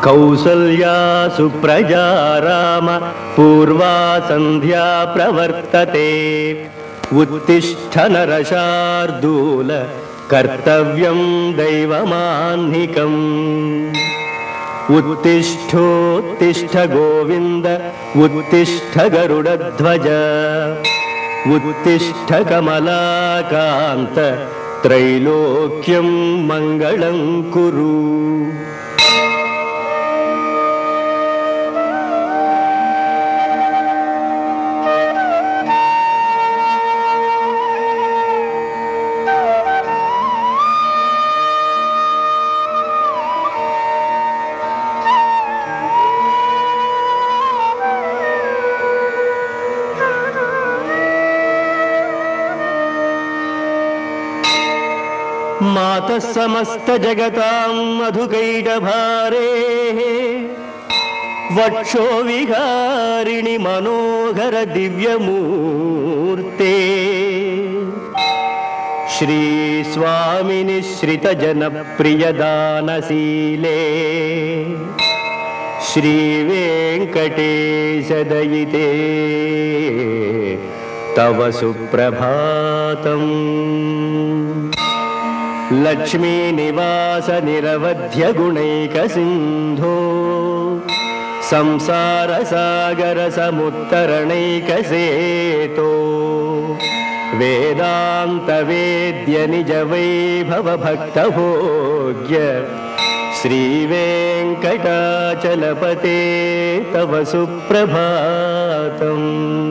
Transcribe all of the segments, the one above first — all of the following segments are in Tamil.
कौसल्या सुप्रजा राम पूर्वा सन्ध्या प्रवर्तते उत्तिष्ठ नरशार्दूल कर्तव्यं दैवमाह्निकम् उत्तिष्ठोत्तिष्ठ गोविन्द उत्तिष्ठ गरुडध्वज उत्तिष्ठ कमलाकान्त त्रैलोक्यं मङ्गलं कुरु मातः समस्तजगतां मधुकैटभारे वक्षो विहारिणि मनोहर दिव्यमूर्ते श्रीस्वामिनि श्रितजनप्रियदानशीले श्रीवेङ्कटेशदयिते तव सुप्रभातम् लक्ष्मीनिवास निरवध्य गुणैकसिन्धो संसारसागर समुत्तरणैकसेतो वेदान्तवेद्य निजवैभव भक्तभोग्य श्रीवेङ्कटाचलपते तव सुप्रभातम्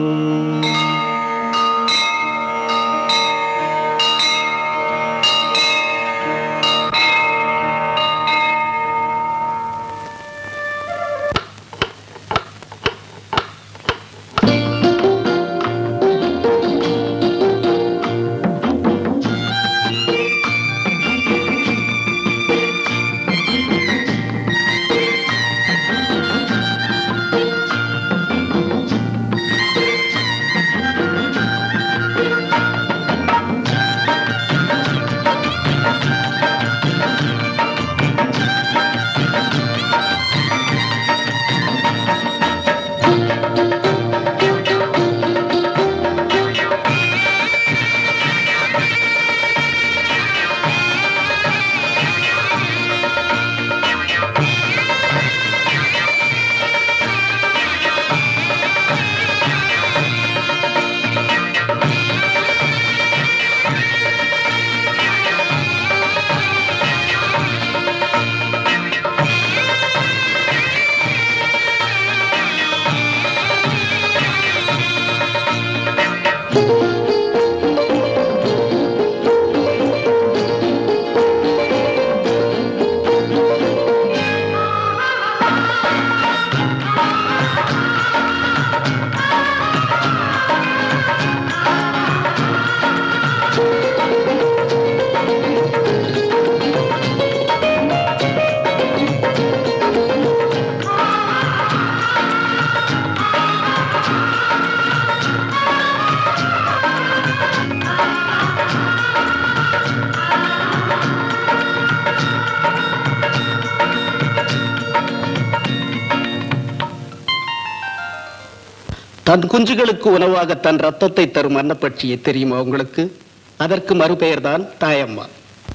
தன் குஞ்சுகளுக்கு உணவாக தன் ரத்தத்தை தரும் அன்னப்பட்சியை தெரியுமா உங்களுக்கு அதற்கு மறுபெயர்தான் தாயம்மா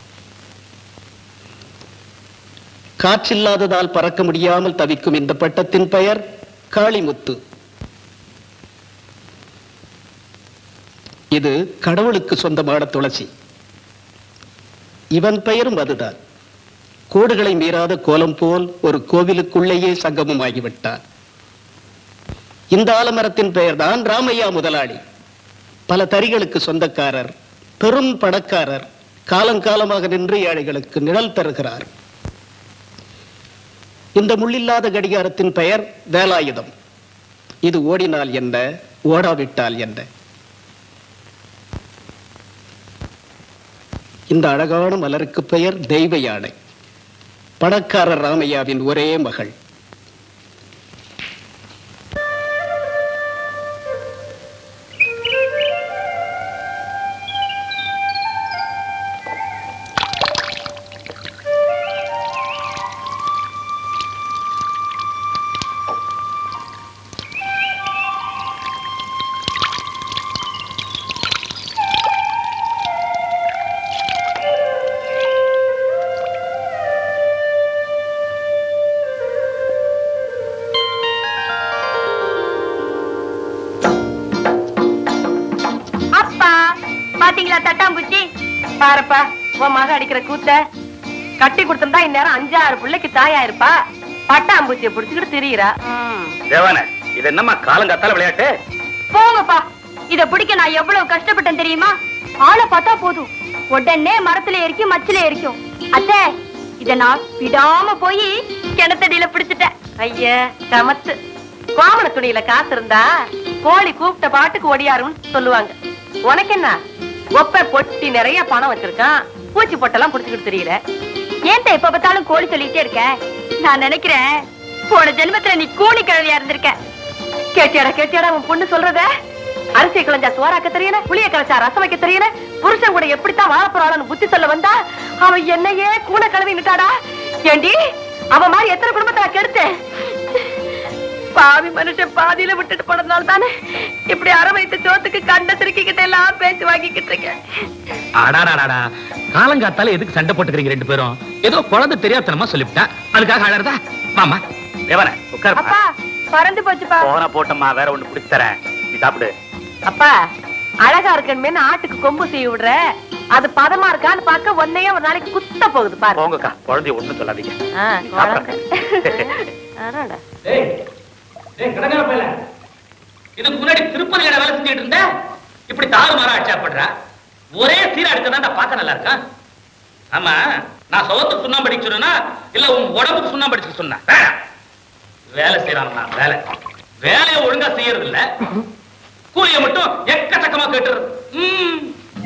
காற்றில்லாததால் பறக்க முடியாமல் தவிக்கும் இந்த பட்டத்தின் பெயர் காளிமுத்து இது கடவுளுக்கு சொந்தமான துளசி இவன் பெயரும் அதுதான் கோடுகளை மீறாத கோலம் போல் ஒரு கோவிலுக்குள்ளேயே சங்கமமாகிவிட்டான் இந்த ஆலமரத்தின் பெயர்தான் ராமையா முதலாளி பல தறிகளுக்கு சொந்தக்காரர் பெரும் பணக்காரர் காலங்காலமாக நின்று ஏழைகளுக்கு நிழல் தருகிறார் இந்த முள்ளில்லாத கடிகாரத்தின் பெயர் வேலாயுதம் இது ஓடினால் என்ன ஓடாவிட்டால் என்ன இந்த அழகான மலருக்கு பெயர் தெய்வ யானை பணக்காரர் ராமையாவின் ஒரே மகள் பட்டாம்பூச்சி பாருப்பா உன் மக அடிக்கிற கூத்த கட்டி கொடுத்திருந்தா இந்நேரம் அஞ்சாறு பிள்ளைக்கு தாயா இருப்பா பட்டாம்பூச்சியை புடிச்சுக்கிட்டு திரியிறா தேவான இது என்னம்மா காலங்காத்தால விளையாட்டு போங்கப்பா இத பிடிக்க நான் எவ்வளவு கஷ்டப்பட்டேன் தெரியுமா ஆளை பார்த்தா போதும் உடனே மரத்துல ஏறிக்கும் மச்சில ஏறிக்கும் அத்தை இத நான் விடாம போய் கிணத்தடியில பிடிச்சிட்டேன் ஐய சமத்து கோமண துணியில காசு இருந்தா கோழி கூப்பிட்ட பாட்டுக்கு ஒடியாருன்னு சொல்லுவாங்க உனக்கு என்ன ஒப்ப பொட்டி நிறைய பணம் வச்சிருக்கான் பூச்சி பொட்டெல்லாம் புடிச்சுக்கிட்டு தெரியல ஏன்ட்ட எப்ப பார்த்தாலும் கோழி சொல்லிட்டே இருக்க நான் நினைக்கிறேன் போன ஜென்மத்துல நீ கூலி கிழவியா இருந்திருக்க கேட்டியாடா கேட்டியாடா உன் பொண்ணு சொல்றத அரிசி கிளஞ்சா சோறாக்க தெரியல புளிய கலைச்சா ரசம் வைக்க தெரியல புருஷன் கூட எப்படித்தான் வாழ போறாளன்னு புத்தி சொல்ல வந்தா அவ என்னையே கூன கழுவி நிட்டாடா ஏண்டி அவ மாதிரி எத்தனை குடும்பத்தை நான் கெடுத்தேன் பாவி மனுஷன் பாதியில விட்டுட்டு போனதுனால தானே இப்படி அரை வைத்த சோத்துக்கு கண்ட திருக்கிக்கிட்ட எல்லாம் பேச்சு வாங்கிக்கிட்டு இருக்கேன் அடாடாடாடா காலங்காத்தால எதுக்கு சண்டை போட்டுக்கிறீங்க ரெண்டு பேரும் ஏதோ குழந்தை தெரியாதனமா சொல்லிவிட்டேன் அதுக்காக அழறதா மாமா தேவன உட்கார் அப்பா பறந்து போச்சுப்பா போன போட்டம்மா வேற ஒண்ணு பிடிச்சு தரேன் நீ சாப்பிடு அப்பா அழகா இருக்கணுமேனு ஆட்டுக்கு கொம்பு செய்ய விடுற அது பதமா இருக்கான்னு பார்க்க ஒன்னையே ஒரு நாளைக்கு குத்த போகுது பாரு போங்கக்கா குழந்தைய ஒண்ணும் சொல்லாதீங்க ஆ, நீ குழந்தை. சாப்பிடுங்க. அடாடா. இதுக்கு முன்னாடி திருப்பதி கடை வேலை செஞ்சுட்டு இருந்த இப்படி தாறு மாறா அச்சாப்படுறா ஒரே சீரா எடுத்தா பார்க்க நல்லா இருக்கா ஆமா நான் சோத்துக்கு சுண்ணாம்பு அடிக்க சொன்னா இல்ல உன் உடம்புக்கு சுண்ணாம்பு அடிச்சு சொன்னா வேலை செய்யறான் நான் வேலை வேலையை ஒழுங்கா செய்யறது இல்ல கூலிய மட்டும் எக்கச்சக்கமா கேட்டுறது ம்.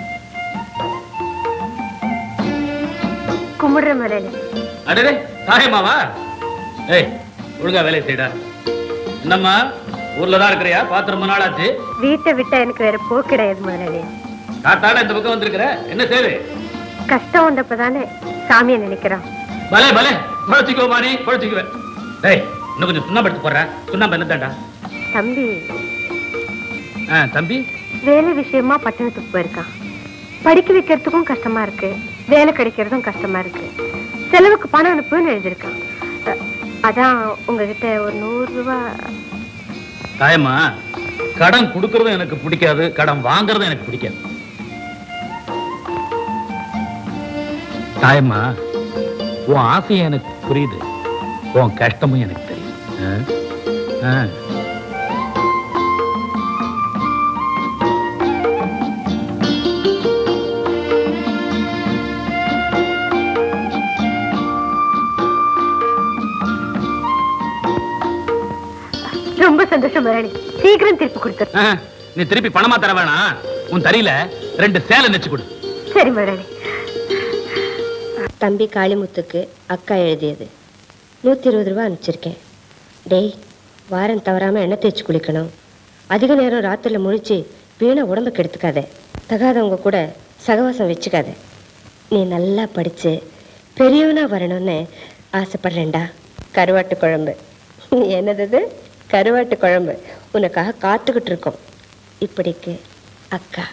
கும்பிடுற முறையில அடடே தாயம்மாவா ஏய் ஒழுங்கா வேலையை செய்டா என்னம்மா ஊர்ல தான் இருக்கிறியா பார்த்து ரொம்ப நாள் ஆச்சு வீட்டை விட்டா எனக்கு வேற போ கிடையாது முதலாளி காத்தாட இந்த பக்கம் வந்திருக்கிற என்ன சேவை கஷ்டம் வந்தப்பதானே சாமியை நினைக்கிறான் பலே பலே குழச்சிக்கோ மாணி குழச்சிக்குவேன் டேய் இன்னும் கொஞ்சம் சுண்ணாம்பு எடுத்து போடுறேன் சுண்ணாம்பு என்னதாண்டா தம்பி ஆ தம்பி வேலை விஷயமா பட்டணத்துக்கு போயிருக்கான் படிக்க வைக்கிறதுக்கும் கஷ்டமா இருக்கு வேலை கிடைக்கிறதும் கஷ்டமா இருக்கு செலவுக்கு பணம் அனுப்புன்னு எழுதியிருக்கான் அ, அதான் உங்ககிட்ட ஒரு நூறு ரூபாய் தாயம்மா கடன் கொடுக்கறதும் எனக்கு பிடிக்காது கடன் வாங்குறதும் எனக்கு பிடிக்காது தாயம்மா உன் ஆசையும் எனக்கு புரியுது உன் கஷ்டமும் எனக்கு தெரியும் ஆ? ஆ. ரொம்ப சந்தோஷம் முதலாளி சீக்கிரம் திருப்பி கொடுத்துரு ஆ, நீ திருப்பி பணமா தர வேணாம் உன் தறியில ரெண்டு சேலை நெச்சு கொடு சரி முதலாளி தம்பி காளிமுத்துக்கு அக்கா எழுதியது நூற்றி இருபது ரூபா அனுப்பிச்சிருக்கேன் டேய் வாரம் தவறாமல் எண்ணெய் தேய்ச்சி குளிக்கணும் அதிக நேரம் ராத்திரியில் முழிச்சு வீணை உடம்பு கெடுத்துக்காத தகாதவங்க கூட சகவாசம் வச்சுக்காத நீ நல்லா படித்து பெரியவனா வரணும்னு ஆசைப்படுறேன்டா கருவாட்டு குழம்பு என்னது இது? கருவாட்டு குழம்பு உனக்காக காத்துக்கிட்டு இருக்கோம் இப்படிக்கு அக்கா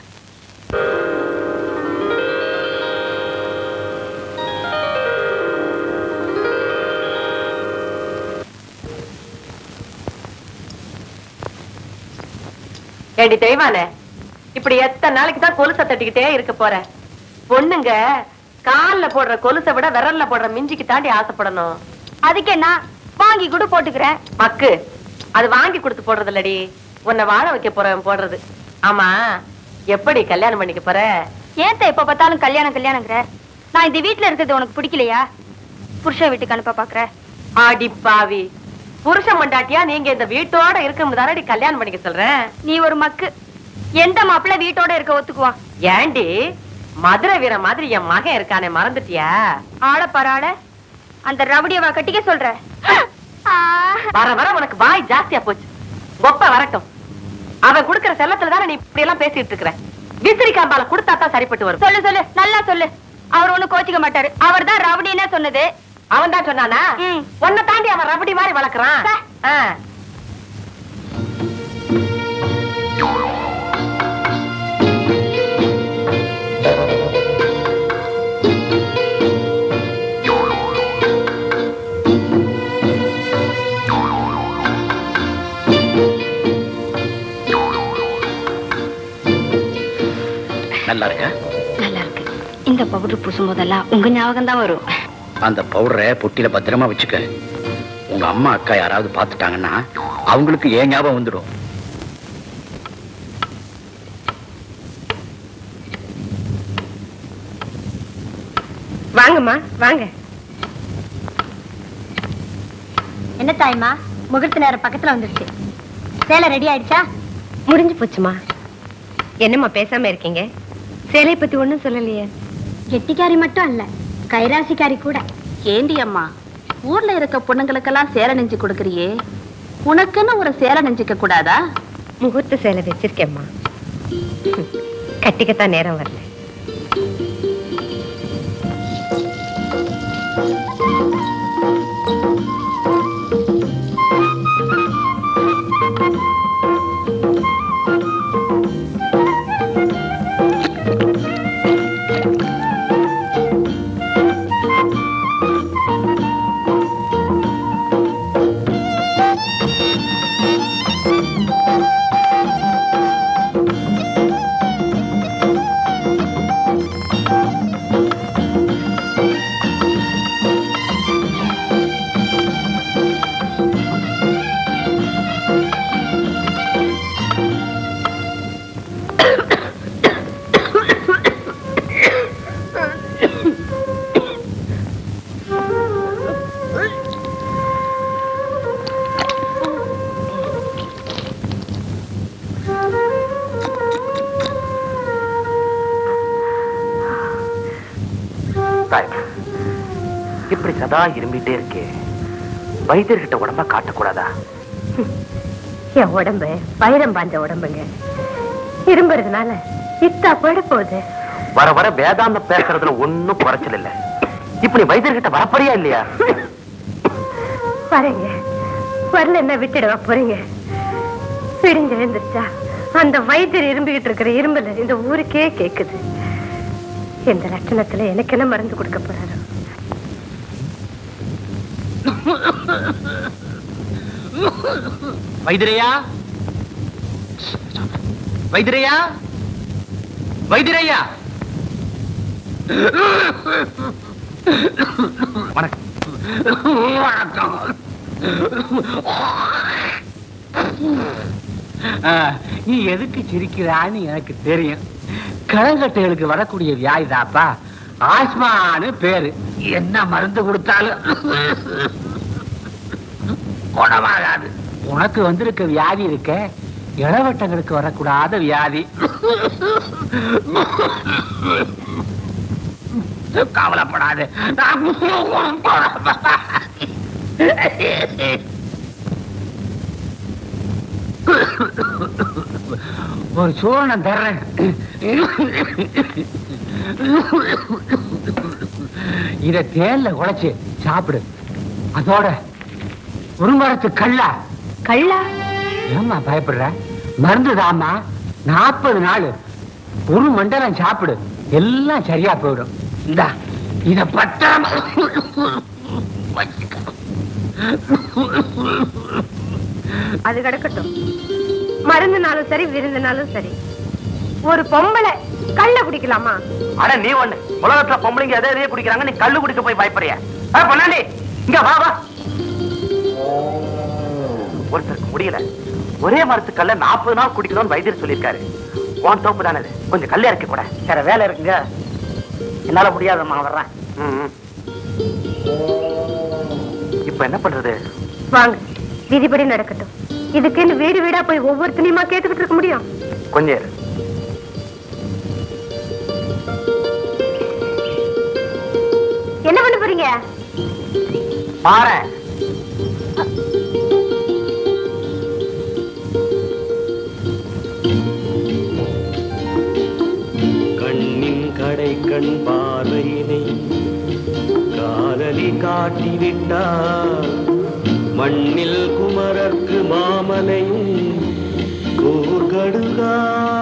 ஏண்டி தெய்வானே இப்படி எத்தனை நாளைக்கு தான் கொலுசை தட்டிக்கிட்டே இருக்க போற பொண்ணுங்க கால்ல போடுற கொலுசை விட விரல்ல போடுற மிஞ்சிக்கு தாண்டி ஆசைப்படணும் அதுக்கு என்ன வாங்கி கூட போட்டுக்கிறேன் மக்கு அது வாங்கி கொடுத்து போடுறது இல்லடி உன்னை வாழ வைக்க போறவன் போடுறது ஆமா எப்படி கல்யாணம் பண்ணிக்க போற ஏன் எப்ப பார்த்தாலும் கல்யாணம் கல்யாணங்கிற நான் இந்த வீட்ல இருக்கிறது உனக்கு பிடிக்கலையா புருஷன் வீட்டுக்கு அனுப்ப பாக்குற ஆடி பாவி புருஷன் மண்டாட்டியா நீங்க இந்த வீட்டோட இருக்கணும் தானடி கல்யாணம் பண்ணிக்க சொல்றேன் நீ ஒரு மக்கு எந்த மாப்பிள்ளை வீட்டோட இருக்க ஒத்துக்குவான் ஏண்டி மதுரை வீர மாதிரி என் மகன் இருக்கானே மறந்துட்டியா ஆள பராட அந்த ரவுடியவா கட்டிக்க சொல்ற ஆ. வர வர உனக்கு வாய் ஜாஸ்தியா போச்சு கொப்ப வரட்டும் அவன் குடுக்கற செல்லத்துல தானே நீ இப்படி எல்லாம் பேசிட்டு இருக்கிற விசிறி காம்பால கொடுத்தா தான் சரிப்பட்டு வரும் சொல்லு சொல்லு நல்லா சொல்லு அவர் ஒண்ணு கோச்சிக்க மாட்டாரு அவர் தான் ரவுடின்னு சொன்னது அவன் தான் சொன்னானா ம். உன்னை தாண்டி அவன் ரபடி மாதிரி வளர்க்கறான் சே. ஆ. நல்லா இருக்க இந்த பவுடர் பூசும் போதெல்லாம் உங்க ஞாபகம் தான் வரும் அந்த பவுடரை பொட்டியில பத்திரமா வச்சுக்க உங்க அம்மா அக்கா யாராவது பார்த்துட்டாங்கன்னா அவங்களுக்கு ஏன் ஞாபகம் வந்துடும் வாங்கம்மா வாங்க என்ன தாய்மா முகூர்த்த நேரம் பக்கத்துல வந்துருச்சு சேலை ரெடி ஆயிடுச்சா முடிஞ்சு போச்சுமா என்னம்மா பேசாம இருக்கீங்க சேலை பத்தி ஒண்ணும் சொல்லலையே கெட்டிக்காரி மட்டும் அல்ல கைராசிக்காரி கூட ஏண்டி அம்மா ஊர்ல இருக்க பொண்ணுங்களுக்கெல்லாம் சேலை நெஞ்சு கொடுக்கறியே உனக்குன்னு ஒரு சேலை நெஞ்சுக்க கூடாதா முகூர்த்த சேலை வச்சிருக்கேம்மா கட்டிக்கத்தான் நேரம் வரல இப்படி சதா இரும்பிட்டே இருக்கே வைத்தியர்கிட்ட உடம்ப காட்டக்கூடாதா என் உடம்பு வைரம் பாஞ்ச உடம்புங்க இரும்புறதுனால இத்தா போயிட போகுது வர வர வேதாந்தம் பேசுறதுல ஒண்ணும் குறைச்சல் இல்ல இப்ப நீ வைத்தியர்கிட்ட வரப்படியா இல்லையா வரேங்க வரல என்ன விட்டுடவா போறீங்க விடிஞ்சு எழுந்திருச்சா அந்த வைத்தியர் இரும்பிக்கிட்டு இருக்கிற இரும்பல இந்த ஊருக்கே கேக்குது இந்த லட்சணத்துல எனக்கு என்ன மருந்து கொடுக்க போறாரு வைத்திரையா வைத்திரையா வைத்திரையா வணக்கம் ஆ, நீ எதுக்கு சிரிக்கிறான்னு எனக்கு தெரியும் களங்கட்டைகளுக்கு வரக்கூடிய வியாதிதாப்பா ஆஸ்மான்னு பேரு என்ன மருந்து கொடுத்தாலும் குணமாகாது உனக்கு வந்திருக்க வியாதி இருக்க இளவட்டங்களுக்கு வரக்கூடாத வியாதி கவலைப்படாது ஒரு சூரணம் தர்றேன் இத தேன்ல குழைச்சு சாப்பிடு அதோட ஒரு மரத்து கல்லா கள்ளா ஏம்மா பயப்படுற மருந்து தாமா நாற்பது நாள் ஒரு மண்டலம் சாப்பிடு எல்லாம் சரியா போயிடும் இந்தா இத பத்திரமா வச்சுக்க. அது கிடக்கட்டும் மருந்துனாலும் சரி விருந்துனாலும் சரி ஒரு பொம்பளை கள்ள குடிக்கலாமா அட நீ ஒண்ணு உலகத்துல பொம்பளைங்க எதை எதையே குடிக்கிறாங்க நீ கல்லு குடிக்க போய் பயப்படுறிய பொண்ணாண்டி இங்க வா வா ஒருத்தருக்கு முடியல ஒரே மரத்துக்கல்ல நாற்பது நாள் குடிக்கணும்னு வைத்தியர் சொல்லியிருக்காரு உன் தோப்பு தானே இது. கொஞ்சம் கல்ல இறக்கி கூட வேற வேலை இருக்குங்க என்னால முடியாதம்மா வர்றேன் இப்ப என்ன பண்றது வாங்க விதிப்படி நடக்கட்டும் இதுக்குன்னு வீடு வீடா போய் ஒவ்வொருத்தனையுமா கேட்டுக்கிட்டு இருக்க முடியும் கொஞ்சம் இரு. என்ன பண்ண போறீங்க பாரேன் கண்ணின் கடை கண் பார்வையினை காதலி காட்டிவிட்டார் மண்ணில் குமரர்க்கு மாமலை கூர்கடுகா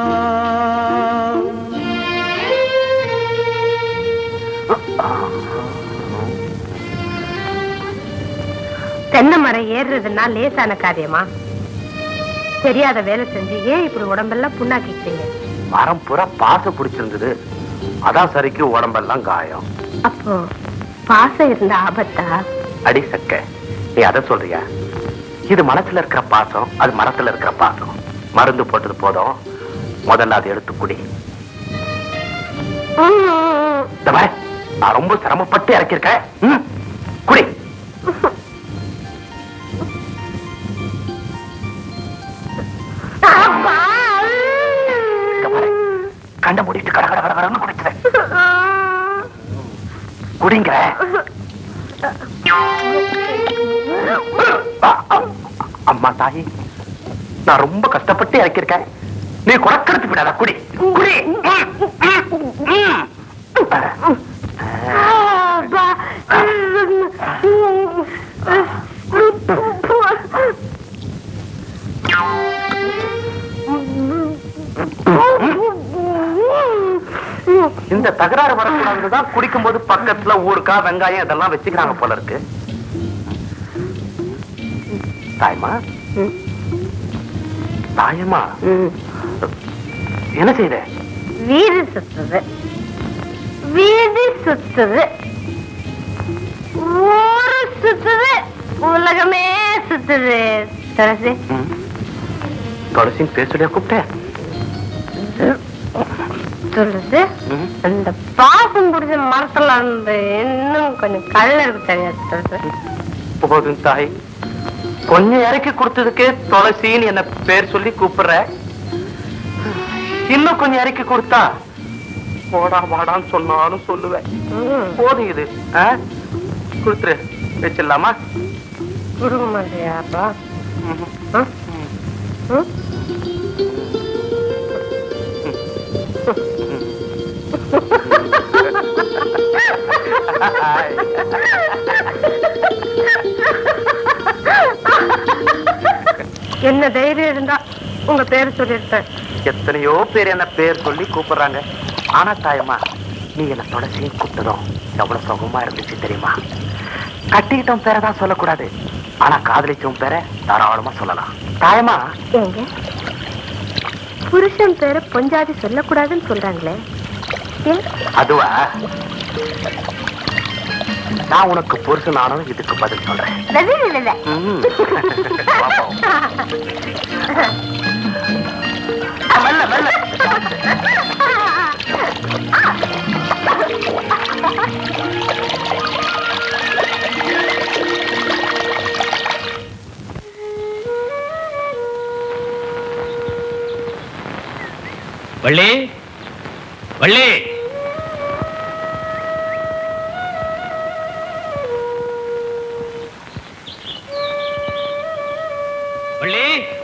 தென்னை மரம் ஏறுறதுன்னா லேசான காரியமா தெரியாத வேலை செஞ்சு ஏன் இப்படி உடம்பெல்லாம் புண்ணாக்கிக்கிறீங்க மரம் புறா பாச பிடிச்சிருந்தது அதான் சரிக்கு உடம்பெல்லாம் காயம் அப்போ பாசம் இருந்த ஆபத்தா அடி சக்க நீ அதை சொல்றியா இது மனசுல இருக்கிற பாசம் அது மரத்துல இருக்கிற பாசம் மருந்து போட்டது போதும் முதல்ல அதை எடுத்து குடி ம். இந்த பாரு, நான் ரொம்ப சிரமப்பட்டு இறக்கியிருக்கேன் ம், குடி அப்பா. இந்த பாரு, கண்ணை மூடிட்டு கட கட கட கடன்னு குடிச்சிட்டேன் குடிங்க அ, அ, அம்மா தாயி நான் ரொம்ப கஷ்டப்பட்டு இறக்கியிருக்கேன் நீ குடக்கெடுத்து விடாத குடி குடி ம், ம், ம். அப்பா. இந்த தகராறு வரக்கூடாதுதான் குடிக்கும் போது பக்கத்துல ஊருக்கா வெங்காயம் இதெல்லாம் வச்சுக்கிறாங்க போல இருக்கு தாயமா தாயமா என்ன செய்த வீடு சுத்துது வீடு சுத்துது ஊரு சுத்துது உலகமே சுத்துது துளசி துளசின்னு பேசுடியா கூப்பிட்டேன் துளசி ம். அந்த பாசம் பிடிச்ச மரத்துல இருந்து இன்னும் கொஞ்சம் கல்ல இருக்கு தெரியாது துளசி போதும் தாய் கொஞ்சம் இறக்கி கொடுத்ததுக்கு துளசின்னு என்ன பேர் சொல்லி கூப்பிடுற இன்னும் கொஞ்சம் இறக்கி கொடுத்தா போடா வாடான்னு சொன்னாலும் சொல்லுவேன் ம், போதும் இது ஆ? கொடுத்துரு வச்சிடலாமா கொடுக்க மாட்டியாப்பா ம்ஹும். ம்? ம்? என்ன தைரியம் இருந்தா உங்க பேர் சொல்லியிருப்பேன் எத்தனையோ பேர் என்ன பேர் சொல்லி கூப்பிடுறாங்க ஆனா தாயம்மா நீ என்ன துளசியும் கூப்பிட்டதும் எவ்வளவு சுகமா இருந்துச்சு தெரியுமா கட்டிக்கிட்டோம் பேரை தான் சொல்லக்கூடாது ஆனா காதலிச்சவன் பேரை தாராளமா சொல்லலாம் தாயம்மா ஏங்க புருஷன் பேரை பொஞ்சாதி சொல்லக்கூடாதுன்னு சொல்றாங்களே ஏன் அதுவா நான் உனக்கு புருஷனானும் இதுக்கு பதில் சொல்றேன் இல்ல, இல்ல, இல்ல. ம். பாப்போம். மெல்ல மெல்ல வள்ளி வள்ளி வள்ளி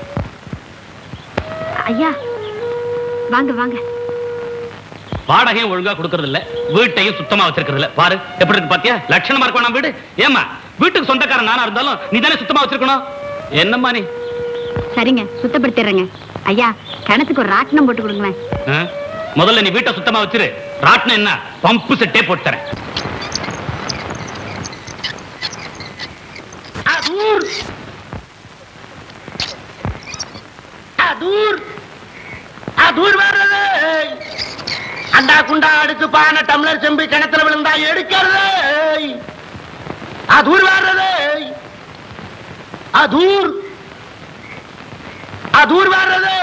ஐயா வாங்க வாங்க வாடகையும் ஒழுங்கா கொடுக்கறது இல்ல வீட்டையும் சுத்தமா வச்சிருக்கிறது இல்ல பாரு எப்படி இருக்கு பாத்தியா லட்சணமா இருக்கும் நம்ம வீடு ஏமா வீட்டுக்கு சொந்தக்காரன் நானா இருந்தாலும் நீ தானே சுத்தமா வச்சிருக்கணும் என்னம்மா நீ சரிங்க சுத்தப்படுத்திடுறேங்க ஐயா கிணத்துக்கு ஒரு ராட்டினம் போட்டு கொடுங்களேன் ஆ? முதல்ல நீ வீட்டை சுத்தமா வச்சிரு ராட்டினம் என்ன பம்பு செட்டே போட்டு தரேன் அதூர் அதூர் அதூர் வர்றது அண்டா குண்டா அடுக்கு பானை டம்ளர் செம்பு கிணத்துல விழுந்தா எடுக்கிறது அதூர் வர்றது அதூர் அதூர் வர்றது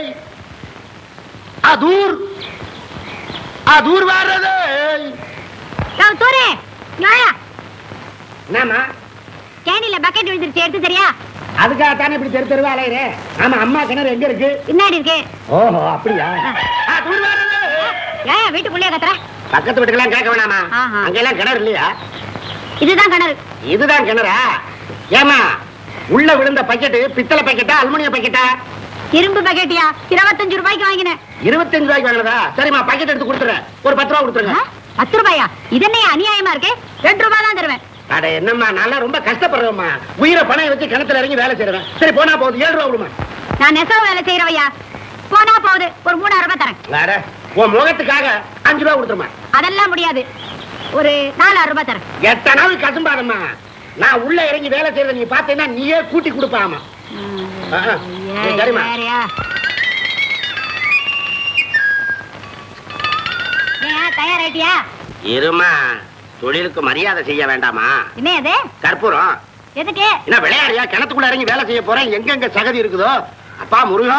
அதூர் அதூர் வர்றது தூரே ஞாயா என்னம்மா கேணில பக்கெட் விழுந்துருச்சு எடுத்து சரியா அதுக்காகத்தானே இப்படி தெரு தெருவா அலையிற ஆமா அம்மா கிணறு எங்க இருக்கு பின்னாடி இருக்கு ஓஹோ அப்படியா அதூர் வர்றது ஏன் வீட்டுக்குள்ளே கத்துற பக்கத்து வீட்டுக்கெல்லாம் கேட்க வேணாமா ஆஹா. அங்கெல்லாம் கிணறு இல்லையா இதுதான் கிணறு இதுதான் கிணறா ஏமா உள்ள விழுந்த பக்கெட்டு பித்தளை பக்கெட்டா அலுமினிய பக்கெட்டா இரும்பு பக்கெட்டியா இருபத்தஞ்சு ரூபாய்க்கு வாங்கினேன் இருபத்தஞ்சு ரூபாய்க்கு வாங்கினதா சரிம்மா பக்கெட் எடுத்து கொடுத்துறேன் ஒரு பத்து ரூபா கொடுத்துருங்க ஆ? பத்து ரூபாயா இது என்ன அநியாயமா இருக்கு ரெண்டு ரூபாய் தான் தருவேன் அட என்னம்மா நல்லா ரொம்ப கஷ்டப்படுறோம்மா உயிரை பணம் வச்சு கிணத்துல இறங்கி வேலை செய்யறேன் சரி போனா போகுது ஏழு ரூபா விடுமா நான் நெசவு வேலை செய்யறவையா போனா போகுது ஒரு மூணாயிரம் ரூபாய் தரேன் வேற உன் முகத்துக்காக அஞ்சு ரூபா கொடுத்துருமா அதெல்லாம் முடியாது ஒரு நாலாயிரம் ரூபாய் தரேன் எத்தனை நாள் கசும்பாதம்மா நான் உள்ள இறங்கி வேலை செய்யறத நீ பார்த்தீங்கன்னா நீயே கூட்டி கொடுப்பாமா ஆஹா. ஏய், சரிம்மா வேறயா? ஏன், தயாராயிட்டியா இருமா தொழிலுக்கு மரியாதை செய்ய வேண்டாமா என்ன அது கற்பூரம் எதுக்கு என்ன விளையாடியா கிணத்துக்குள்ள இறங்கி வேலை செய்ய போறேன் எங்கெங்க சகதி இருக்குதோ அப்பா முருகா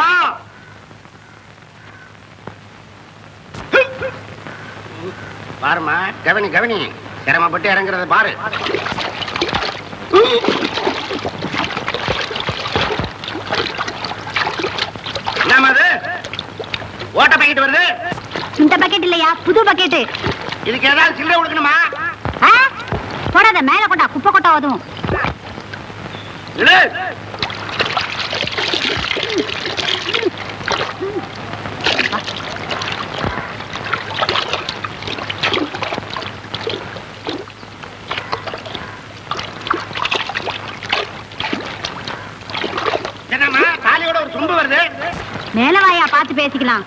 பாருமா கவனி கவனி சிரமப்பட்டு இறங்குறத பாரு என்னம்மா அது ஓட்ட பாக்கெட் வருது இந்த பக்கெட் இல்லையா புது பக்கெட் இதுக்கு ஏதாவது சில்லறை கொடுக்கணுமா போடாத மேல கொண்டா குப்பை கொட்டா அதுவும் இரு. என்னம்மா காலையோட ஒரு சொம்பு வருது மேல வாயா பார்த்து பேசிக்கலாம்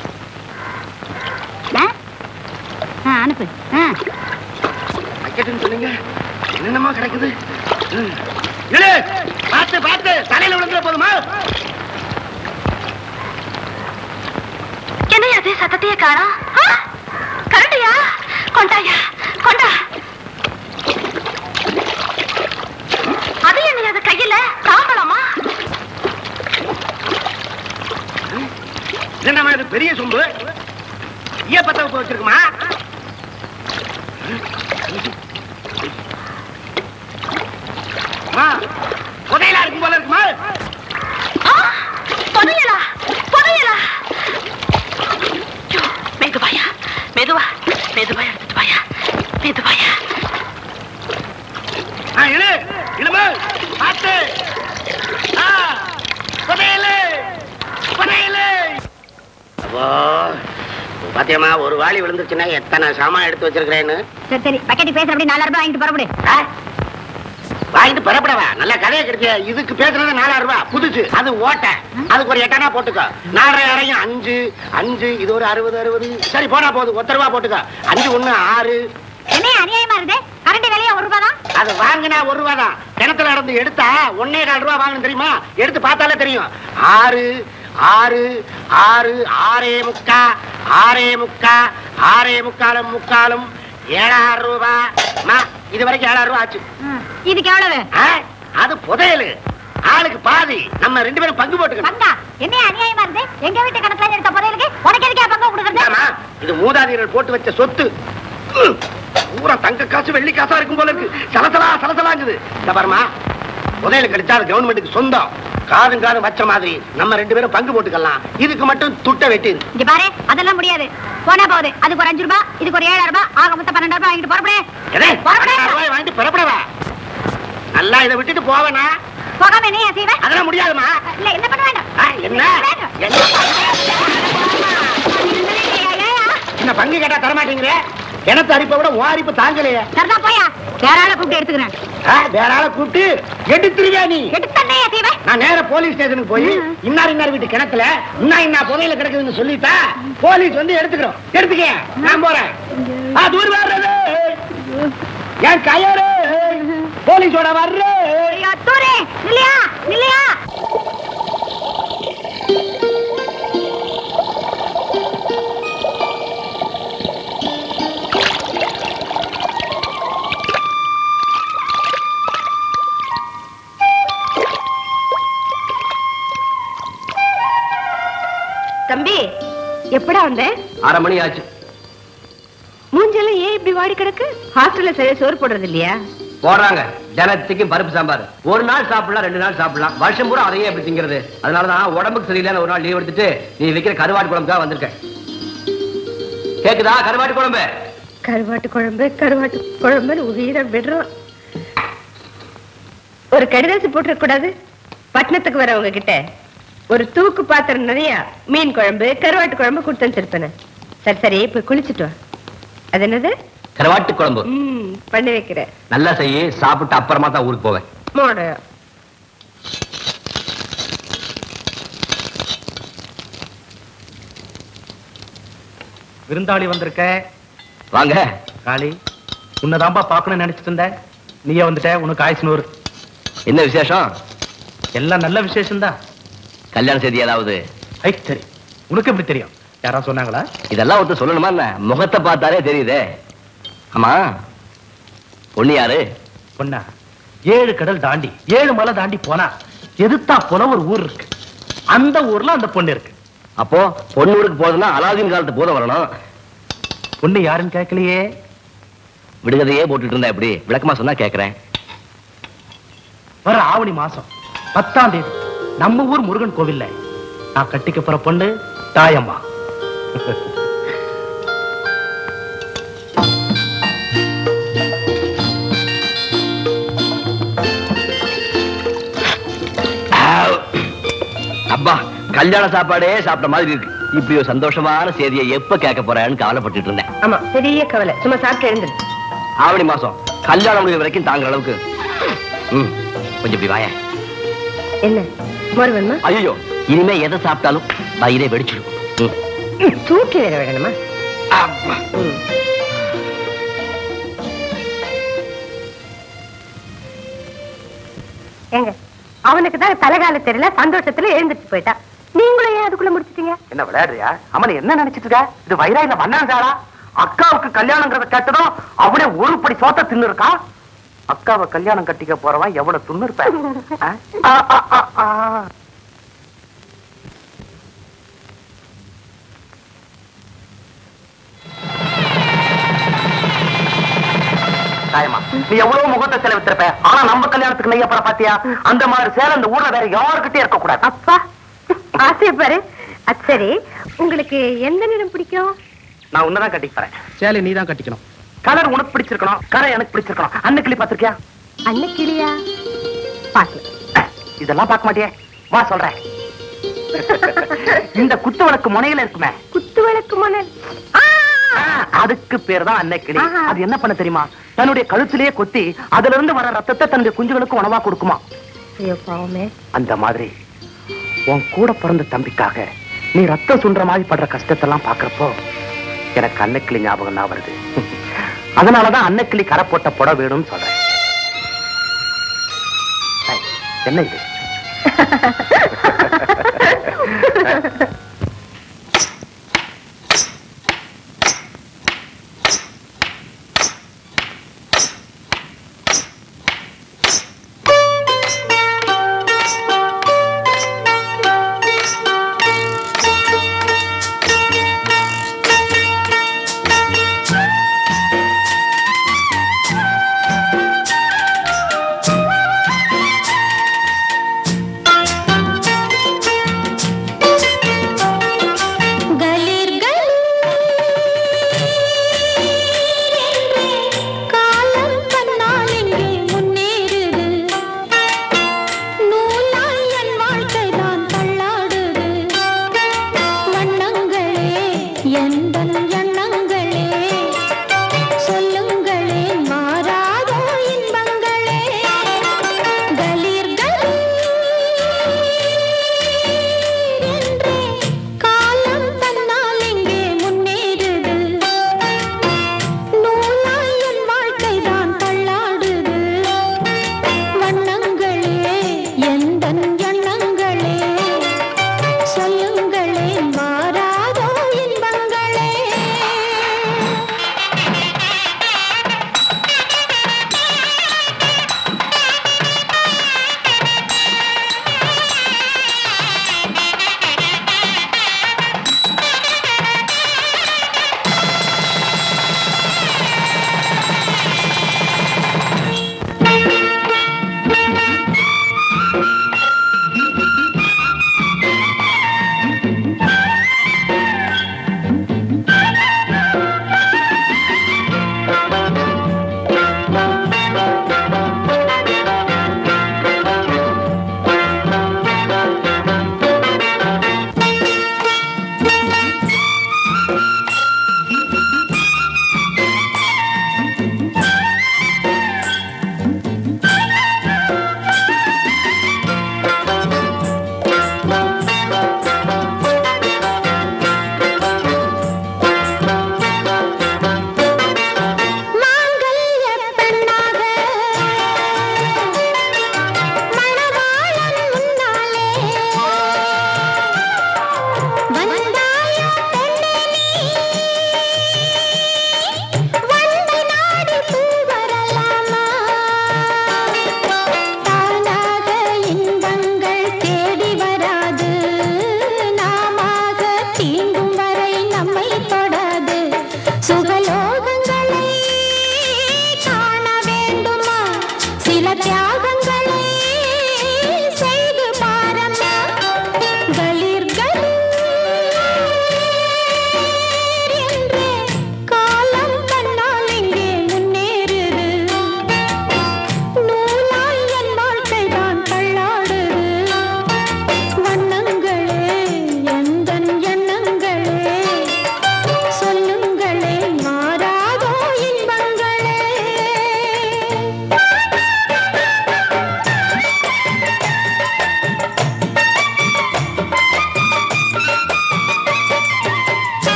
ஆ? ஆ, அனுப்பு ஆ. பக்கெட்டுன்னு சொல்லுங்க என்னென்னமா கிடக்குது ம். இரு. பார்த்து பார்த்து தலையில விழுந்துட போதுமா என்னையா அது சத்தத்தையே காணா கரண்டியா கொண்டாயா கொண்டா அது என்னையா அது கையில தாம்பளமா என்னம்மா இது பெரிய சொம்பு ஈய பத்த வைப்பு வச்சிருக்குமா அம்மா, புதையலா இருக்கும் போல இருக்குமா புதையலா புதையலா ஐயோ, மெதுவாயா மெதுவா மெதுவா எடுத்துட்டு வாயா மெதுவாயா ஆ, இழு இழுமு பார்த்து ஆ, புதையலு புதையலு அப்போ பாத்தியம்மா ஒரு வாளி விழுந்துச்சுன்னா எத்தனை சாமான் எடுத்து வச்சிருக்கிறேன்னு சரி சரி பக்கெட் பேசுற அப்படி நாலாயிரம் ரூபாய் வாங்கிட்டு புறப்படு ஆ? வாங்கிட்டு பெறப்படவா நல்ல கதையை கிடைச்ச இதுக்கு பேசுறது நாலாயிரம் ரூபாய் புதுசு அது ஓட்ட அதுக்கு ஒரு எட்டனா போட்டுக்கோ நாலரை அரையும் அஞ்சு அஞ்சு இது ஒரு அறுபது அறுபது சரி போனா போதும் ஒத்த ரூபா போட்டுக்கோ அஞ்சு ஒண்ணு ஆறு என்ன அநியாயமா இருக்குது கரண்ட் விலையா ஒரு ரூபாய் தான் அது வாங்கினா ஒரு ரூபா தான் கிணத்துல இருந்து எடுத்தா ஒன்னே கால் ரூபா வாங்கணும் தெரியுமா எடுத்து பார்த்தாலே தெரியும் ஆறு ஆறு ஆறு ஆறே முக்கா ஆறே முக்கா ஆறே முக்காலும் முக்காலும் ஏழாயிரம் ரூபா மா இது வரைக்கும் ஏழாயிரம் ரூபா ஆச்சு இதுக்கு எவ்வளவு ஆ, அது புதையலு ஆளுக்கு பாதி நம்ம ரெண்டு பேரும் பங்கு போட்டுக்கணும் பங்கா என்ன அநியாயமா இருந்து எங்க வீட்டு கணக்குல எடுத்த புதையலுக்கு உனக்கு எதுக்கே பங்கு கொடுக்கறது ஏம்மா, இது மூதாதையர்கள் போட்டு வச்ச சொத்து ம், பூரா தங்க காசு வெள்ளி காசா இருக்கும் போல இருக்கு சலசலா சலசலாங்குது இந்த பாருமா புதையல் கிடைச்சா அது கவர்மெண்ட்டுக்கு சொந்தம் காதும் காதும் வச்ச மாதிரி நம்ம ரெண்டு பேரும் பங்கு போட்டுக்கலாம் இதுக்கு மட்டும் துட்டை வெட்டி இங்க பாரு அதெல்லாம் முடியாது போனா போகுது அதுக்கு ஒரு அஞ்சு ரூபாய் இதுக்கு ஒரு ஏழாயிரம் ரூபாய் ஆக மொத்தம் பன்னெண்டாயிரம் ரூபாய் வாங்கிட்டு புறப்படு எதே, புறப்படு. பத்தாயிரம் ரூபாய் வாங்கிட்டு பெறப்படவா நல்லா இதை விட்டுட்டு போவேனா போகாம என்ன செய்வேன் அதெல்லாம் முடியாதுமா இல்ல என்ன பண்ண வேண்டாம் ஆ, என்ன வேண்டாம். என்ன என்ன பங்கு கேட்டா தரமாட்டீங்களே கிணத்து அரிப்பை விட ஓ அரிப்பு தாங்கலையே சரிதான் போயா வேற ஆளை கூப்பிட்டு எடுத்துக்கிறேன் ஆ, வேற ஆளை கூப்பிட்டு எடுத்துருவியா நீ எடுத்தே செய்வேன் நான் நேரா போலீஸ் ஸ்டேஷனுக்கு போய் இன்னார் இன்னார் வீட்டு கிணத்துல இன்னா இன்னா புதையில கிடக்குதுன்னு சொல்லிட்டா போலீஸ் வந்து எடுத்துக்கிறோம் எடுத்துக்க நான் போறேன் ஆ, தூர் வர்றது என் கயறு போலீஸோட வர்ற ஐயோ, தூரு இல்லையா இல்லையா தம்பி எப்படா வந்த அரை மணி ஆச்சு மூஞ்செல்லாம் ஏன் இப்படி வாடி கிடக்கு ஹாஸ்டல்ல சரியா சோறு போடுறது இல்லையா போடுறாங்க தினத்துக்கு பருப்பு சாம்பார் ஒரு நாள் சாப்பிடலாம் ரெண்டு நாள் சாப்பிடலாம் வருஷம் பூரா அதையே எப்படி திங்கிறது அதனாலதான் உடம்புக்கு சரியில்லைன்னு ஒரு நாள் லீவ் எடுத்துட்டு நீ வைக்கிற கருவாட்டு குழம்புக்காக வந்திருக்கேன் கேக்குதா கருவாட்டு குழம்பு கருவாட்டு குழம்பு கருவாட்டு குழம்புன்னு உயிரை விடுறோம் ஒரு கடிதாசி போட்டுருக்க கூடாது பட்டணத்துக்கு வரவங்க கிட்ட ஒரு தூக்கு பாத்திரம் நிறைய மீன் குழம்பு கருவாட்டு குழம்பு கொடுத்து வச்சிருப்பேன் சரி சரி போய் குளிச்சுட்டு வா அது என்னது கருவாட்டு குழம்பு ம் பண்ணி வைக்கிறேன் நல்லா செய்யி சாப்பிட்டு அப்புறமா தான் ஊருக்கு போவேன் மோட விருந்தாளி வந்திருக்க வாங்க காளி உன்னதான்பா பார்க்கணும்னு நினைச்சிட்டு இருந்தேன் நீயே வந்துட்ட உனக்கு ஆயுசு நூறு என்ன விசேஷம் எல்லாம் நல்ல விசேஷம்தான் கல்யாண செய்தி ஏதாவது ஐ சரி உனக்கு எப்படி தெரியும் யாரா சொன்னாங்களா இதெல்லாம் ஒருத்தர் சொல்லணுமா என்ன முகத்தை பார்த்தாலே தெரியுதே ஆமா பொண்ணு யாரு பொண்ணா ஏழு கடல் தாண்டி ஏழு மலை தாண்டி போனா எதிர்த்தா போல ஒரு ஊர் இருக்கு அந்த ஊர்ல அந்த பொண்ணு இருக்கு அப்போ பொண்ணு ஊருக்கு போறதுன்னா அலாதீன் காலத்து போத வரணும் பொண்ணு யாருன்னு கேட்கலையே விடுகதையே போட்டுட்டு இருந்தா எப்படி விளக்கமா சொன்னா கேக்குறேன் வர ஆவணி மாசம் பத்தாம் தேதி நம்ம ஊர் முருகன் கோவில்ல நான் கட்டிக்க போற பொண்ணு தாயம்மா அப்பா கல்யாண சாப்பாடே சாப்பிட்ட மாதிரி இருக்கு இப்படி ஒரு சந்தோஷமான செய்தியை எப்ப கேட்க போறேன்னு கவலைப்பட்டுட்டு இருந்தேன் ஆமா பெரிய கவலை சும்மா சாப்பிட்டு எழுந்துரு ஆவணி மாசம் கல்யாணம் முடிவு வரைக்கும் தாங்குற அளவுக்கு ம் கொஞ்சம் இப்படி வாயேன் என்ன மோர் வேணுமா ஐயோ இனிமே எதை சாப்பிட்டாலும் வயிறே வெடிச்சிடும் ம். தூக்கி வேற வேணுமா அப்பா. ஏங்க அவனுக்கு தான் தலைகால தெரியல சந்தோஷத்துல எழுந்துட்டு போயிட்டான் நீங்களும் ஏன் அதுக்குள்ள முடிச்சிட்டீங்க என்ன விளையாடுறியா அம்மன் என்ன நினைச்சிட்டு இருக்க இது வைரா இல்ல மண்ணாங்காரா அக்காவுக்கு கல்யாணங்கிறத கேட்டதும் அவனே ஒரு படி சோத்த தின்னு இருக்கா அக்காவை கல்யாணம் கட்டிக்க போறவன் எவ்வளவு துண்ணு இருப்பேன் ஆ? ஆ, ஆ, ஆ, ஆ. தாயம்மா, நீ எவ்வளவு முகத்தை செலவித்திருப்ப ஆனா நம்ம கல்யாணத்துக்கு நெய்யப்பட பாத்தியா அந்த மாதிரி சேலை இந்த ஊர்ல வேற யாருக்கிட்டே இருக்க கூடாது அப்பா ஆசை பாரு அது சரி உங்களுக்கு எந்த நிறம் பிடிக்கும் நான் உன்னதான் கட்டிக்க போறேன் சேலை நீ தான் கட்டிக்கணும் கலர் உனக்கு பிடிச்சிருக்கணும் கரை எனக்கு பிடிச்சிருக்கணும் அன்னைக்கிளி பாத்திருக்கியா அன்ன கிளியா பாக்கல இதெல்லாம் பார்க்க மாட்டியே வா சொல்றேன் இந்த குத்து விளக்கு முனையில இருக்குமே குத்து விளக்கு மணல் ஆ, அதுக்கு பேர் தான் அன்னைக்கிளி ஆஹா. அது என்ன பண்ண தெரியுமா தன்னுடைய கழுத்திலேயே கொத்தி அதுல இருந்து வர ரத்தத்தை தன்னுடைய குஞ்சுகளுக்கு உணவா கொடுக்குமா ஐயோ பாவமே அந்த மாதிரி உன் கூட பிறந்த தம்பிக்காக நீ ரத்தம் சுன்ற மாதிரி படுற கஷ்டத்தெல்லாம் பாக்குறப்போ எனக்கு அன்னைக்கிளி ஞாபகம் தான் வருது அதனாலதான் அன்னைக்கிளி கரை போட்ட புட வேணும்னு சொல்றேன் ஐ, என்ன இது ஆ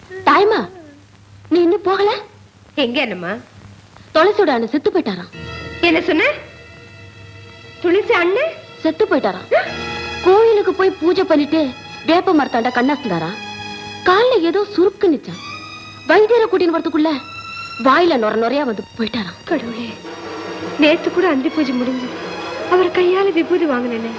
தாய்மா நீ இன்னும் போகல எங்க என்னம்மா துளசியோட அண்ணன் செத்து போயிட்டாராம் என்ன சொன்ன துளசி அண்ணன் செத்து போயிட்டாராம் கோயிலுக்கு போய் பூஜை பண்ணிட்டு வேப்ப மரத்தாண்ட கண்ணாசுந்தாராம் கால்ல ஏதோ சுருக்கு நிச்சான் வைத்தியரை கூட்டின்னு வரதுக்குள்ள வாயில நொர நொறையா வந்து போயிட்டாராம் கடவுளே நேத்து கூட அந்தி பூஜை முடிஞ்சு அவர் கையால விபூதி வாங்கினேனே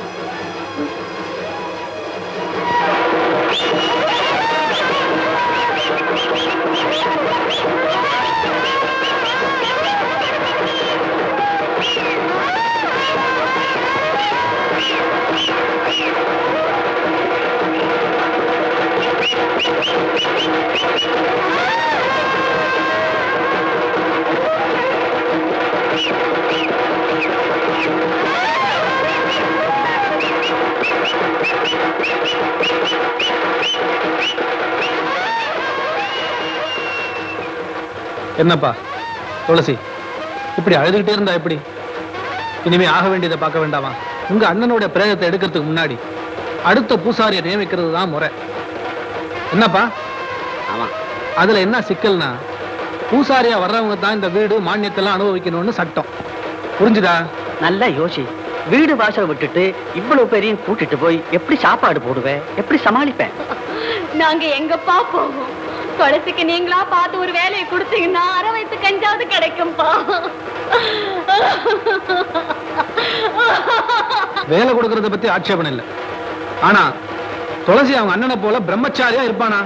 என்னப்பா துளசி இப்படி அழுதுகிட்டே இருந்தா எப்படி இனிமே ஆக வேண்டியதை பார்க்க வேண்டாமா உங்க அண்ணனோட பிரேதத்தை எடுக்கிறதுக்கு முன்னாடி அடுத்த பூசாரியை நியமிக்கிறது தான் முறை என்னப்பா ஆமா அதுல என்ன சிக்கல்னா பூசாரியா வர்றவங்க தான் இந்த வீடு மானியத்தெல்லாம் அனுபவிக்கணும்னு சட்டம் புரிஞ்சுதா நல்லா யோசி வீடு வாசல் விட்டுட்டு இவ்வளவு பேரையும் கூட்டிட்டு போய் எப்படி சாப்பாடு போடுவேன் எப்படி சமாளிப்பேன் நாங்க எங்கப்பா போவோம் துளசிக்கு நீங்களா பார்த்து ஒரு வேலையை கொடுத்தீங்கன்னா அரை வயசு கஞ்சாவது கிடைக்கும்பா வேலை கொடுக்கறத பத்தி ஆட்சேபணம் இல்லை ஆனா துளசி அவங்க அண்ணனை போல பிரம்மச்சாரியா இருப்பானா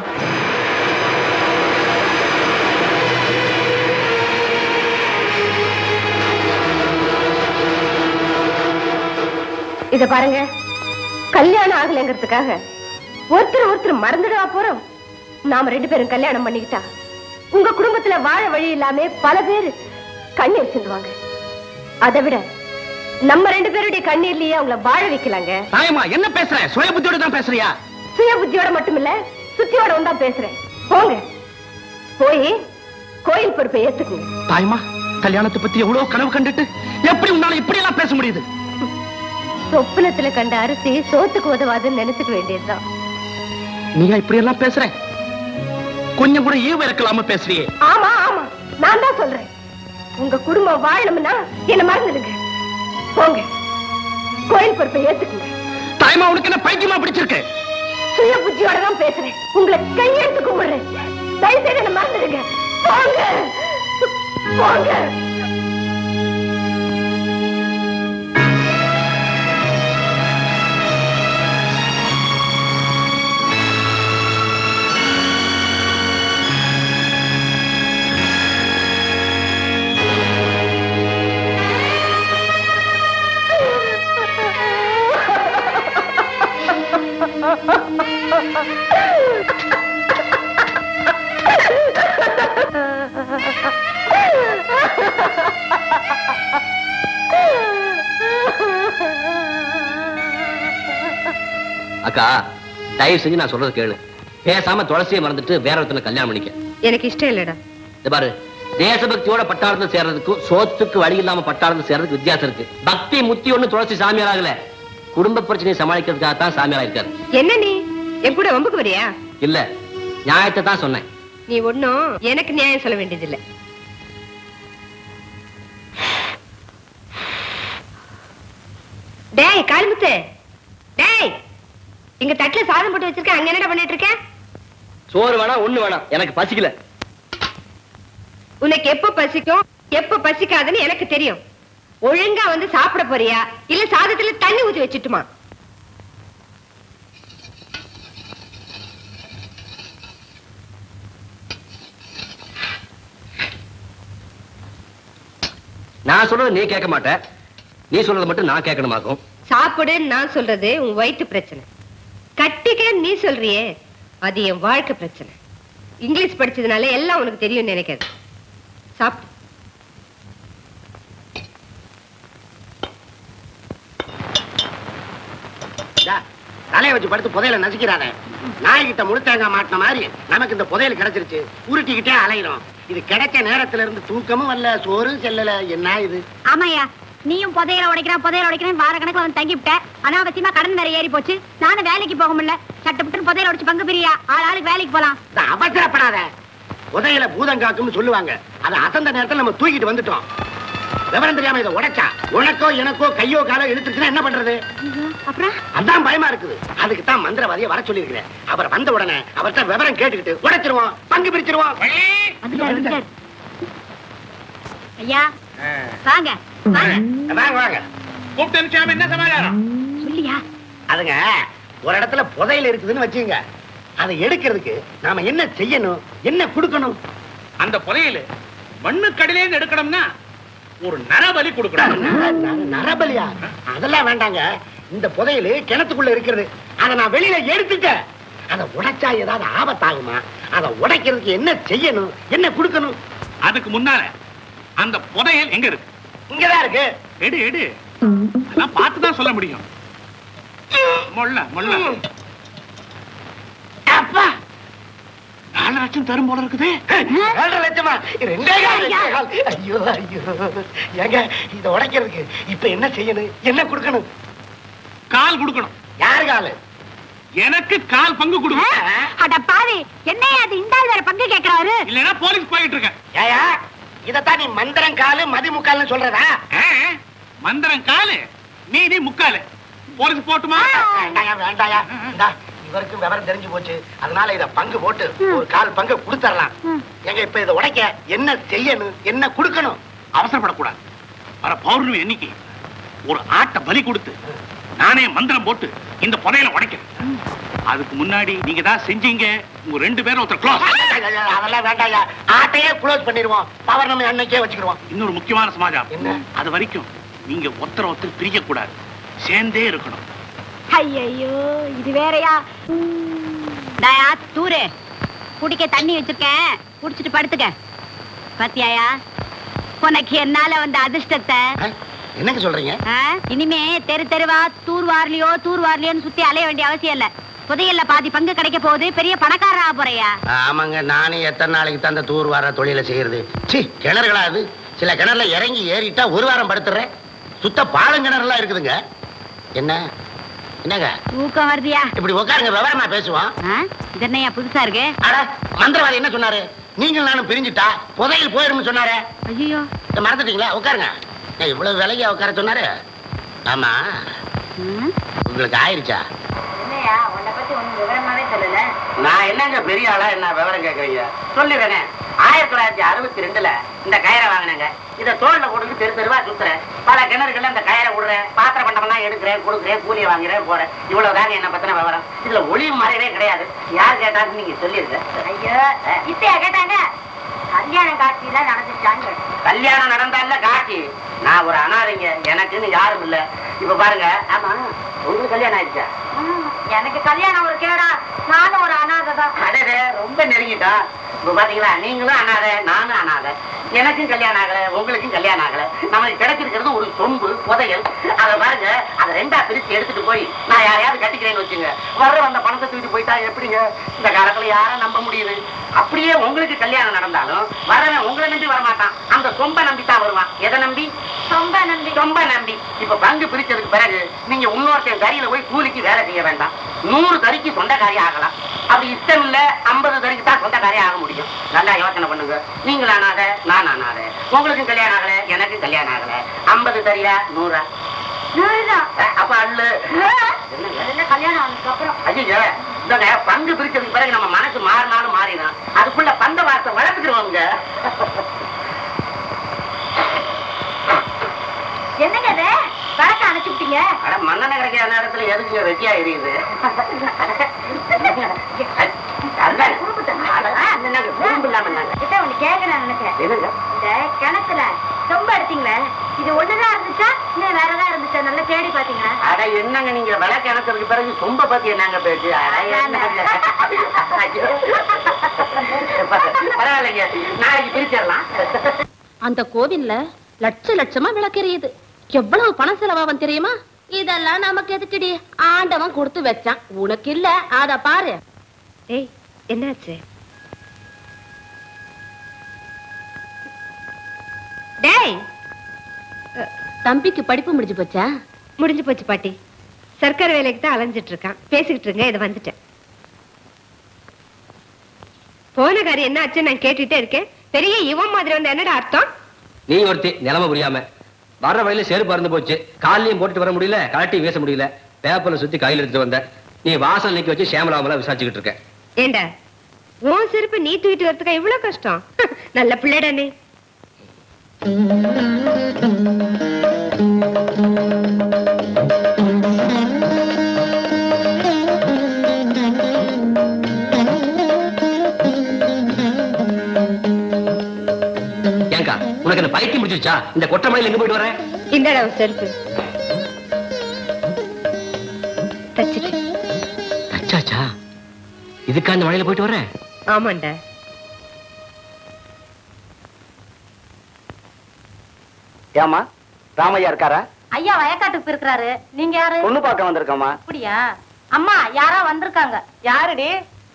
இத பாருங்க கல்யாணம் ஆகலைங்கிறதுக்காக ஒருத்தர் ஒருத்தர் மறந்துடவா போறோம் நாம ரெண்டு பேரும் கல்யாணம் பண்ணிக்கிட்டா உங்க குடும்பத்துல வாழ வழி இல்லாம பல பேர் கண்ணீர் சிந்துவாங்க அதை விட நம்ம ரெண்டு பேருடைய கண்ணீர்லயே அவங்கள வாழ வைக்கலாங்க தாயம்மா என்ன பேசுற சுய புத்தியோட தான் பேசுறியா சுய புத்தியோட மட்டும் இல்ல சுத்தியோட தான் பேசுறேன் போங்க போய் கோயில் பொறுப்பை ஏத்துக்குங்க தாயம்மா கல்யாணத்தை பத்தி எவ்வளவு கனவு கண்டுட்டு எப்படி உன்னால இப்படி எல்லாம் பேச முடியுது சொப்பனத்துல கண்ட அரிசி சோத்துக்கு உதவாதுன்னு நினைச்சுக்க வேண்டியதுதான் நீயா இப்படி எல்லாம் பேசுற கொஞ்சம் கூட ஈவு இறக்கலாம பேசுறியே ஆமா ஆமா நான் தான் சொல்றேன் உங்க குடும்பம் வாழணும்னா என்ன மறந்துடுங்க போங்க கோயில் பொறுப்பை ஏத்துக்குங்க தாயம்மா உனக்கு என்ன பைத்தியமா பிடிச்சிருக்கு சுய புத்தியோட தான் பேசுறேன் உங்களை கையெழுத்து கும்பிடுறேன் தயவு செய்து என்ன மறந்துடுங்க போங்க போங்க அக்கா தயவு செஞ்சு நான் சொல்றது கேளு பேசாம துளசியை மறந்துட்டு வேற ஒருத்தனை கல்யாணம் பண்ணிக்க எனக்கு இஷ்டம் இல்லடா இந்த பாரு தேசபக்தியோட பட்டாளத்துல சேர்றதுக்கும் சோத்துக்கு வழி இல்லாம பட்டாளத்துல சேர்றதுக்கு வித்தியாசம் இருக்கு பக்தி முத்தி ஒண்ணு துளசி சாமியார் ஆகல குடும்ப பிரச்சனையை சமாளிக்கிறதுக்காக தான் சாமியார் இருக்காரு என்ன நீ என் கூட வம்புக்கு வரியா இல்ல நியாயத்தை தான் சொன்னேன் நீ ஒண்ணும் எனக்கு நியாயம் சொல்ல வேண்டியதில்லை டேய் காளிமுத்து டேய் இங்க தட்டுல சாதம் போட்டு வச்சிருக்க அங்க என்னடா பண்ணிட்டு இருக்க சோறு வேணாம் ஒண்ணு வேணாம் எனக்கு பசிக்கல உனக்கு எப்ப பசிக்கும் எப்ப பசிக்காதுன்னு எனக்கு தெரியும் ஒழுங்கா வந்து சாப்பிட போறியா இல்ல சாதத்துல தண்ணி ஊத்தி வச்சுட்டுமா நான் சொல்றது நீ கேட்க மாட்ட நீ சொல்றது மட்டும் நான் கேட்கணுமாக்கும் சாப்பிடுன்னு நான் சொல்றது உன் வயிற்று பிரச்சனை கட்டிக்க நீ சொல்றியே அது என் வாழ்க்கை பிரச்சனை இங்கிலீஷ் படிச்சதுனால எல்லாம் உனக்கு தெரியும்னு நினைக்காது சாப்பிடு டா, தலையை வச்சு படுத்து புதையல நசுக்கிறாத நாய்கிட்ட முழு தேங்காய் மாட்டின மாதிரி நமக்கு இந்த புதையல் கிடைச்சிருச்சு உருட்டிக்கிட்டே அலையிறோம் இது கிடைக்க நேரத்துல இருந்து தூக்கமும் வரல சோறும் செல்லல என்ன இது ஆமாயா நீயும் புதையல உடைக்கிறேன் புதையல உடைக்கிறேன் வார கணக்குல வந்து தங்கிவிட்ட அனாவசியமா கடன் வேற ஏறி போச்சு நானும் வேலைக்கு போக முடியல சட்டப்பட்டு புதையல உடைச்சு பங்கு பிரியா ஆள் ஆளுக்கு வேலைக்கு போலாம் இந்த அவசரப்படாத உதயில பூதங்காக்கும்னு சொல்லுவாங்க அதை அசந்த நேரத்துல நம்ம தூக்கிட்டு வந்துட்டோம் விவரம் தெரியாம இதை உடைச்சா உனக்கோ எனக்கோ கையோ காலோ இழுத்துச்சுன்னா என்ன பண்றது அப்புறம் அதான் பயமா இருக்குது அதுக்கு தான் மந்திரவாதியை வர சொல்லியிருக்கிறேன் அவர் வந்த உடனே அவர்கிட்ட விவரம் கேட்டுக்கிட்டு உடைச்சிருவோம் பங்கு பிரிச்சிருவோம் வந்துட்டாரு வந்துட்டாரு ஐயா வாங்க வாங்க வாங்க வாங்க கூப்பிட்டு அனுப்பிச்சாம என்ன சமாச்சாரம் சொல்லியா அதுங்க ஒரு இடத்துல புதையல் இருக்குதுன்னு வச்சுங்க அதை எடுக்கிறதுக்கு நாம என்ன செய்யணும் என்ன கொடுக்கணும் அந்த புதையல் மண்ணு கடையிலே எடுக்கணும்னா ஒரு நரபலி கொடுக்கணும் நர- நர- நரபலியா அதெல்லாம் வேண்டாங்க இந்த புதையல் கிணத்துக்குள்ள இருக்கிறது அதை நான் வெளியில எடுத்துட்டேன் அதை உடைச்சா ஏதாவது ஆபத்தாகுமா அதை உடைக்கிறதுக்கு என்ன செய்யணும் என்ன கொடுக்கணும் அதுக்கு முன்னால அந்த புதையல் எங்க இருக்கு இங்கதான் இருக்கு எடு எடு அதெல்லாம் பார்த்து தான் சொல்ல முடியும் மொள்ள மொள்ள அப்பா நாலு லட்சம் தரும் போல இருக்குது ஏழரை லட்சமா ரெண்டே கால், ரெண்டே கால். ஐயோ ஐயோ ஏங்க இதை உடைக்கிறதுக்கு இப்ப என்ன செய்யணும் என்ன கொடுக்கணும் கால் கொடுக்கணும் யாரு காலு எனக்கு கால் பங்கு கொடு அட பாவி என்னையா அது இந்த ஆள் வேற பங்கு கேக்குறாரு இல்லைன்னா போலீஸ் போயிட்டு இருக்கேன் ஏயா இதத்தான் நீ மந்திரம் காலு மதிமுக்கால்னு சொல்றதா ஆ, மந்திரம் காலு மீதி முக்காலு போலீஸ் போட்டுமா வேண்டாயா வேண்டாயா இந்தா, இவருக்கு விவரம் தெரிஞ்சு போச்சு அதனால இத பங்கு போட்டு ஒரு கால் பங்கு கொடுத்துடலாம் எங்க இப்ப இதை உடைக்க என்ன செய்யணும் என்ன கொடுக்கணும் அவசரப்படக்கூடாது வர பௌர்ணமி அன்னைக்கு ஒரு ஆட்டை பலி கொடுத்து நானே மந்திரம் போட்டு இந்த புதையல உடைக்கிறேன் அதுக்கு முன்னாடி நீங்க தான் செஞ்சீங்க உங்க ரெண்டு பேரும் ஒருத்தர் க்ளோஸ் அதெல்லாம் வேண்டாயா ஆட்டையே க்ளோஸ் பண்ணிடுவோம் பௌர்ணமி அன்னைக்கே வச்சுக்கிடுவோம் இன்னொரு முக்கியமான சமாச்சாரம் என்ன? அது வரைக்கும் நீங்க ஒருத்தர் ஒருத்தர் பிரிய கூடாது சேர்ந்தே இருக்கணும் ஐயோ இது வேறயா டயா தூரு குடிக்க தண்ணி வச்சிருக்கேன் குடிச்சிட்டு படுத்துக்க பாத்தியாயா உனக்கு என்னால வந்த அதிர்ஷ்டத்தை ஆ? என்னங்க சொல்றீங்க ஆ? இனிமே தெரு தெருவா தூர் வாரலையோ தூர் வாரலையோன்னு சுத்தி அலைய வேண்டிய அவசியம் இல்ல புதையல்ல பாதி பங்கு கிடைக்க போகுது பெரிய பணக்காரா போறியா ஆமாங்க நானே எத்தனை நாளைக்கு தான் அந்த தூர் வார தொழிலை செய்யறது சி கிணறுகளா அது சில கிணறுல இறங்கி ஏறிட்டா ஒரு வாரம் படுத்துறேன் சுத்த பாலங்கிணறுலாம் இருக்குதுங்க என்ன என்னங்க தூக்கம் வருதியா இப்படி உட்காருங்க விவரமா பேசுவோம் ஆ? இது என்னய்யா புதுசா இருக்கு அட மந்திரவாதி என்ன சொன்னாரு நீங்கள் நானும் பிரிஞ்சுட்டா புதையல் போயிடும்னு சொன்னாரு ஐயோ இதை மறந்துட்டீங்களா உட்காருங்க ஏன் இவ்வளவு விலையா உட்கார சொன்னாரு ஆமா உங்களுக்கு ஆயிருச்சா என்னையா உன்னை பத்தி ஒண்ணு விவரமாவே சொல்லல நான் என்னங்க பெரிய ஆளா என்ன விவரம் கேக்குறீங்க சொல்லிடுறேனே ஆயிரத்தி தொள்ளாயிரத்தி அறுபத்தி ரெண்டுல இந்த கயிறை வாங்கினேங்க இதை தோல்ல போட்டு தெரு தெருவா சுத்துறேன் பல கிணறுகள்ல இந்த கயிறை விடுறேன் பாத்திர பண்டமெல்லாம் எடுக்கிறேன் கொடுக்குறேன் கூலியை வாங்குறேன் போறேன் இவ்வளவு தாங்க என்ன பத்தின விவரம் இதுல ஒளிவு மறைவே கிடையாது யார் கேட்டாலும் நீங்க சொல்லிருங்க ஐயோ இப்பயா கேட்டாங்க கல்யாணம் காட்சியில நடந்துச்சான்னு கல்யாணம் நடந்தால காட்சி நான் ஒரு அனாதைங்க எனக்குன்னு யாரும் இல்ல இப்ப பாருங்க ஆமா உங்களுக்கு கல்யாணம் ஆயிடுச்சா எனக்கு கல்யாணம் ஒரு கேடா நானும் ஒரு அனாதை தான் அடடே ரொம்ப நெருங்கிட்டோம் இப்ப பாத்தீங்களா நீங்களும் அனாதை நானும் அனாதை எனக்கும் கல்யாணம் ஆகல உங்களுக்கும் கல்யாணம் ஆகல நமக்கு கிடைச்சிருக்கிறது ஒரு சொம்பு புதையல் அதை பாருங்க அதை ரெண்டா பிரிச்சு எடுத்துட்டு போய் நான் யாரையாவது கட்டிக்கிறேன்னு வச்சுங்க வர்ற வந்த பணத்தை தூக்கிட்டு போயிட்டா எப்படிங்க இந்த காலத்துல யாரை நம்ப முடியுது அப்படியே உங்களுக்கு கல்யாணம் நடந்தாலும் வரவன் உங்களை நம்பி வரமாட்டான் அந்த சொம்ப நம்பி தான் வருவான் எதை நம்பி ரொம்ப நன்றி ரொம்ப நம்பி இப்ப பங்கு பிரிச்சதுக்கு பிறகு நீங்க இன்னொருத்தன் தறியில போய் கூலிக்கு வேலை செய்ய வேண்டாம் நூறு தறிக்கு சொந்தக்காரி ஆகலாம் அப்படி இஷ்டம் இல்ல ஐம்பது தறிக்கு தான் சொந்தக்காரி ஆக முடியும் நல்லா யோசனை பண்ணுங்க நீங்கள் ஆனாத நான் ஆனாத உங்களுக்கும் கல்யாணம் ஆகல எனக்கும் கல்யாணம் ஆகல ஐம்பது தறியா நூறா நூறுதான் அஹ், அப்ப அல்லு என்னங்க அதெல்லாம் கல்யாணம் ஆனதுக்கு அப்புறம் ஐயோ இந்த பங்கு பிரிச்சதுக்கு பிறகு நம்ம மனசு மாறினாலும் மாறிடும் அதுக்குள்ள பந்த வார்த்தை வளர்த்துக்கிறோங்க என்னங்க இது வழக்க அணைச்சு விட்டீங்க அட மண்ணெண்ணெய் கிடைக்காத நேரத்துல எதுக்குங்க வெட்டியா எரியுது அதுதான். அட, என்னங்க, குறும்பு இல்லாம என்னங்க? கிட்ட ஒண்ணு கேட்கறேன் நினைக்கிறேன் என்னங்க? இந்த கிணத்துல சொம்ப எடுத்தீங்களே இது ஒண்ணுதான் இருந்துச்சா இல்ல வேற ஏதாவது இருந்துச்சா நல்லா தேடி பாத்தீங்களா அட என்னங்க நீங்க விளக்கு இணக்கிறதுக்கு பிறகு சொம்ப பத்தி என்னங்க பேச்சு அட, என்னங்க? ஐயோ. பரவாயில்லைங்க நாளைக்கு பிரிச்சிடலாம் அந்த கோவில்ல லட்ச லட்சமா விளக்கெரியுது எவ்வளவு பணம் செலவாகும் தெரியுமா இதெல்லாம் நமக்கு எதுக்குடி ஆண்டவன் கொடுத்து வச்சான் உனக்கு இல்ல அத பாரு ஏய் என்னாச்சு டேய் தம்பிக்கு படிப்பு முடிஞ்சு போச்சா முடிஞ்சு போச்சு பாட்டி சர்க்கார் வேலைக்கு தான் அலைஞ்சிட்டு இருக்கான் பேசிக்கிட்டு இருங்க இதை வந்துட்டேன் போன காரியம் என்ன ஆச்சு நான் கேட்டுட்டே இருக்கேன் பெரிய இவன் மாதிரி வந்து என்னடா அர்த்தம் நீ ஒருத்தி நிலைமை புரியாம வர்ற வழியில செருப்பு பறந்து போச்சு காலையும் போட்டுட்டு வர முடியல கலட்டி வீச முடியல பேப்பர்ல சுத்தி கையில எடுத்துட்டு வந்த நீ வாசல் நிக்க வச்சு சேமலாமலா விசாரிச்சுக்கிட்டு இருக்க ஏண்டா உன் செருப்பு நீ தூக்கிட்டு வரதுக்கா இவ்வளவு கஷ்டம் நல்ல பிள்ளைடா நீ ஏங்கா உனக்கு என்ன பைத்தியம் முடிச்சிருச்சா இந்த கொட்டை மலையில எங்க போயிட்டு வரேன் இந்தடா உன் செருப்பு தச்சுட்டு அச்சாச்சா இதுக்கா இந்த மலையில போயிட்டு வரேன் ஆமாண்டா ஏமா ராமையா இருக்காரா ஐயா வயக்காட்டுக்கு போயிருக்கிறாரு நீங்க யாரு பொண்ணு பார்க்க வந்திருக்கோமா அப்படியா அம்மா யாரோ வந்திருக்காங்க யாருடி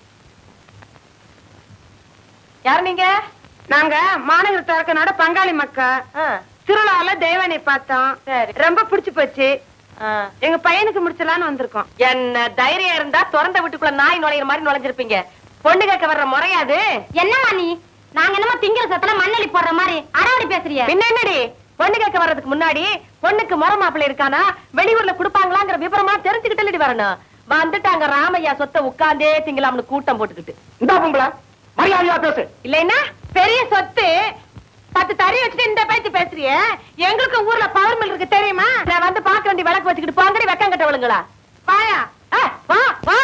யார் நீங்க நாங்க மாநகரத்துல இருக்கனோட பங்காளி மக்கா ஆ, திருவிழால தெய்வானை பார்த்தோம் சரி. ரொம்ப பிடிச்சு போச்சு ஆ. எங்க பையனுக்கு முடிச்சலான்னு வந்திருக்கோம் என்ன தைரியம் இருந்தா திறந்த வீட்டுக்குள்ள நாய் நுழையிற மாதிரி நுழைஞ்சிருப்பீங்க பொண்ணு கேட்க வர்ற முறையாது என்னம்மா நீ நாங்க என்னமோ திங்கிற சத்துல மண்ணெளி போடுற மாதிரி அடாவடி பேசுறிய பின்ன என்னடி பொண்ணு கேட்க வர்றதுக்கு முன்னாடி பொண்ணுக்கு முறை மாப்பிள்ளை இருக்கானா வெளியூர்ல கொடுப்பாங்களாங்கிற விவரமா தெரிஞ்சுக்கிட்டு வரணும் வந்துட்டாங்க ராமையா சொத்தை உட்கார்ந்தே திங்கலாம்னு கூட்டம் போட்டுக்கிட்டு இந்த பொம்பளை மரியாதையா பேசு இல்லைன்னா பெரிய சொத்து பத்து தறி வச்சுட்டு இந்த பேச்சு பேசுறிய எங்களுக்கு ஊர்ல பவர் மில் இருக்கு தெரியுமா நான் வந்து பாக்க வேண்டிய விளக்கு வச்சுக்கிட்டு போங்கடி வெக்கம் கட்டவளுங்களா வாயா ஆ, வா வா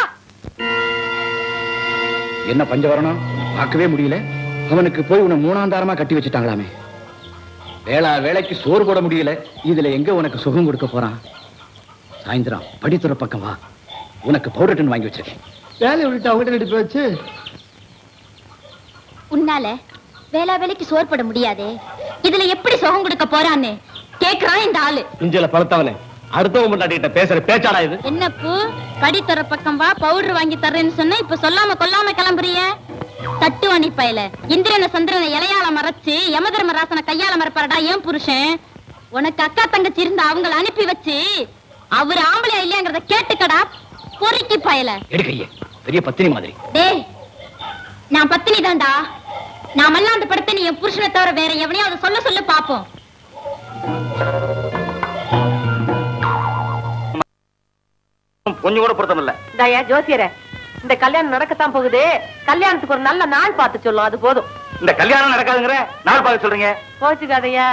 என்ன பஞ்சவரணம் பார்க்கவே முடியல அவனுக்கு போய் உன்னை மூணாந்தாரமா கட்டி வச்சுட்டாங்களாமே வேளா வேலைக்கு சோறு போட முடியல இதுல எங்க உனக்கு சுகம் கொடுக்க போறான் சாயந்தரம் படித்துற பக்கம் வா உனக்கு பவுடர் டன் வாங்கி வச்சிருக்கேன் வேலையை விட்டு அவங்ககிட்ட நடிப்பு வச்சு உன்னால வேளா வேலைக்கு சோறு போட முடியாதே இதுல எப்படி சுகம் கொடுக்க போறான்னு கேக்குறான் இந்த ஆளு இஞ்சல பழத்தவனே அடுத்தவன் முன்னாடிட்ட பேசுற பேச்சாடா இது என்ன பூ கடி தர பக்கம் வா பவுடர் வாங்கி தர்றேன்னு சொன்ன இப்ப சொல்லாம கொல்லாம கிளம்புறிய தட்டுவாணி பயல இந்திரன சந்திரனை இலையால மறைச்சு யமதர்மராசனை கையால மறைப்பாரடா ஏன் புருஷன் உனக்கு அக்கா தங்கச்சி இருந்த அவங்கள அனுப்பி வச்சு அவர் ஆம்பளையா இல்லையாங்கிறத கேட்டுக்கடா பொறுக்கி பயல எடுக்கையே பெரிய பத்தினி மாதிரி டேய் நான் பத்தினி தான்டா நான் மல்லாந்து படுத்த நீ என் புருஷனை தவிர வேற எவனையாவது சொல்ல சொல்ல பாப்போம் கொஞ்சம் கூட பொருத்தம் இல்ல தயா ஜோசியரே இந்த கல்யாணம் நடக்கத்தான் போகுது கல்யாணத்துக்கு ஒரு நல்ல நாள் பார்த்து சொல்லும் அது போதும் இந்த கல்யாணம் நடக்காதுங்கிற நாள் பார்க்க சொல்றீங்க போச்சுக்காதையா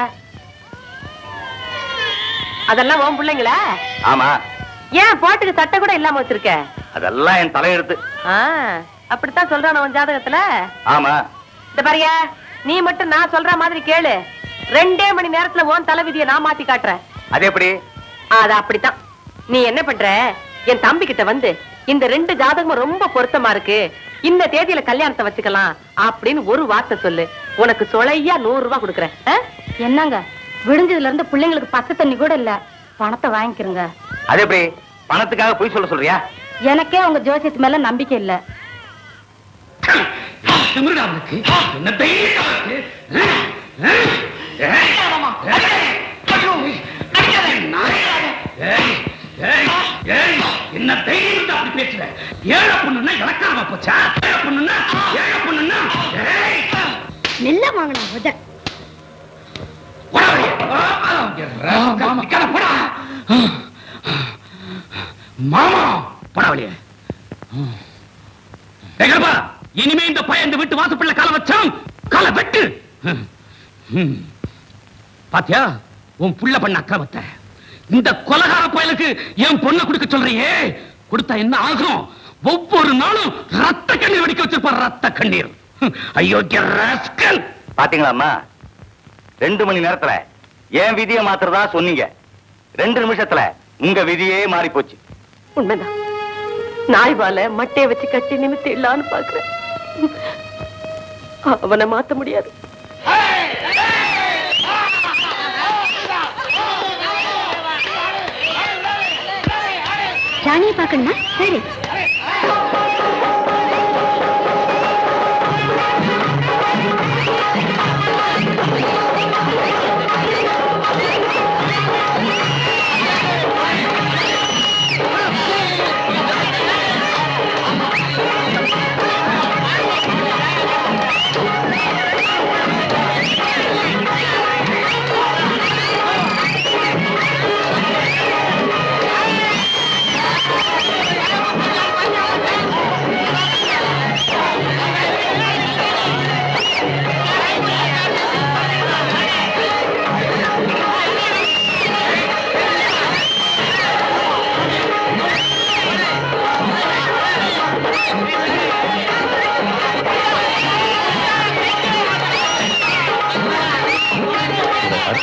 அதெல்லாம் உன் பிள்ளைங்களா ஆமா ஏன் போட்டுக்கு சட்டை கூட இல்லாம வச்சிருக்க அதெல்லாம் என் தலையெழுத்து ஆ, அப்படித்தான் சொல்றான உன் ஜாதகத்துல ஆமா இந்த பாரியா நீ மட்டும் நான் சொல்ற மாதிரி கேளு ரெண்டே மணி நேரத்துல உன் தலைவிதியை நான் மாத்தி காட்டுறேன் அது எப்படி அது அப்படித்தான் நீ என்ன பண்ற என் தம்பி கிட்ட வந்து இந்த ரெண்டு ஜாதகமும் ரொம்ப பொருத்தமா இருக்கு இந்த தேதியில கல்யாணத்தை வச்சுக்கலாம் அப்படின்னு ஒரு வார்த்தை சொல்லு உனக்கு சொலையா நூறு ரூபாய் கொடுக்குறேன் ஆ? என்னங்க விடிஞ்சதுல இருந்து பிள்ளைங்களுக்கு பச்சை தண்ணி கூட இல்ல பணத்தை வாங்கிக்கிறங்க அது எப்படி பணத்துக்காக பொய் சொல்ல சொல்றியா எனக்கே உங்க ஜோசியத்து மேல நம்பிக்கை இல்ல திமிருடா அவனுக்கு என்ன தைரியம் அவனுக்கு? ஏய், ஏய், ஏய், ஏய், என்ன தைரியம் இருந்தா அப்படி பேசுற ஏழை பொண்ணுன்னா இலக்காரமா போச்சா ஏழை பொண்ணுன்னா ஏழை பொண்ணுன்னா ஏய், நெல்ல வாங்கினா முத போடா வெளியே. ஆ, ஆ, இங்க ராஸ்கல், நிக்காத, போடா. மாமா போடா வெளியே எங்கப்பா இனிமே இந்த பையன் இந்த வீட்டு வாசப்பள்ள கால வச்சான் கால வெட்டு ஹம். ஹம். பாத்தியா உன் புள்ள பண்ண அக்கிரமத்தை இந்த கொலகார பயலுக்கு என் பொண்ணை கொடுக்க சொல்றியே கொடுத்தா என்ன ஆகும் ஒவ்வொரு நாளும் ரத்த கண்ணீர் வெடிக்க வச்சிருப்பார் ரத்த கண்ணீர் ஹம். அயோக்கிய ராஸ்கல் பாத்தீங்களா அம்மா ரெண்டு மணி நேரத்துல என் விதியை மாத்திரதா சொன்னீங்க ரெண்டு நிமிஷத்துல உங்க விதியே மாறி போச்சு உண்மைதான் நாய் வால மட்டைய வச்சு கட்டி நிமித்தி இல்லான்னு பாக்குறேன் அவனை மாத்த முடியாது ராணியை பார்க்கணுமா சரி ஆ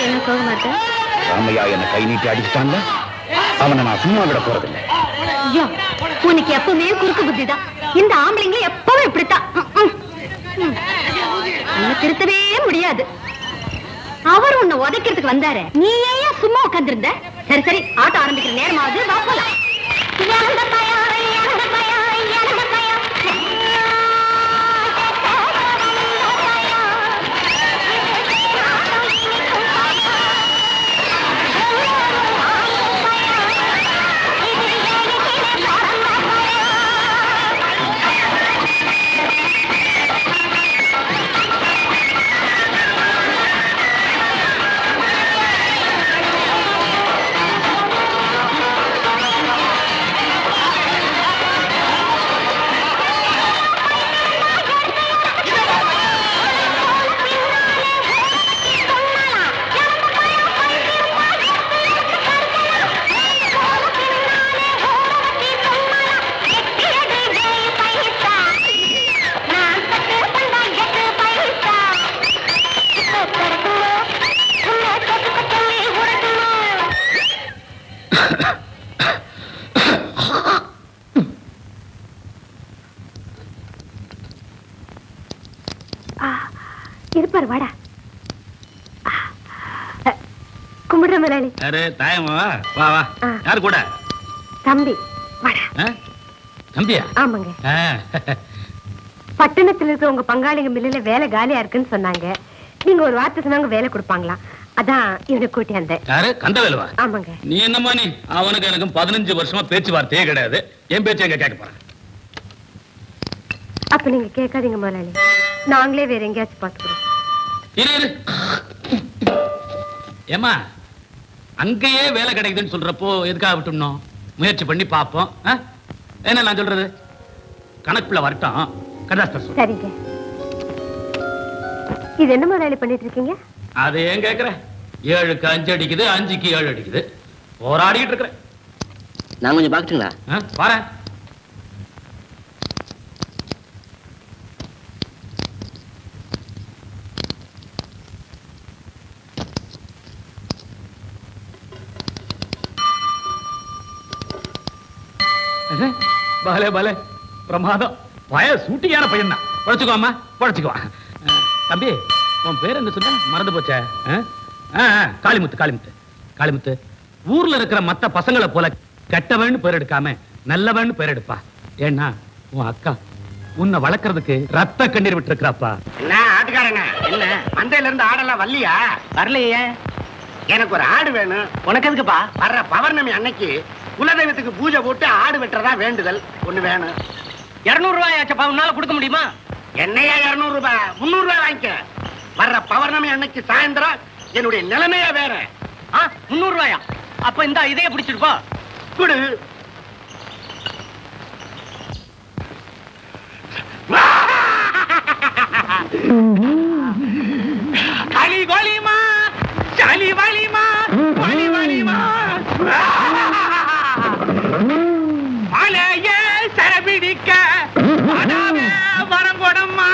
என்ன சோகமா இருக்க ராமையா என்னை கை நீட்டி அடிச்சிட்டான்ல அவனை நான் சும்மா விட போறதில்லை ஐயோ உனக்கு எப்பவுமே குறுக்கு புத்திதான் இந்த ஆம்பளைங்க எப்பவும் இப்படித்தான் ம், ம். ம். உன்னை திருத்தவே முடியாது அவர் உன்னை உதைக்கிறதுக்கு வந்தாரு நீ ஏன் சும்மா உட்கார்ந்திருந்த சரி சரி ஆட்டம் ஆரம்பிக்கிற நேரமாவது வா போலாம் இறந்த பயம், இறந்த பயம், இறந்த பயம். இருப்பாரு வாடா கும்பிடுற முதலாளி யாரு தாயமா வா வா ஆ. யாரு கூட தம்பி வாடா ஆ? தம்பியா ஆமாங்க ஆ. பட்டணத்துல இருக்க உங்க பங்காளிங்க மில்லுல வேலை காலியா இருக்குன்னு சொன்னாங்க நீங்க ஒரு வார்த்தை சொன்னாங்க வேலை கொடுப்பாங்களாம் அதான் இவனை கூட்டியாந்தேன் யாரு கந்தவேலுவா ஆமாங்க நீ என்னம்மா நீ அவனுக்கு எனக்கும் பதினஞ்சு வருஷமா பேச்சுவார்த்தையே கிடையாது என் பேச்சு எங்க கேட்க போறேன் அப்ப நீங்க கேட்காதீங்க முதலாளி நாங்களே வேற எங்கேயாச்சும் பாத்துக்கிறோம் இரு இரு ஏமா அங்கேயே வேலை கிடைக்குதுன்னு சொல்றப்போ எதுக்காக விட்டுணும் முயற்சி பண்ணி பார்ப்போம் ஆ? என்ன நான் சொல்றது கணக்குல வரட்டும் கதாஸ்தர் சொல்லு சரிங்க இது என்ன முதலாளி பண்ணிட்டு இருக்கீங்க அது ஏன் கேக்குற ஏழுக்கு அஞ்சு அடிக்குது அஞ்சுக்கு ஏழு அடிக்குது போராடிட்டு இருக்கிறேன் நான் கொஞ்சம் பார்க்கட்டுங்களா ஆ, பாரேன் பலே பலே பிரமாதம் பய சூட்டியான பையன் தான் பழச்சுக்கோமா பழச்சுக்கோ தம்பி உன் பேர் என்ன சொன்ன மறந்து போச்சே ஆ? ஆ, ஆ, காளிமுத்து காளிமுத்து காளிமுத்து ஊர்ல இருக்கிற மத்த பசங்களை போல கெட்டவன்னு பேர் எடுக்காம நல்லவன்னு பேர் எடுப்பா ஏன்னா உன் அக்கா உன்னை வளர்க்கறதுக்கு ரத்த கண்ணீர் விட்டு இருக்கிறாப்பா என்ன ஆட்டுக்காரன என்ன மந்தையில இருந்து ஆடெல்லாம் வரலையா வரலையே எனக்கு ஒரு ஆடு வேணும் உனக்கு எதுக்குப்பா வர்ற பௌர்ணமி அன்னைக்கு குலதெய்வத்துக்கு பூஜை போட்டு ஆடு வெட்டுறதா வேண்டுதல் ஒண்ணு வேணும் இருநூறு ரூபாய் ஆச்சப்பா உன்னால கொடுக்க முடியுமா என்னையா இருநூறு ரூபாய் முந்நூறு ரூபாய் வாங்கிக்க வர்ற பௌர்ணமி அன்னைக்கு சாயந்தரம் என்னுடைய நிலைமையே வேற ஆ முந்நூறு ரூபாயா அப்ப இந்த இதையே பிடிச்சிருப்பா குடு களி வலிமா சளி வலிமா வலி வலிமா மலையே சரபிடிக்க மனமே வரம் கொடம்மா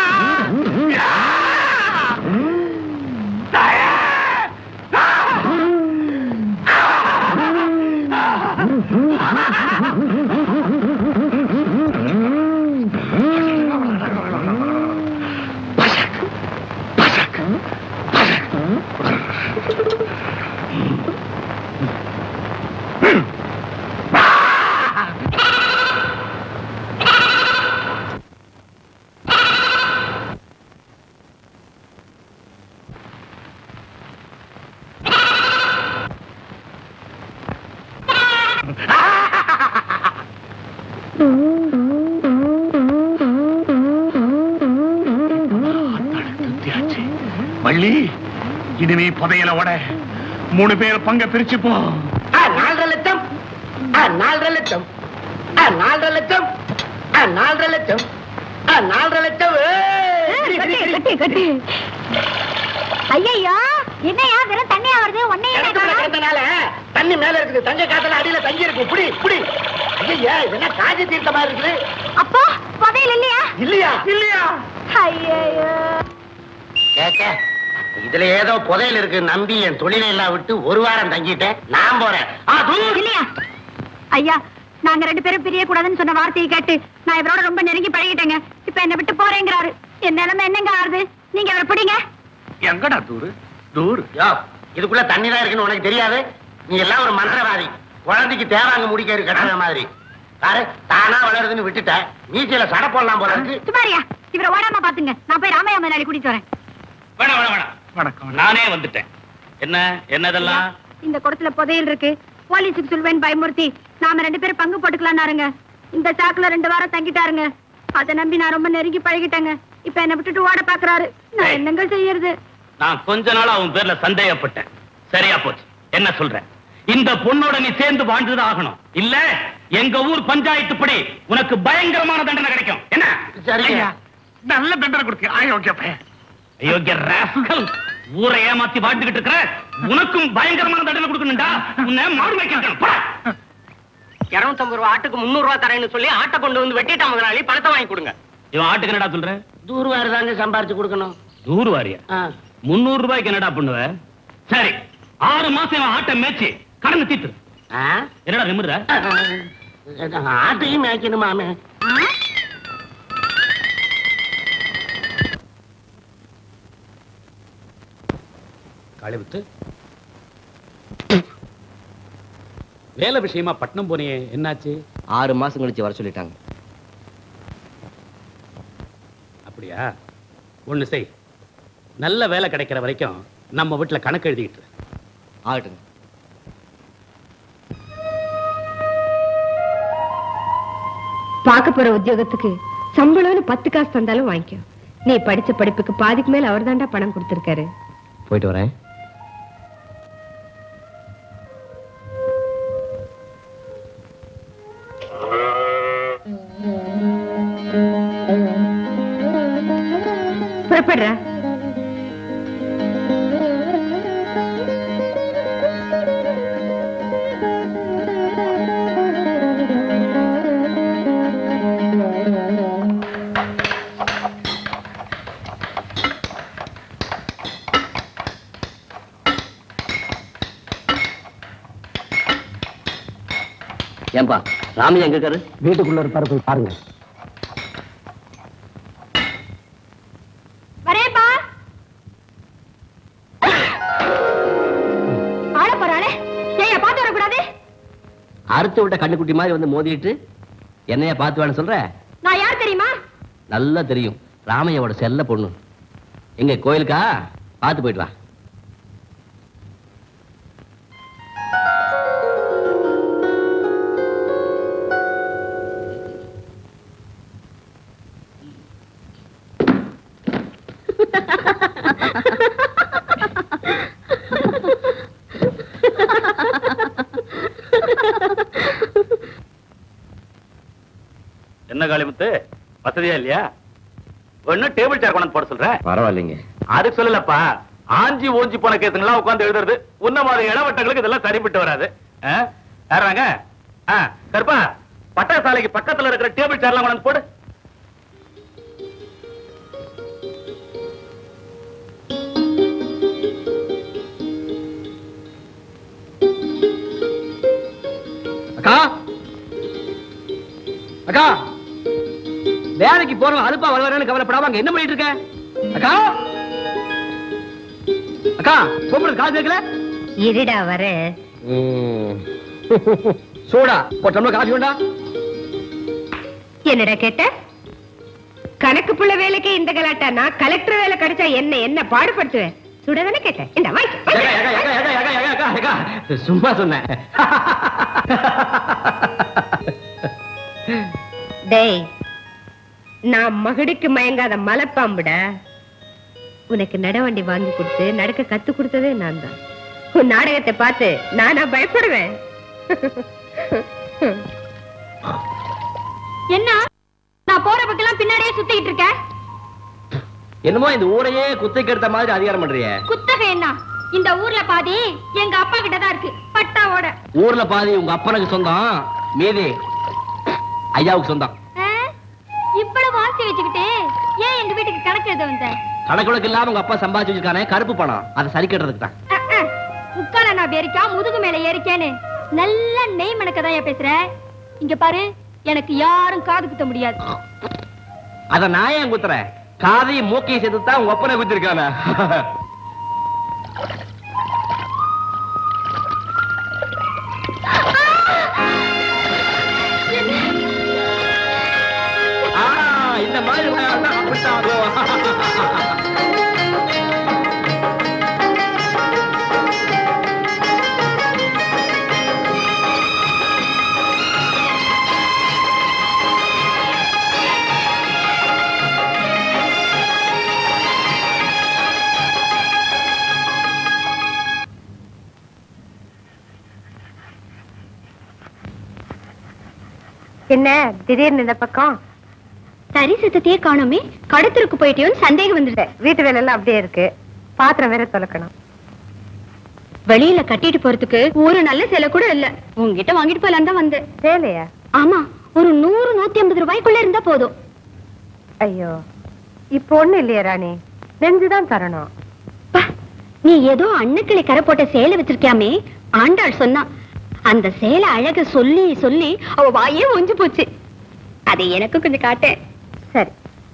வள்ளி இனிமே புதையல உட மூணு பேர் பங்க பிரிச்சு போ ஆ, நாலரை லட்சம் ஆ, நாலரை லட்சம் ஆ, நாலரை லட்சம் ஆ, நாலரை லட்சம் ஆ, நாலரை லட்சம் ஏய், கட்டி கட்டி கட்டி ஐயையோ என்னையா வெறும் தண்ணியா வருது உன்னையே கிணத்துக்குள்ள கிடந்தனால தண்ணி மேல இருக்குது தஞ்சை காத்துல அடியில தங்கி இருக்கு புடி புடி ஐயா இது என்ன காஞ்சி தீர்த்த மாதிரி இருக்குது அப்போ புதையல் இல்லையா இல்லையா இல்லையா ஐயையோ கேக்க இதுல ஏதோ புதையல் இருக்கு நம்பி என் தொழிலை எல்லாம் விட்டு ஒரு வாரம் தங்கிட்டேன் நான் போறேன் ஆ, தூ- இல்லையா ஐயா நாங்க ரெண்டு பேரும் பிரிய கூடாதுன்னு சொன்ன வார்த்தையை கேட்டு நான் இவரோட ரொம்ப நெருங்கி பழகிட்டேங்க இப்ப என்ன விட்டு போறேங்கிறாரு என் நிலைமை என்னங்க ஆறுது நீங்க அவரை பிடிங்க எங்கடா தூரு தூர் யோ, இதுக்குள்ள தண்ணி தான் இருக்குன்னு உனக்கு தெரியாது நீ எல்லாம் ஒரு மந்திரவாதி குழந்தைக்கு தேவாங்க முடிக்க கட்டுற மாதிரி பாரு தானா வளருதுன்னு விட்டுட்ட நீச்சல சடை போடலாம் போல இருக்கு சுமாரியா இவரை ஓடாம பாத்துங்க நான் போய் ராமையா முதலாளி கூட்டிட்டு வரேன் வேணாம் வேணாம் வேணாம் வணக்கம் நானே வந்துட்டேன் என்ன என்னதெல்லாம் இந்த குடத்துல புதையல் இருக்கு போலீஸுக்கு சொல்வேன் பயமுறுத்தி நாம ரெண்டு பேரும் பங்கு போட்டுக்கலாம்னாருங்க இந்த சாக்குல ரெண்டு வாரம் தங்கிட்டாருங்க அதை நம்பி நான் ரொம்ப நெருங்கி பழகிட்டேங்க இப்ப என்ன விட்டுட்டு ஓட பாக்குறாரு நான் ஏய். என்னங்க செய்யறது நான் கொஞ்ச நாளா அவன் பேர்ல சந்தேகப்பட்டேன் சரியா போச்சு என்ன சொல்ற இந்த பொண்ணோட நீ சேர்ந்து வாழ்ந்துதான் ஆகணும் இல்ல எங்க ஊர் பஞ்சாயத்து படி உனக்கு பயங்கரமான தண்டனை கிடைக்கும் என்ன சரிங்க நல்ல தண்டனை கொடுத்து ஆயோக்கிய பையன் அயோக்கிய ராஸ்கல் ஊரை ஏமாத்தி வாழ்ந்துகிட்டு இருக்கிற உனக்கும் பயங்கரமான தண்டனை கொடுக்கணும்டா உன்னை மாடு வைக்கணும் போடா. இருநூத்தம்பது ரூபா ஆட்டுக்கு முன்னூறு ரூபா தரேன்னு சொல்லி ஆட்டை கொண்டு வந்து வெட்டிட்டா முதலாளி பணத்தை வாங்கி கொடுங்க இவன் ஆட்டுக்கு என்னடா சொல்ற தூர்வாரு தாங்க சம்பாரிச்சு கொடுக்கணும் நூறு வாரியா ஆ. முன்னூறு ரூபாய்க்கு என்னடா பண்ணுவ சரி ஆறு மாசம் இவன் ஆட்டை மேய்ச்சி கடந்து தீத்து ஆ? என்னடா நிமிடுற ஆட்டையும் மேய்க்கணுமாமே காளிமுத்து வேலை விஷயமா பட்னம் போனியே என்னாச்சு ஆறு மாசம் கழிச்சு வர சொல்லிட்டாங்க அப்படியா ஒண்ணு செய் நல்ல வேலை கிடைக்கிற வரைக்கும் நம்ம வீட்டுல கணக்கு எழுதிக்கிட்டு இரு. ஆகட்டுங்க பார்க்க போற உத்தியோகத்துக்கு சம்பளம்னு பத்து காசு தந்தாலும் வாங்கிக்கோ நீ படிச்ச படிப்புக்கு பாதிக்கு மேல அவர் தாண்டா பணம் கொடுத்திருக்காரு போயிட்டு வரேன் புறப்படுற ஏன்பா ராமையா எங்க இருக்காரு வீட்டுக்குள்ள இருப்பாரு போய் பாருங்க வரேப்பா ஆள போறாளே ஏன் பார்த்து வரக்கூடாது அறுத்து விட்ட கண்ணுக்குட்டி மாதிரி வந்து மோதிட்டு என்னைய பார்த்து வேணும் சொல்ற நான் யார் தெரியுமா நல்லா தெரியும் ராமையாவோட செல்ல பொண்ணு எங்க கோயிலுக்கா பார்த்து போயிட்டு வா என்ன காளிமுத்து வசதியா இல்லையா ஒண்ணு டேபிள் சேர் கொண்டு வந்து போட சொல்ற பரவாயில்லைங்க அதுக்கு சொல்லலப்பா ஆஞ்சி ஓஞ்சி போன கேத்துங்களா உட்கார்ந்து எழுதுறது உன்ன மாதிரி இடவட்டங்களுக்கு இதெல்லாம் சரிப்பட்டு வராது ஆ? யாராங்க ஆ, கருப்பா பட்டசாலைக்கு பக்கத்துல இருக்கிற டேபிள் சேர்லாம் கொண்டு வந்து போடு அக்கா அக்கா வேலைக்கு போறவன் அலுப்பா வளவரன்னு கவலைப்படாம அங்க என்ன பண்ணிட்டு இருக்க அக்கா அக்கா கூப்பிடுறது காசு கேட்கல இருடா வர சூடா ஒரு டம்ளர் காஃபி வேண்டா என்னடா கேட்ட கணக்கு புள்ள வேலைக்கு இந்த கலாட்டா நான் கலெக்டர் வேலை கிடைச்சா என்ன என்ன பாடுபடுத்துவேன் சுடதானே கேட்டேன் இந்த வாங்கி சும்மா சொன்னேன் டேய் நான் மகடிக்கு மயங்காத மலைப்பாம்புடா உனக்கு நடவண்டி வாங்கி கொடுத்து நடக்க கத்து கொடுத்ததே நான் தான் உன் நாடகத்தை பார்த்து நானா பயப்படுவேன் என்ன நான் போற பக்கெல்லாம் பின்னாடியே சுத்திட்டு இருக்கேன் என்னமோ இந்த ஊரையே குத்தைக்கு எடுத்த மாதிரி அதிகாரம் பண்றிய குத்தகை என்ன இந்த ஊர்ல பாதி எங்க அப்பா கிட்ட தான் இருக்கு பட்டாவோட ஊர்ல பாதி உங்க அப்பனுக்கு சொந்தம் மீதி ஐயாவுக்கு சொந்தம் ஆ? இவ்வளவு ஆசை வச்சுக்கிட்டு ஏன் எங்க வீட்டுக்கு கணக்கு கணக்கு எழுத வந்த கணக்குழக்கு இல்லாம உங்க அப்பா சம்பாதிச்சு வச்சிருக்கானே கருப்பு பணம் அதை சரி கட்டுறதுக்கு தான் அஹ், அஹ். முக்கால நான் வெறிக்கா முதுகு மேல ஏறிக்கேன்னு நல்ல நெய் மணக்கதான் ஏன் பேசுற இங்க பாரு எனக்கு யாரும் காது குத்த முடியாது அத நான் ஏன் குத்துறேன் காதையும் மூக்கையும் சேர்த்து தான் உங்க ஒப்பனை குத்திருக்கானே ஆ, இந்த மாதிரி விளையாடுனா அப்படித்தான் ஆகும். என்ன திடீர்னு இந்த பக்கம் சரி சத்தத்தையே காணோமே கடத்திற்கு போயிட்டியோன்னு சந்தேகம் வந்துடுது வீட்டு வேலை எல்லாம் அப்படியே இருக்கு பாத்திரம் வேற தொலைக்கணும் வெளியில கட்டிட்டு போறதுக்கு ஒரு நல்ல சேலை கூட இல்ல உங்ககிட்ட வாங்கிட்டு போலாம் தான் வந்தேன் சேலையா ஆமா ஒரு நூறு நூத்தி ஐம்பது ரூபாய்க்குள்ள இருந்தா போதும் ஐயோ இப்போ ஒண்ணு இல்லையா ராணி நெஞ்சுதான் தரணும் நீ ஏதோ அன்னக்கிளை கரை போட்ட சேலை வச்சிருக்கியாமே ஆண்டாள் சொன்னா அந்த சேலை அழக சொல்லி சொல்லி அவ வாயே ஒஞ்சு போச்சு அதை எனக்கும் கொஞ்சம் காட்டேன் சரி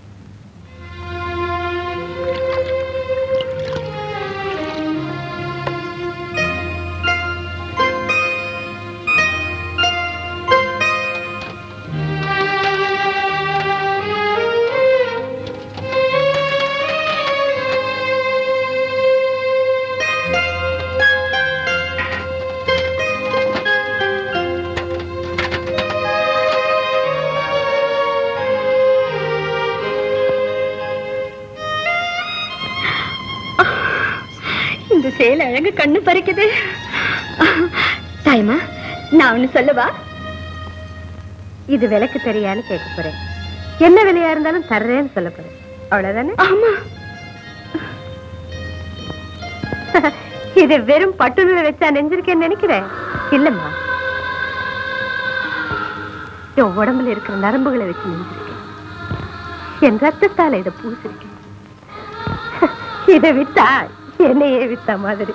இந்த சேலை அழகு கண்ணு பறிக்குது தாயமா நான் ஒண்ணு சொல்லவா இது விலைக்கு தெரியான்னு கேட்க போறேன் என்ன விலையா இருந்தாலும் தர்றேன்னு சொல்ல போறேன் அவ்வளவுதானே ஆமா இது வெறும் பட்டு நூலை வச்சா நெஞ்சிருக்கேன்னு நினைக்கிறேன் இல்லம்மா என் உடம்புல இருக்கிற நரம்புகளை வச்சு நெஞ்சிருக்கேன் என் ரத்தத்தால இதை பூசிருக்கேன் இதை வித்தா என்னையே வித்தா மாதிரி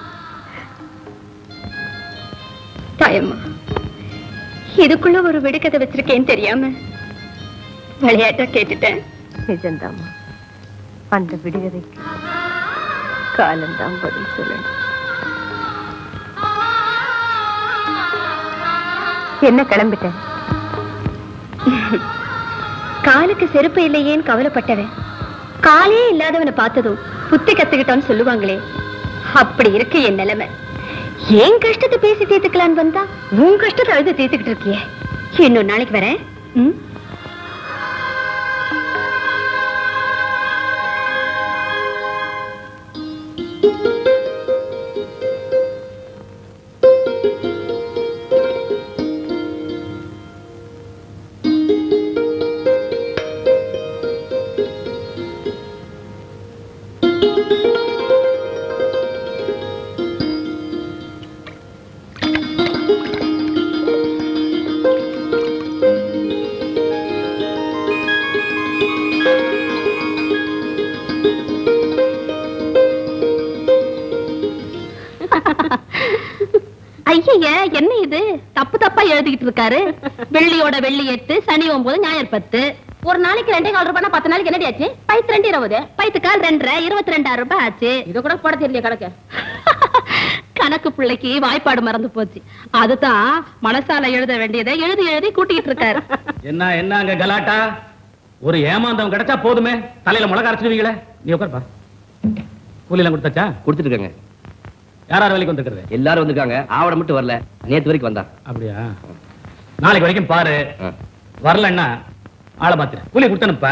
தாயம்மா இதுக்குள்ள ஒரு விடுகதை வச்சிருக்கேன்னு தெரியாம விளையாட்டா கேட்டுட்டேன் நிஜம்தாம்மா அந்த விடுகதைக்கு காலம்தான் பதில் சொல்லணும் என்ன கிளம்பிட்டேன் காலுக்கு செருப்பு இல்லையேன்னு கவலைப்பட்டவன் காலே இல்லாதவனை பார்த்ததும் புத்தி கத்துக்கிட்டான்னு சொல்லுவாங்களே அப்படி இருக்கு என் நிலைமை என் கஷ்டத்தை பேசி தீர்த்துக்கலான்னு வந்தா உன் கஷ்டத்தை அழுது தீர்த்துக்கிட்டு இருக்கியே இன்னொரு நாளைக்கு வரேன் ம்? ஐயய்ய என்ன இது தப்பு தப்பா எழுதிக்கிட்டு இருக்காரு வெள்ளியோட வெள்ளி எட்டு சனி ஒன்பது ஞாயிறு பத்து ஒரு நாளைக்கு ரெண்டே கால் ரூபாய் பத்து நாளைக்கு என்னடி ஆச்சு பைத்து ரெண்டு இருபது பைத்து கால் ரெண்டரை இருபத்தி ரெண்டாயிரம் ரூபாய் ஆச்சு இதை கூட போட தெரியல கணக்கு கணக்கு பிள்ளைக்கு வாய்ப்பாடு மறந்து போச்சு அதுதான் மனசால எழுத வேண்டியதை எழுதி எழுதி கூட்டிட்டு இருக்காரு என்ன என்ன அங்க கலாட்டா ஒரு ஏமாந்தவன் கிடைச்சா போதுமே தலையில முளக அரைச்சிடுவீங்களே நீ உட்கார்ப்பா கூலி எல்லாம் கொடுத்தாச்சா கொடுத்துட்டு இருக்காங்க யார் யார் வேலைக்கு வந்திருக்கிறது எல்லாரும் வந்திருக்காங்க ஆவணம் மட்டும் வரல நேத்து வரைக்கும் வந்தான் அப்படியா நாளைக்கு வரைக்கும் பாரு வரலன்னா ஆளை மாத்திரு கூலி கொடுத்தனுப்பா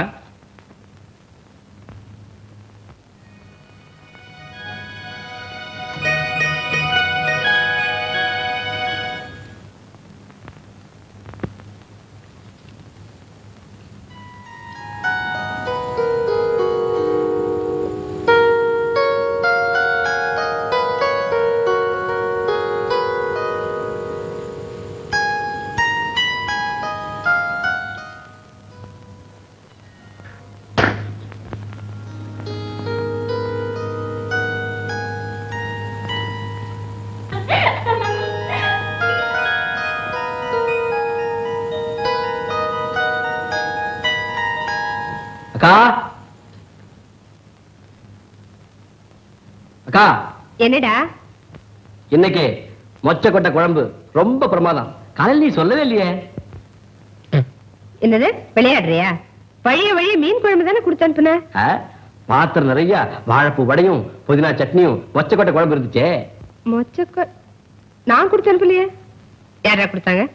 அக்கா என்னடா இன்னைக்கு மொச்சக்கொட்டை குழம்பு ரொம்ப பிரமாதம் காலையில் நீ சொல்லவே இல்லையே என்னது விளையாடுறியா வழிய வழிய மீன் குழம்பு தானே கொடுத்து அனுப்புன ஆ, பாத்திரம் நிறைய வாழைப்பூ வடையும் புதினா சட்னியும் மொச்சக்கொட்டை குழம்பு இருந்துச்சே மொச்சக்கொ நான் கொடுத்து அனுப்பலையே யாரா கொடுத்தாங்க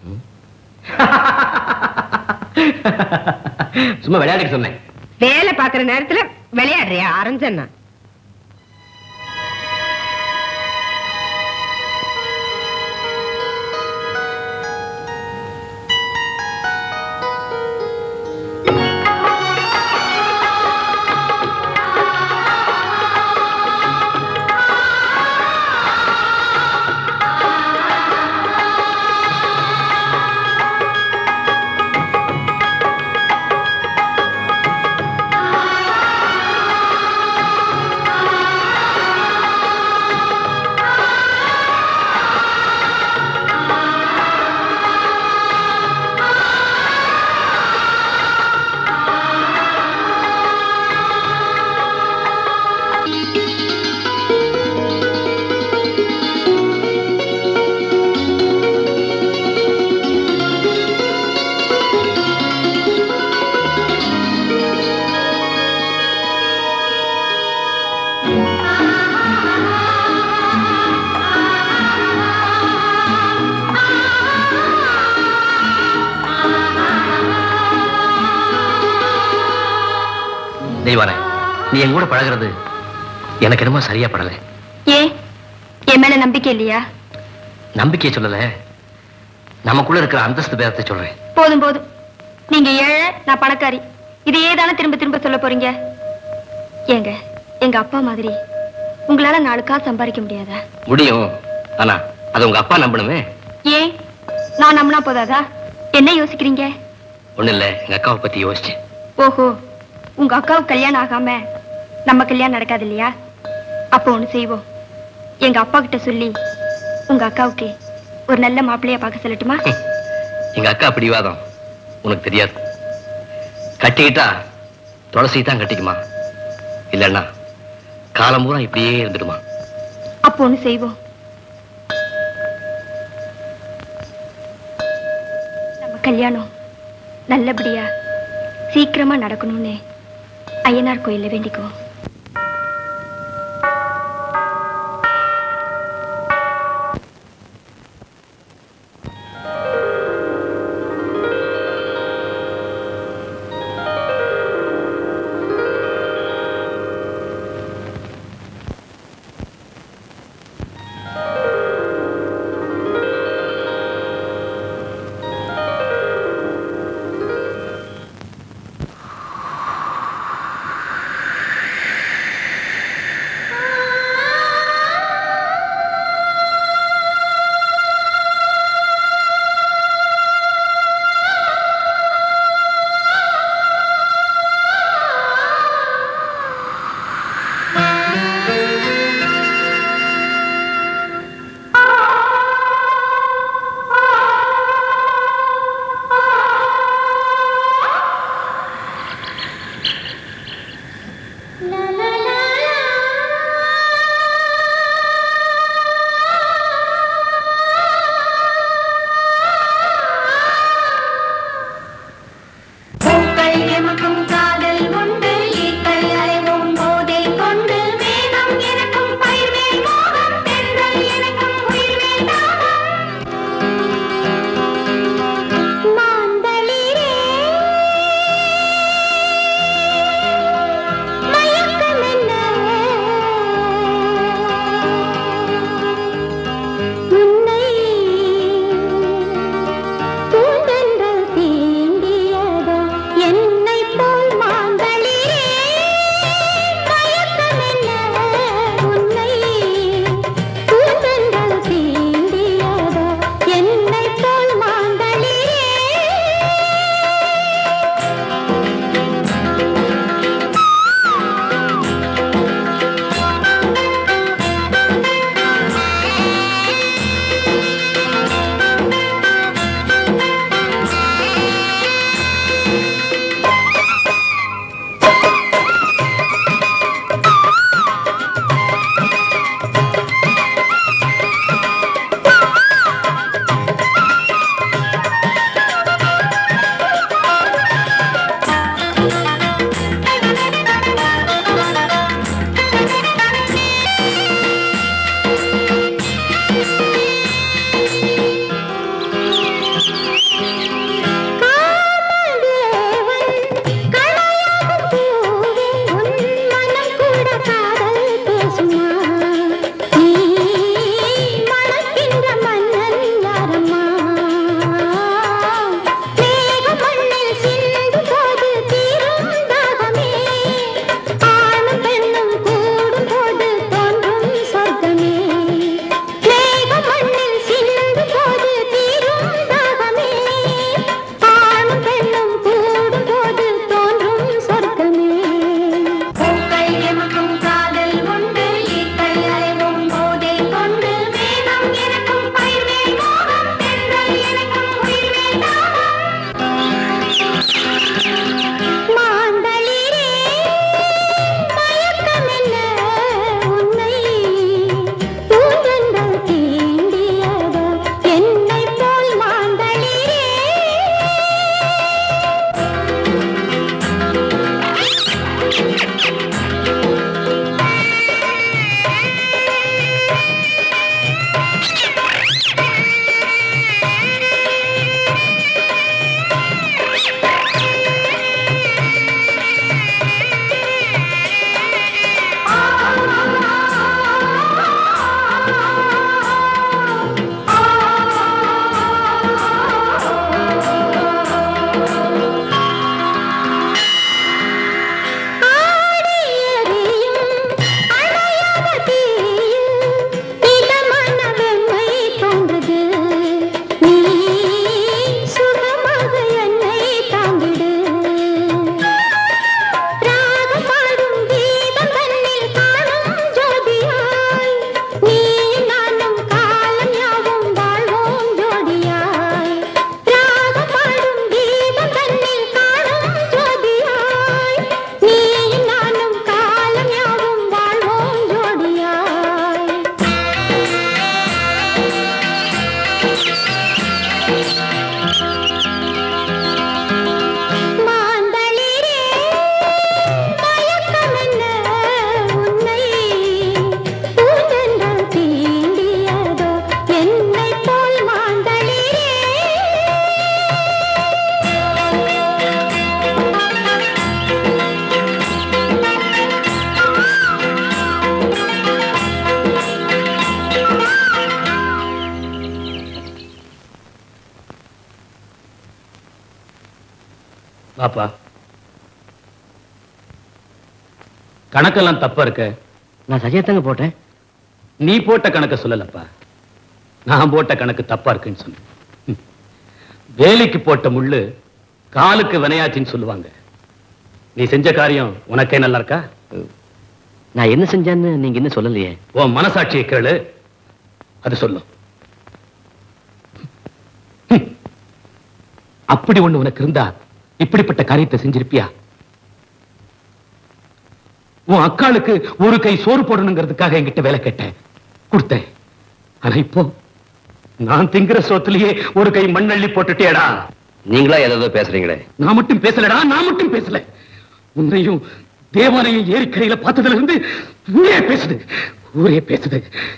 சும்மா விளையாடுக்கு சொன்னேன் வேலை பாக்குற நேரத்துல விளையாடுறியா அரைஞ்சண்ணா தெய்வானே நீ என் கூட பழகுறது எனக்கு என்னமோ சரியா படல ஏன் என் மேல நம்பிக்கை இல்லையா நம்பிக்கையை சொல்லல நமக்குள்ள இருக்கிற அந்தஸ்து பேரத்தை சொல்றேன் போதும் போதும் நீங்க ஏழை நான் பணக்காரி இதையே தானே திரும்ப திரும்ப சொல்ல போறீங்க ஏங்க எங்க அப்பா மாதிரி உங்களால நாளுக்கா சம்பாதிக்க முடியாதா முடியும் ஆனா அது உங்க அப்பா நம்பணுமே ஏன் நான் நம்பினா போதாதா என்ன யோசிக்கிறீங்க ஒண்ணு இல்ல எங்க அக்காவை பத்தி யோசிச்சு ஓஹோ உங்க அக்காவுக்கு கல்யாணம் ஆகாம நம்ம கல்யாணம் நடக்காது இல்லையா அப்போ ஒண்ணு செய்வோம் எங்க அப்பா கிட்ட சொல்லி உங்க அக்காவுக்கு ஒரு நல்ல மாப்பிள்ளைய பார்க்க சொல்லட்டுமா எங்க அக்கா பிடிவாதம் உனக்கு தெரியாது கட்டிக்கிட்டா துளசி தான் கட்டிக்குமா இல்லைன்னா காலம் பூரா இப்படியே இருந்துடுமா அப்போ ஒண்ணு செய்வோம் நம்ம கல்யாணம் நல்லபடியா சீக்கிரமா நடக்கணும்னு ஐயனார் கோயில்ல வேண்டிக்குவோம் பாப்பா கணக்கெல்லாம் தப்பா இருக்க நான் சரியா தாங்க போட்டேன் நீ போட்ட கணக்க சொல்லலப்பா நான் போட்ட கணக்கு தப்பா இருக்குன்னு சொன்னேன் ம். வேலைக்கு போட்ட முள்ளு காலுக்கு வினையாச்சின்னு சொல்லுவாங்க நீ செஞ்ச காரியம் உனக்கே நல்லா இருக்கா நான் என்ன செஞ்சேன்னு நீங்க என்ன சொல்லலையே உன் மனசாட்சியை கேளு அது சொல்லும் ம். அப்படி ஒண்ணு உனக்கு இருந்தா இப்படிப்பட்ட காரியத்தை செஞ்சிருப்பியா உன் அக்காளுக்கு ஒரு கை சோறு போடணுங்கிறதுக்காக என்கிட்ட வேலை கேட்டேன் கொடுத்தேன் ஆனா இப்போ நான் திங்கிற சோத்துலயே ஒரு கை மண்ணள்ளி போட்டுட்டேடா நீங்களா ஏதோ பேசுறீங்களே நான் மட்டும் பேசலடா நான் மட்டும் பேசல உன்னையும் தேவாலயம் ஏரிக்கரையில பார்த்ததுல இருந்து ஊரே பேசுது ஊரே பேசுது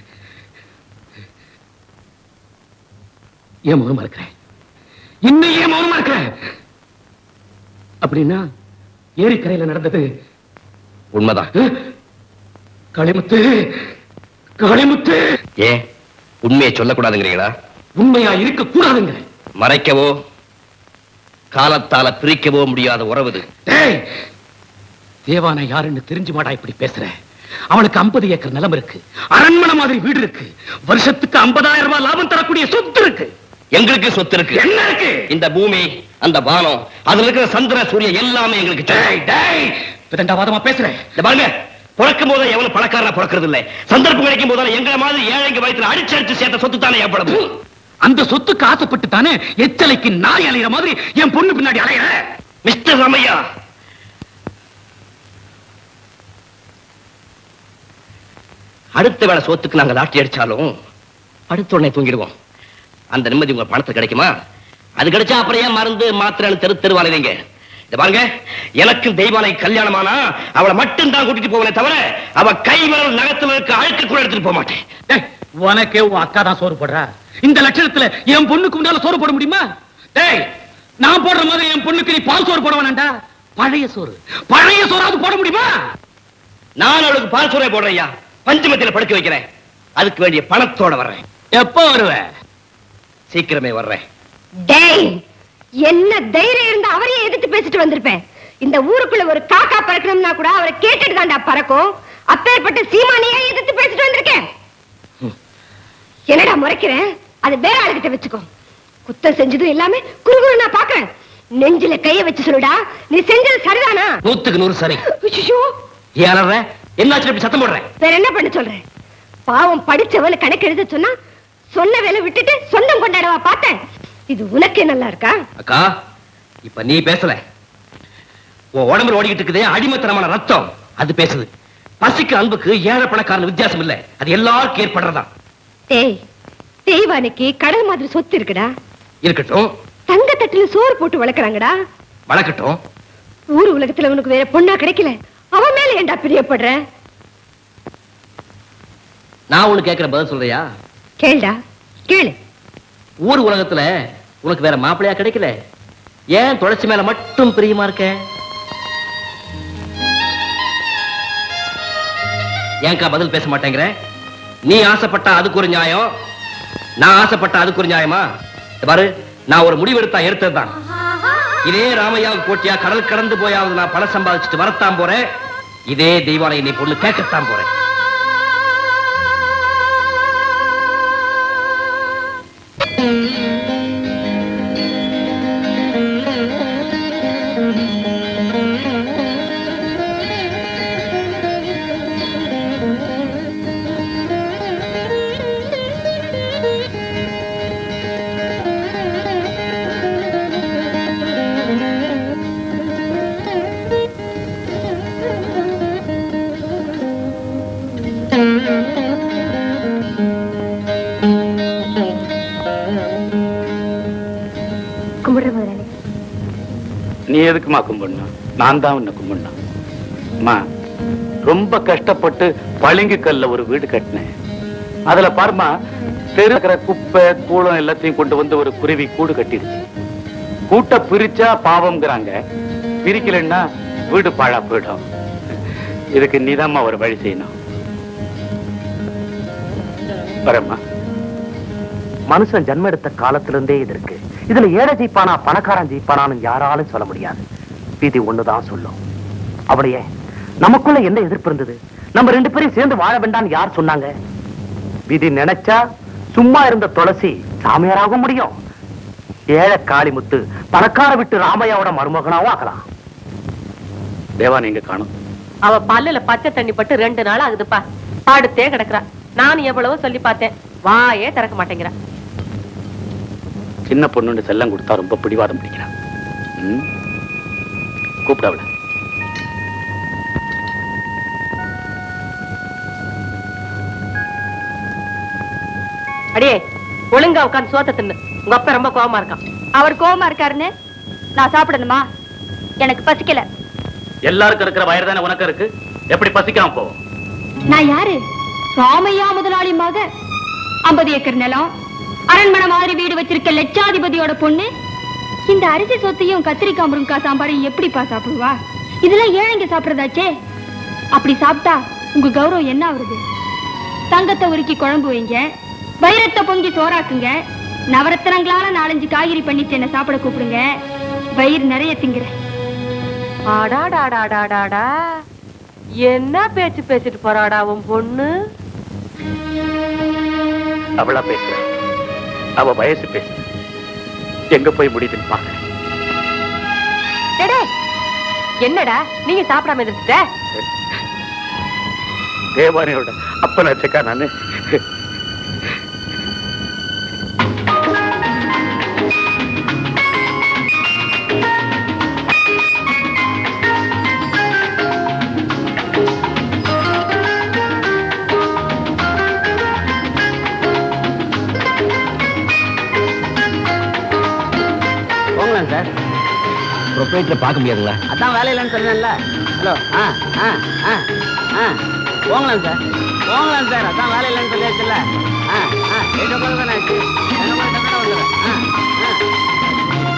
ஏன் மௌனமா இருக்கிறேன் இன்னும் ஏன் மௌனமா இருக்கிறேன் அப்படின்னா ஏரிக்கரையில நடந்தது உண்மைதான் களிமுத்து களிமுத்து ஏன் உண்மையை சொல்லக்கூடாதுங்கிறீங்களா உண்மையா இருக்க கூடாதுங்க மறைக்கவோ காலத்தால பிரிக்கவோ முடியாத உறவுது டேய் தேவானை யாருன்னு தெரிஞ்சு மாடா இப்படி பேசுற அவனுக்கு 50 ஏக்கர் நிலம் இருக்கு அரண்மனை மாதிரி வீடு இருக்கு வருஷத்துக்கு 50000 ரூபாய் லாபம் தரக்கூடிய சொத்து இருக்கு எங்களுக்கு சொத்து இருக்கு என்ன இருக்கு இந்த பூமி அந்த வானம் அதுல இருக்கிற சந்திர சூரியன் எல்லாமே எங்களுக்கு டேய் டேய் விதண்டாவாதமா பேசுறேன் இந்த பாருங்க பிறக்கும் போது எவனும் பணக்காரனா பிறக்கிறது இல்ல சந்தர்ப்பம் கிடைக்கும் போது எங்களை மாதிரி ஏழைங்க வயிற்றுல அடிச்சு அடிச்சு சேர்த்த சொத்து தானே ஏற்படும் அந்த சொத்துக்கு ஆசைப்பட்டு தானே எச்சலைக்கு நாய் அலையிற மாதிரி என் பொண்ணு பின்னாடி அலையிற மிஸ்டர் ரமையா அடுத்த வேளை சோத்துக்கு நாங்க லாட்டி அடிச்சாலும் அடுத்த உடனே தூங்கிடுவோம் அந்த நிம்மதி உங்க பணத்துக்கு கிடைக்குமா அது கிடைச்சா அப்புறம் ஏன் மருந்து மாத்திரை தெரு தெருவாலைங்க இத பாருங்க எனக்கு தெய்வானை கல்யாணமானா அவளை மட்டும் தான் கூட்டிட்டு போவனே தவிர அவ கை விரல் நகத்துல இருக்க அழுக்கு கூட எடுத்துட்டு போக மாட்டேன் டேய், உனக்கே உன் அக்கா தான் சோறு போடுறா இந்த லட்சணத்துல என் பொண்ணுக்கு முன்னால சோறு போட முடியுமா டேய் நான் போடுற மாதிரி என் பொண்ணுக்கு நீ பால் சோறு போட வேணாண்டா பழைய சோறு பழைய சோறாவது போட முடியுமா நான் அவளுக்கு பால் சோறை போடுறையா பஞ்சமத்தில படுக்க வைக்கிறேன் அதுக்கு வேண்டிய பணத்தோட வர்றேன் எப்போ வருவ சீக்கிரமே வர்றேன் டேய் என்ன தைரியம் இருந்தா அவரையே எதிர்த்து பேசிட்டு வந்திருப்பேன் இந்த ஊருக்குள்ள ஒரு காக்கா பறக்கணும்னா கூட அவரை கேட்டுட்டு தான்டா பறக்கும் அப்பேற்பட்ட சீமானியே எதிர்த்து பேசிட்டு வந்திருக்கேன் என்னடா முறைக்கிறேன் அது வேற ஆளுகிட்ட வச்சுக்கோ குத்தம் செஞ்சதும் இல்லாம குறுகுறு நான் பாக்குறேன் நெஞ்சில கைய வச்சு சொல்லுடா நீ செஞ்சது சரிதானா நூத்துக்கு நூறு சரி ஐயோ ஏன் என்னாச்சு இப்படி சத்தம் போடுறேன் வேற என்ன பண்ண சொல்றேன் பாவம் படிச்சவள கணக்கு எழுத சொன்னா சொன்ன வேலை விட்டுட்டு சொந்தம் கொண்டாடவா பார்த்தேன் இது உனக்கே நல்லா இருக்கா அக்கா இப்ப நீ பேசல உன் உடம்புல ஓடிக்கிட்டு இருக்குதே அடிமைத்தனமான ரத்தம் அது பேசுது பசிக்கு அன்புக்கு ஏழை பணக்காரன் வித்தியாசம் இல்ல அது எல்லாருக்கும் ஏற்படுறதா டேய் தெய்வானைக்கு கடல் மாதிரி சொத்து இருக்குடா இருக்கட்டும் தங்க தட்டுல சோறு போட்டு வளர்க்கறாங்கடா வளர்க்கட்டும் ஊர் உலகத்துல உனக்கு வேற பொண்ணா கிடைக்கல அவன் மேல ஏன்டா பிரியப்படுற நான் ஒண்ணு கேட்கிற பதில் சொல்றியா கேளுடா கேளு ஊர் உலகத்துல உனக்கு வேற மாப்பிள்ளையா கிடைக்கல ஏன் துளசி மேல மட்டும் பிரியமா இருக்க ஏன்க்கா பதில் பேச மாட்டேங்கிற நீ ஆசைப்பட்டா அதுக்கு ஒரு நியாயம் நான் ஆசைப்பட்டா அதுக்கு ஒரு நியாயமா இத பாரு நான் ஒரு முடிவெடுத்தா எடுத்ததுதான் இதே ராமையாவுக்கு போட்டியா கடல் கடந்து போயாவது நான் பணம் சம்பாதிச்சுட்டு வரத்தான் போறேன் இதே தெய்வானை நீ பொண்ணு கேட்கத்தான் போறேன் கும்பிடுற முதலாளி நீ எதுக்குமா கும்பிடணும் நான் தான் உன்னை கும்பிடணும் அம்மா ரொம்ப கஷ்டப்பட்டு பளிங்கு கல்ல ஒரு வீடு கட்டினேன் அதுல பாருமா தெரு இருக்கிற குப்பை கூளம் எல்லாத்தையும் கொண்டு வந்து ஒரு குருவி கூடு கட்டிடுச்சு கூட்ட பிரிச்சா பாவம்ங்கிறாங்க பிரிக்கலைன்னா வீடு பாழா போயிடும் இதுக்கு நீதாம்மா ஒரு வழி செய்யணும் வரேம்மா மனுஷன் ஜன்ம எடுத்த காலத்துல இருந்தே இது இருக்கு இதுல ஏழை ஜெயிப்பானா பணக்காரன் ஜெயிப்பானான்னு யாராலும் சொல்ல முடியாது விதி ஒண்ணுதான் சொல்லும் அப்படியே நமக்குள்ள என்ன எதிர்ப்பு இருந்தது நம்ம ரெண்டு பேரும் சேர்ந்து வாழ வேண்டாம்னு யார் சொன்னாங்க விதி நினைச்சா சும்மா இருந்த துளசி சாமியாராக முடியும் ஏழை காளிமுத்து பணக்கார விட்டு ராமையாவோட மருமகனாவும் ஆக்கலாம் தேவா நீங்க காணும் அவ பல்லுல பச்சை தண்ணி பட்டு ரெண்டு நாள் ஆகுதுப்பா பாடுத்தே கிடக்குறா நான் எவ்வளவோ சொல்லி பார்த்தேன் வாயே திறக்க மாட்டேங்கிறா சின்ன பொண்ணுன்னு செல்லம் கொடுத்தா ரொம்ப பிடிவாதம் பிடிக்கிறான் ம்? கூப்பிட அவளை அடியே ஒழுங்கா உட்காந்து சோத்த தின்னு உங்க அப்பா ரொம்ப கோவமா இருக்கான் அவர் கோவமா இருக்காருன்னு நான் சாப்பிடணுமா எனக்கு பசிக்கல எல்லாருக்கும் இருக்கிற வயிறு தானே உனக்கு இருக்கு எப்படி பசிக்காம போ நான் யாரு ராமையா முதலாளி மக ஐம்பது ஏக்கர் நிலம் அரண்மனை மாதிரி வீடு வச்சிருக்க லட்சாதிபதியோட பொண்ணு இந்த அரிசி சொத்தையும் கத்திரிக்காய் முருங்கக்காய் சாம்பாரையும் எப்படிப்பா சாப்பிடுவா இதெல்லாம் ஏழைங்க சாப்பிடுறதாச்சே அப்படி சாப்பிட்டா உங்க கௌரவம் என்ன ஆகுறது தங்கத்தை உருக்கி குழம்பு வைங்க வைரத்தை பொங்கி சோறாக்குங்க நவரத்தனங்களால நாலஞ்சு காய்கறி பண்ணிட்டு என்ன சாப்பிட கூப்பிடுங்க வயிறு நிறைய திங்குறேன் ஆடாடாடாடாடாடா என்ன பேச்சு பேசிட்டு போறாடா உன் பொண்ணு அவளா பேசுற அவ வயசு பேசு எங்க போய் முடியுதுன்னு பாக்குறேன் டேடே, என்னடா நீங்க சாப்பிடாம இருந்துட்ட தேவானையோட அப்பனாச்சக்கா நானு போங்களாம் சார் ப்ரொப்ரைட்டர் பார்க்க முடியாதுங்களா அதான் வேலை இல்லைன்னு சொன்னேன்ல ஹலோ ஆ ஆ ஆ ஆ போங்களாம் சார் போங்களாம் சார் அதான் வேலை இல்லைன்னு சொல்லியாச்சுல்ல ஆ ஆ எட்டு ஒன்பது தானே ஆச்சு என்ன மாதிரி டக்குனு வந்துடுறேன் ஆ ஆ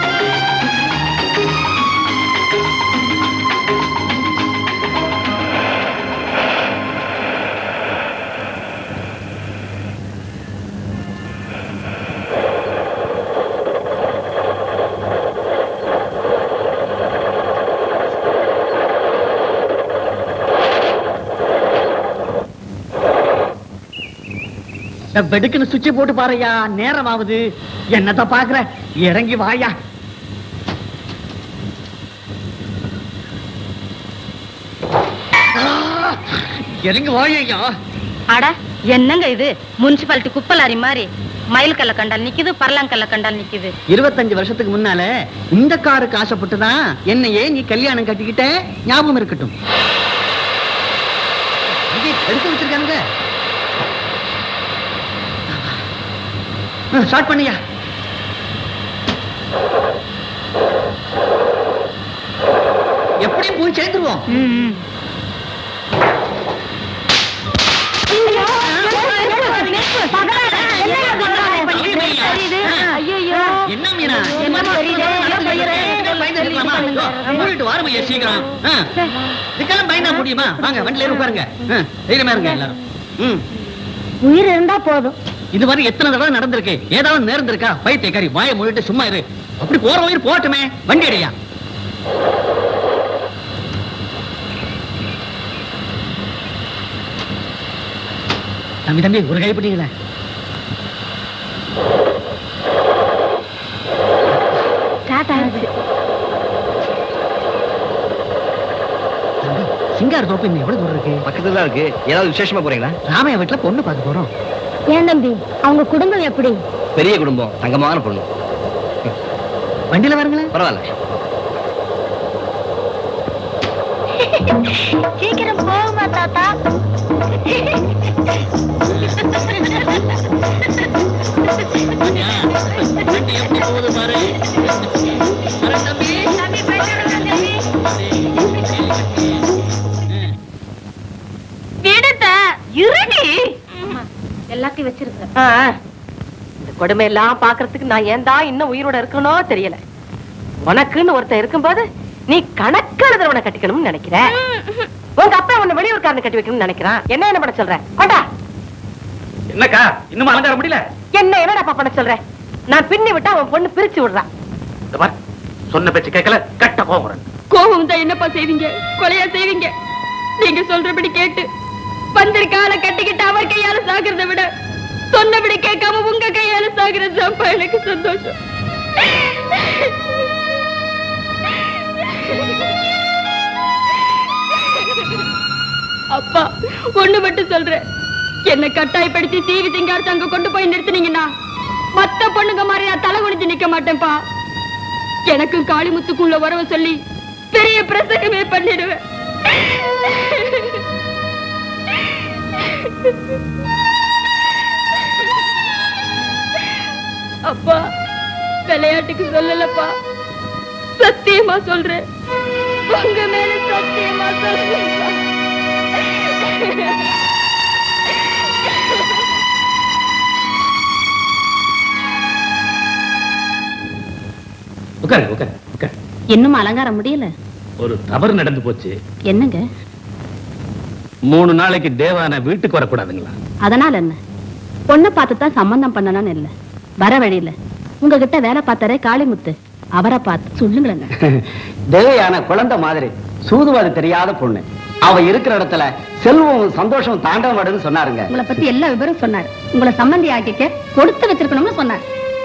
வெடுக்குன்னு சுவிட்ச் போட்டு பாருயா நேரம் ஆகுது என்னத்த பாக்குற இறங்கி வாயா ஆ, இறங்கி வாயா அட என்னங்க இது முனிசிபாலிட்டி குப்பலாரி மாதிரி மயில்கல்ல கண்டால் நிக்குது பரலாங்கல்ல கண்டால் நிக்குது இருபத்தஞ்சு வருஷத்துக்கு முன்னால இந்த காருக்கு ஆசைப்பட்டுதான் என்னையே நீ கல்யாணம் கட்டிக்கிட்ட ஞாபகம் இருக்கட்டும் இங்கே எடுத்து வச்சிருக்கானுங்க ஸ்டார்ட் பண்ணியா எப்படியும் போய் சேர்ந்துருவோம் என்ன மீனா மூடிட்டு வாரமையா சீக்கிரம் ஆ. இதுக்கெல்லாம் பயந்தா முடியுமா வாங்க வண்டில ஏறி உட்காருங்க ஆ, தைரியமா இருங்க எல்லாரும் ம் உயிர் இருந்தா போதும் இது மாதிரி எத்தனை தடவை நடந்திருக்கு ஏதாவது நேர்ந்திருக்கா பைத்தியக்காரி வாயை மூடிட்டு சும்மா இரு அப்படி போற உயிர் போட்டுமே வண்டி அடையா தம்பி தம்பி ஒரு கை பிடிங்களேன் ஸ்டார்ட் ஆயிடுச்சு சிங்கார் தோப்பு இன்னும் எவ்வளவு தூரம் இருக்கு பக்கத்துல தான் இருக்கு ஏதாவது விசேஷமா போறீங்களா ராமையா வீட்டுல பொண்ணு பார்க்க போறோம் ஏன் தம்பி அவங்க குடும்பம் எப்படி பெரிய குடும்பம் தங்கமான பொண்ணு வண்டியில வருங்களேன் பரவாயில்ல சீக்கிரம் போகுமா தாத்தா வண்டி எப்படி போகுது பாரு வர தம்பி விடுத இருடி எல்லாத்தையும் வச்சிருக்க ஆ, இந்த கொடுமை எல்லாம் பாக்குறதுக்கு நான் ஏன் தான் இன்னும் உயிரோட இருக்கணும் தெரியல உனக்குன்னு ஒருத்தன் இருக்கும்போது நீ கணக்கு எழுதுறவனை கட்டிக்கணும்னு நினைக்கிற உங்க அப்பா உன்னை வெளியூர்காரனை கட்டி வைக்கணும்னு நினைக்கிறான் என்ன என்ன பண்ண சொல்ற கொண்டா என்னக்கா இன்னும் அலங்கார முடியல என்ன என்னடா பண்ண சொல்ற நான் பின்னி விட்டா அவன் பொண்ணு பிரிச்சு விடுறான் இந்த பார், சொன்ன பேச்சு கேட்கல கட்ட போகிறேன் கோபம் தான் என்னப்பா செய்வீங்க கொலையா செய்வீங்க நீங்க சொல்றபடி கேட்டு வந்திருக்க ஆளை கட்டிக்கிட்டு அவர் கையால சாகிறத விட சொன்னபடி கேட்காம உங்க கையால சாகிறது தான்ப்பா எனக்கு சந்தோஷம் அப்பா ஒண்ணு மட்டும் சொல்றேன் என்ன கட்டாயப்படுத்தி சீவி சிங்காரத்தை அங்க கொண்டு போய் நிறுத்துனீங்கன்னா மத்த பொண்ணுங்க மாதிரி நான் தலை குனிஞ்சு நிக்க மாட்டேன்ப்பா எனக்கும் காளிமுத்துக்குள்ள உறவு சொல்லி பெரிய பிரசங்கமே பண்ணிடுவேன் அப்பா விளையாட்டுக்கு சொல்லலப்பா சத்தியமா சொல்றேன் உங்க மேல சத்தியமா சொல்றேன் உட்காருங்க உட்காரு உட்காரு இன்னும் அலங்காரம் முடியல ஒரு தவறு நடந்து போச்சு என்னங்க மூணு நாளைக்கு தேவான வீட்டுக்கு வரக்கூடாதுங்களா அதனால என்ன பொண்ணை பார்த்து தான் சம்பந்தம் பண்ணணும்னு இல்ல வர வழியில உங்ககிட்ட வேலை பார்த்தாரே காளிமுத்து அவரை பார்த்து சொல்லுங்களேங்க தேவையான குழந்தை மாதிரி சூதுவாது தெரியாத பொண்ணு அவ இருக்கிற இடத்துல செல்வம் சந்தோஷம் தாண்டவடுன்னு சொன்னாருங்க உங்களை பத்தி எல்லா விவரம் சொன்னார் உங்களை சம்மந்தி ஆக்கிக்க கொடுத்து வச்சிருக்கணும்னு சொன்னார்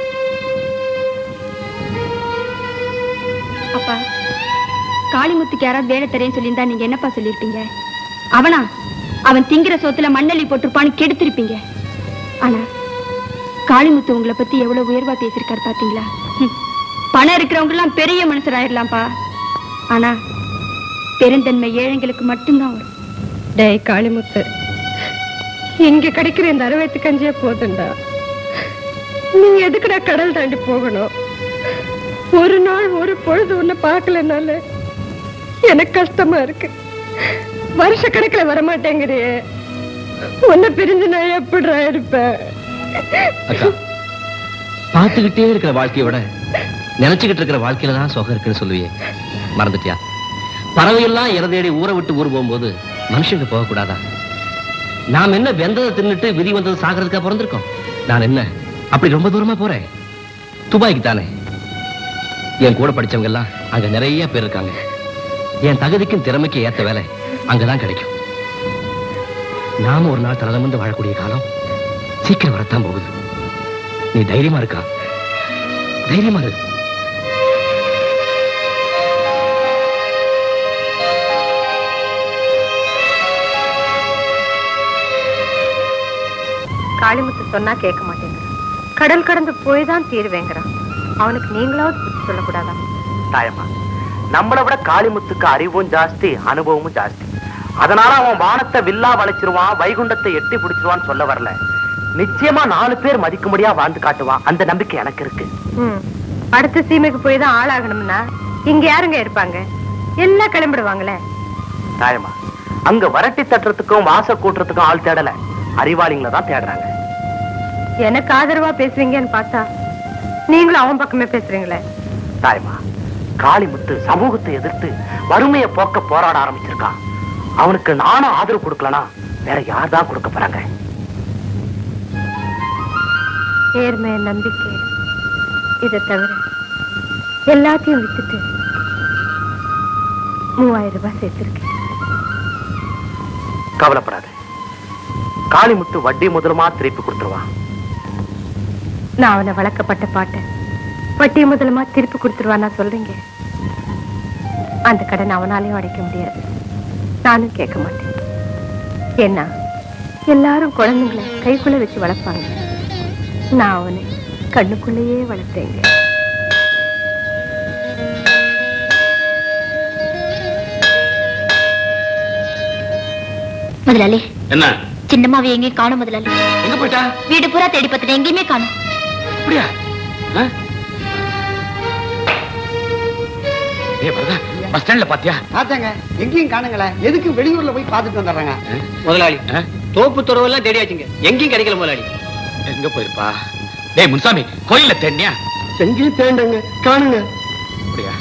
அப்பா காளிமுத்துக்கு யாராவது வேலை தரேன்னு சொல்லியிருந்தா நீங்க என்னப்பா சொல்லியிருப்பீங்க அவனா அவன் திங்கிற சோத்துல மண்ணெல்லி போட்டிருப்பான்னு கெடுத்திருப்பீங்க ஆனா காளிமுத்து உங்களை பத்தி எவ்வளவு உயர்வா பேசியிருக்காரு பாத்தீங்களா ஹம். பணம் இருக்கிறவங்க எல்லாம் பெரிய மனுஷராயிரலாம்ப்பா ஆனா பெருந்தன்மை ஏழைங்களுக்கு மட்டும்தான் வரும் டேய் காளிமுத்து இங்க கிடைக்கிற இந்த அறுபத்து கஞ்சியே போதுண்டா நீ எதுக்குடா கடல் தாண்டி போகணும் ஒரு நாள் ஒரு பொழுது உன்னை பார்க்கலனால எனக்கு கஷ்டமா இருக்கு வருஷ கணக்குல வரமாட்டேங்கிறியே உன்னை பிரிஞ்சு நான் எப்படிடா இருப்பேன் அக்கா பார்த்துக்கிட்டே இருக்கிற வாழ்க்கையை விட நினைச்சுக்கிட்டு இருக்கிற வாழ்க்கையில தான் சுகம் இருக்குன்னு சொல்லுவியே மறந்துட்டியா பறவையெல்லாம் இற தேடி ஊரை விட்டு ஊர் போகும்போது மனுஷங்க போகக்கூடாதா நாம் என்ன வெந்ததை தின்னுட்டு விதி வந்தது சாகிறதுக்கா பிறந்திருக்கோம் நான் என்ன அப்படி ரொம்ப தூரமா போறேன் துபாய்க்கு தானே என் கூட படிச்சவங்க எல்லாம் அங்க நிறைய பேர் இருக்காங்க என் தகுதிக்கும் திறமைக்கும் ஏத்த வேலை அங்கதான் கிடைக்கும் நாம ஒரு நாள் தலதமிருந்து வாழக்கூடிய காலம் சீக்கிரம் வரத்தான் போகுது நீ தைரியமா இருக்கா தைரியமா இரு காளிமுத்து சொன்னா கேட்க மாட்டேங்கிறான் கடல் கடந்து போய் தான் தீருவேங்கிறான் அவனுக்கு நீங்களாவது புத்தி சொல்லக்கூடாதா தாயம்மா நம்மளை விட காளிமுத்துக்கு அறிவும் ஜாஸ்தி அனுபவமும் ஜாஸ்தி அதனால அவன் வானத்தை வில்லா வளைச்சிருவான் வைகுண்டத்தை எட்டி பிடிச்சிருவான்னு சொல்ல வரல நிச்சயமா நாலு பேர் மதிக்கும்படியா வாழ்ந்து காட்டுவான் அந்த நம்பிக்கை எனக்கு இருக்கு ம். அடுத்த சீமைக்கு போய் தான் ஆளாகணும்னா இங்க யாருங்க இருப்பாங்க எல்லாம் கிளம்பிடுவாங்களே தாயம்மா அங்க வரட்டி தட்டுறதுக்கும் வாச கூட்டுறதுக்கும் ஆள் தேடல அறிவாளிங்களை தான் தேடுறாங்க எனக்கு ஆதரவா பேசுவீங்கன்னு பார்த்தா நீங்களும் அவன் பக்கமே பேசுறீங்களே தாயம்மா காளிமுத்து சமூகத்தை எதிர்த்து வறுமையை போக்க போராட ஆரம்பிச்சிருக்கான் அவனுக்கு நானும் ஆதரவு கொடுக்கலனா வேற யார் தான் கொடுக்க போறாங்க நேர்மை நம்பிக்கை இதை தவிர எல்லாத்தையும் வித்துட்டு மூவாயிரம் ரூபாய் சேர்த்திருக்கேன் கவலைப்படாத காளிமுத்து வட்டி முதலுமா திருப்பி கொடுத்துருவான் நான் அவனை வளர்க்கப்பட்ட பாட்டை வட்டி முதலமா திருப்பி கொடுத்துருவானா சொல்றீங்க அந்த கடன் அவனாலையும் அடைக்க முடியாது நானும் கேட்க மாட்டேன் ஏன்னா எல்லாரும் குழந்தைங்களை கைக்குள்ள வச்சு வளர்ப்பாங்க நான் அவனை கண்ணுக்குள்ளேயே வளர்த்தேங்க முதலாளி என்ன சின்னம்மாவை எங்கேயும் காணும் முதலாளி எங்க போயிட்டா வீடு பூரா தேடி பார்த்துட்டு எங்கேயுமே காணும் அப்படியா ஆ? ஏய் வரதா பஸ் ஸ்டாண்ட்ல பாத்தியா பார்த்தாங்க எங்கேயும் காணுங்களே எதுக்கு வெளியூர்ல போய் பார்த்துட்டு வந்துடுறாங்க முதலாளி தோப்பு துறவெல்லாம் தேடியாச்சுங்க எங்கேயும் கிடைக்கல முதலாளி எங்க போயிருப்பா டேய் முன்சாமி கோயில்ல தேடினியா எங்கேயும் தேண்டங்க காணுங்க அப்படியா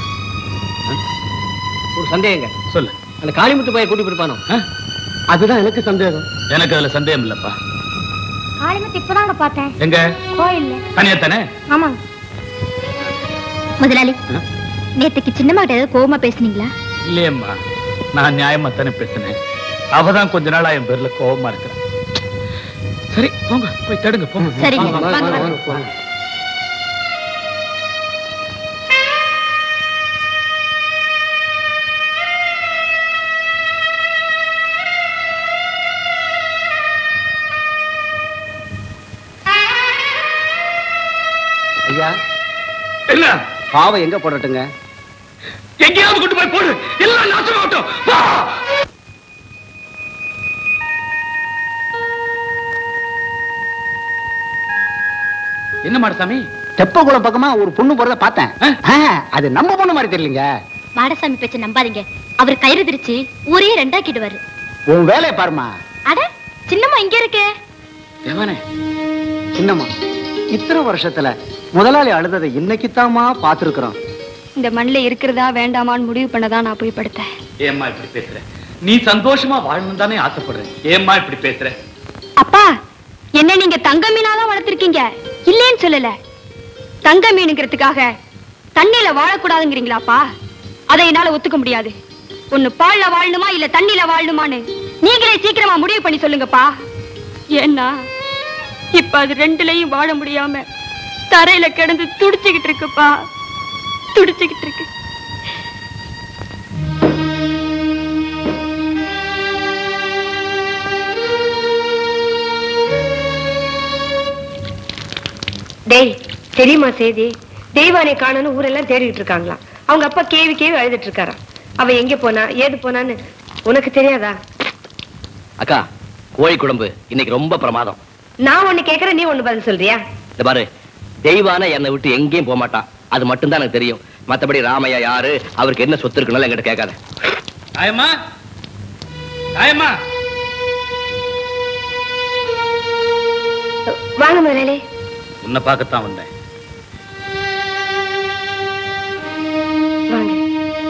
ஒரு சந்தேகங்க சொல்லு அந்த காளிமுத்து பையன் கூட்டி போயிருப்பானோ அதுதான் எனக்கு சந்தேகம் எனக்கு அதுல சந்தேகம் இல்லப்பா காளிமத்து இப்பதாங்க பார்த்தேன் எங்க கோயில்ல தனியா தானே ஆமாங்க முதலாளி நேத்துக்கு சின்னம்மா கிட்ட ஏதாவது கோவமா பேசுனீங்களா இல்லையம்மா நான் நியாயமா தானே பேசினேன் அவதான் கொஞ்ச நாளா என் பேர்ல கோவமா இருக்கிறான் சரி போங்க போய் தேடுங்க போங்க சரிங்க, வாங்க, வாங்க, வாங்க, வாங்க, வாங்க. ஐயா என்ன பாவம் எங்க போடட்டுங்க எங்கேயாவது கொண்டு போய் போடு எல்லாம் நாசமாகட்டும் வா என்ன மாடசாமி தெப்பகுளம் பக்கமா ஒரு பொண்ணு போறத பார்த்தேன் ஆ, அது நம்ம பொண்ணு மாதிரி தெரியலங்க மாடசாமி பேச்ச நம்பாதீங்க அவர் கயிறு திரிச்சு ஊரே ரெண்டாக்கிடுவாரு உன் வேலையை பாருமா அட சின்னம்மா இங்க இருக்கே தேவானே சின்னம்மா இத்தனை வருஷத்துல முதலாளி அழுததை இன்னைக்குத்தாம்மா பார்த்திருக்கிறோம் இந்த மண்ணில் இருக்கிறதா வேண்டாமான்னு முடிவு பண்ணதான் நான் போய் படுத்தேன் ஏம்மா இப்படி பேசுற நீ சந்தோஷமா வாழணும் தானே ஆசைப்படுற ஏம்மா இப்படி பேசுற அப்பா என்ன நீங்க தங்க மீனாதான் வளர்த்திருக்கீங்க இல்லேன்னு சொல்லல தங்க மீனுங்கிறதுக்காக தண்ணியில வாழக்கூடாதுங்கிறீங்களாப்பா அதை என்னால ஒத்துக்க முடியாது ஒண்ணு பால்ல வாழணுமா இல்ல தண்ணியில வாழணுமான்னு நீங்களே சீக்கிரமா முடிவு பண்ணி சொல்லுங்கப்பா ஏன்னா இப்ப அது ரெண்டுலயும் வாழ முடியாம தரையில கிடந்து துடிச்சுக்கிட்டு இருக்குப்பா துடிச்சுக்கிட்டு இருக்கு டேய் தெரியுமா செய்தி தெய்வானை காணணும் ஊரெல்லாம் தேடிட்டு இருக்காங்களாம் அவங்க அப்பா கேவி கேவி அழுதுட்டு இருக்காராம் அவ எங்க போனா ஏது போனான்னு உனக்கு தெரியாதா அக்கா கோழி குழம்பு இன்னைக்கு ரொம்ப பிரமாதம் நான் ஒண்ணு கேக்குறேன் நீ ஒண்ணு பதில் சொல்றியா இந்த பாரு தெய்வான என்னை விட்டு எங்கேயும் போக மாட்டான் அது மட்டும்தான் எனக்கு தெரியும் மத்தபடி ராமையா யாரு அவருக்கு என்ன சொத்து இருக்குன்னு என்கிட்ட கேட்காத தாயம்மா தாயம்மா வாங்க முதலாளி உன்னை பார்க்கத்தான் வந்தேன் வாங்க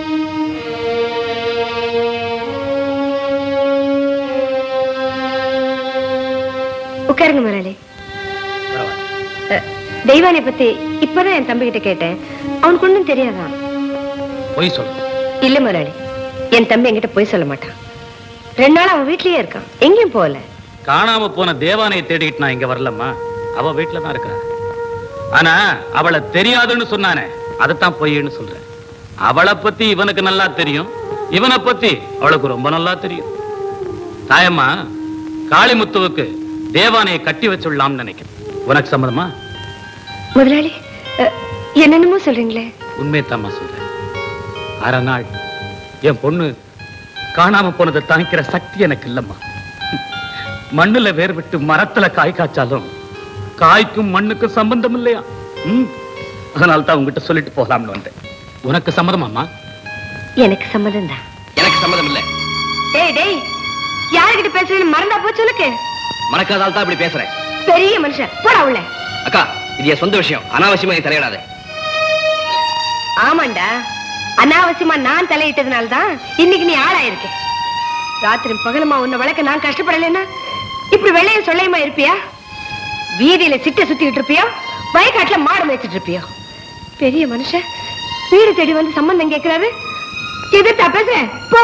உட்காருங்க முதலாளி அஹ், தெய்வானை பத்தி இப்பதான் என் தம்பி கிட்ட கேட்டேன் அவனுக்கு ஒண்ணும் தெரியாதான் பொய் சொல்லு இல்ல முதலாளி என் தம்பி என்கிட்ட போய் சொல்ல மாட்டான் ரெண்டு நாள் அவன் வீட்லயே இருக்கான் எங்கேயும் போகல காணாம போன தேவானையை தேடிக்கிட்டு நான் இங்க வரலம்மா அவ வீட்டுல தான் இருக்கிறா ஆனா அவளை தெரியாதுன்னு சொன்னானே அதைத்தான் பொய்ன்னு சொல்றேன் அவளை பத்தி இவனுக்கு நல்லா தெரியும் இவனை பத்தி அவளுக்கு ரொம்ப நல்லா தெரியும் தாயம்மா காளிமுத்துவுக்கு தேவானையை கட்டி வச்சுடலாம்னு நினைக்கிறேன் உனக்கு சம்மதமா முதலாளி அஹ், என்னென்னமோ சொல்றீங்களே உண்மையத்தாம்மா சொல்றேன் அரை நாள் என் பொண்ணு காணாம போனதை தாங்கிக்கிற சக்தி எனக்கு இல்லம்மா மண்ணுல வேர் விட்டு மரத்துல காய் காய்ச்சாலும் காய்க்கும் மண்ணுக்கும் சம்பந்தம் இல்லையா ம் அதனால தான் உங்ககிட்ட சொல்லிட்டு போகலாம்னு வந்தேன் உனக்கு சம்மதமாம்மா எனக்கு சம்மதம் தான் எனக்கு சம்மதம் இல்ல டேய் டேய் யாருகிட்ட பேசுறேன்னு மறந்தா போச்சு உனக்கு மறக்காதால் தான் இப்படி பேசுறேன் பெரிய மனுஷன் போடா உள்ள அக்கா இது என் சொந்த விஷயம் அனாவசியமா நீ தலையிடாத ஆமாண்டா அனாவசியமா நான் தலையிட்டதுனால தான் இன்னைக்கு நீ ஆளாயிருக்க ராத்திரி பகலுமா உன்னை வளர்க்க நான் கஷ்டப்படலைன்னா இப்படி வெள்ளையும் சொல்லையுமா இருப்பியா வீதியில சிட்ட சுத்திக்கிட்டு இருப்பியோ வயக்காட்டுல மாடு மேய்ச்சிட்டு இருப்பியோ பெரிய மனுஷன் வீடு தேடி வந்து சம்பந்தம் கேட்கிறாரு எதிர்த்தா பேச போ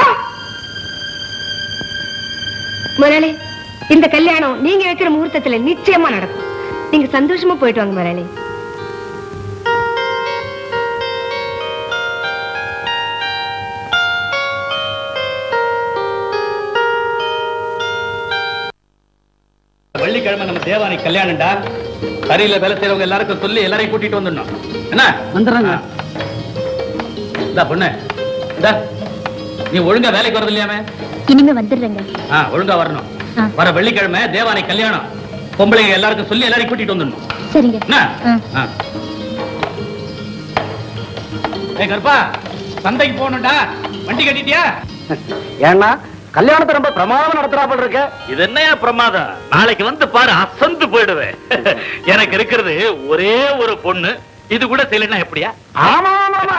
முதலாளி இந்த கல்யாணம் நீங்க வைக்கிற முகூர்த்தத்துல நிச்சயமா நடக்கும் நீங்க சந்தோஷமா போயிட்டு வாங்க முதலாளி வெள்ளிக்கிழமை நம்ம தேவானை கல்யாணம்டா கரையில வேலை செய்யறவங்க எல்லாருக்கும் சொல்லி எல்லாரையும் கூட்டிட்டு வந்துடணும் என்ன வந்துடுறாங்க இந்தா பொண்ணு இந்தா நீ ஒழுங்கா வேலைக்கு வரது இல்லையாமே இனிமே வந்துடுறேங்க ஆ ஒழுங்கா வரணும் வர வெள்ளிக்கிழமை தேவானை கல்யாணம் பொம்பளைங்க எல்லாருக்கும் சொல்லி எல்லாரையும் கூட்டிட்டு வந்துடணும் சரிங்க என்ன ஆ. ஏய் கருப்பா சந்தைக்கு போகணும்டா வண்டி கட்டிட்டியா ஏன்னா கல்யாணத்தை ரொம்ப பிரமாதம் நடத்துறாப்பல் இருக்க இது என்னையா பிரமாதம் நாளைக்கு வந்து பாரு அசந்து போயிடுவேன் எனக்கு இருக்கிறது ஒரே ஒரு பொண்ணு இது கூட செய்யலன்னா எப்படியா ஆமா ஆமா ஆமா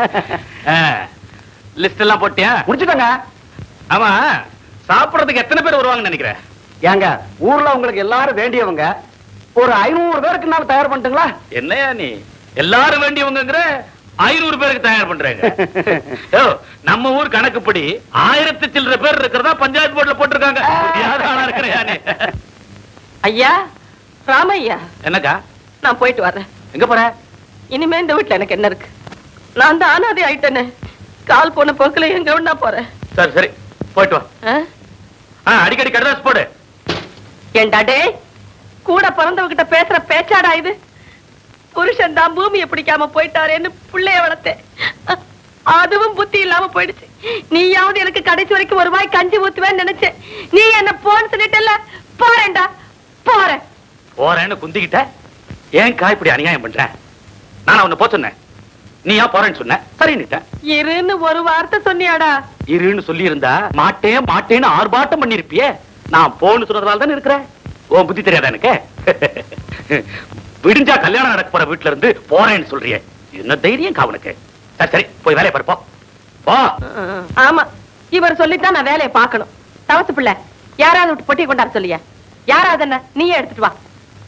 லிஸ்ட் எல்லாம் போட்டியா முடிச்சுட்டோங்க ஆமா சாப்பிடுறதுக்கு எத்தனை பேர் வருவாங்கன்னு நினைக்கிறேன் ஏங்க ஊர்ல உங்களுக்கு எல்லாரும் வேண்டியவங்க ஒரு ஐநூறு பேருக்கு நாம தயார் பண்ணிட்டுங்களா என்னையா நீ எல்லாரும் வேண்டியவங்கங்கிற ஐநூறு பேருக்கு தயார் பண்றாங்க யோ, நம்ம ஊர் கணக்குப்படி ஆயிரத்தி சில்லற பேர் இருக்கிறதா பஞ்சாயத்து போர்டுல போட்டிருக்காங்க புரியாத ஆளா இருக்கிறையா நீ ஐயா ராமையா என்னக்கா நான் போயிட்டு வர்றேன் எங்க போற இனிமே இந்த வீட்டுல எனக்கு என்ன இருக்கு நான் தான் அனாதை ஆயிட்டேனே கால் போன போக்குல எங்க வேணா போறேன் சரி சரி போயிட்டு வா ஆ? ஆ, அடிக்கடி கடுதாஸ் போடு ஏண்டா டேய் கூட பிறந்தவகிட்ட பேசுற பேச்சாடா இது புருஷன் தான் பூமியை பிடிக்காம போயிட்டாரேன்னு புள்ளைய வளர்த்தேன் அதுவும் புத்தி இல்லாம போயிடுச்சு நீயாவது எனக்கு கடைசி வரைக்கும் ஒரு வாய் கஞ்சி ஊத்துவேன்னு நினைச்சேன் நீ என்ன போன்னு சொல்லிட்டல போறேன்டா போறேன் போறேன்னு குந்திக்கிட்ட ஏன்க்கா இப்படி அநியாயம் பண்ற நான் உன்னை போ சொன்னேன் நீ ஏன் போறேன்னு சொன்ன சரின்னுட்டேன் இருன்னு ஒரு வார்த்தை சொன்னியாடா இருன்னு சொல்லி இருந்தா மாட்டேன் மாட்டேன்னு ஆர்ப்பாட்டம் பண்ணிருப்பியே நான் போன்னு சொன்னதால தானே இருக்கிறேன் உன் புத்தி தெரியாதா எனக்கு விடிஞ்சா கல்யாணம் நடக்க போற வீட்டுல இருந்து போறேன்னு சொல்றியே என்ன தைரியம் காவனுக்கு சரி சரி போய் வேலையை பார்ப்போம் போ ஆமா இவர் சொல்லித்தான் நான் வேலையை பார்க்கணும் தவசு பிள்ளை யாராவது விட்டு பொட்டி கொண்டாட சொல்லியா யாராவது என்ன நீயே எடுத்துட்டு வா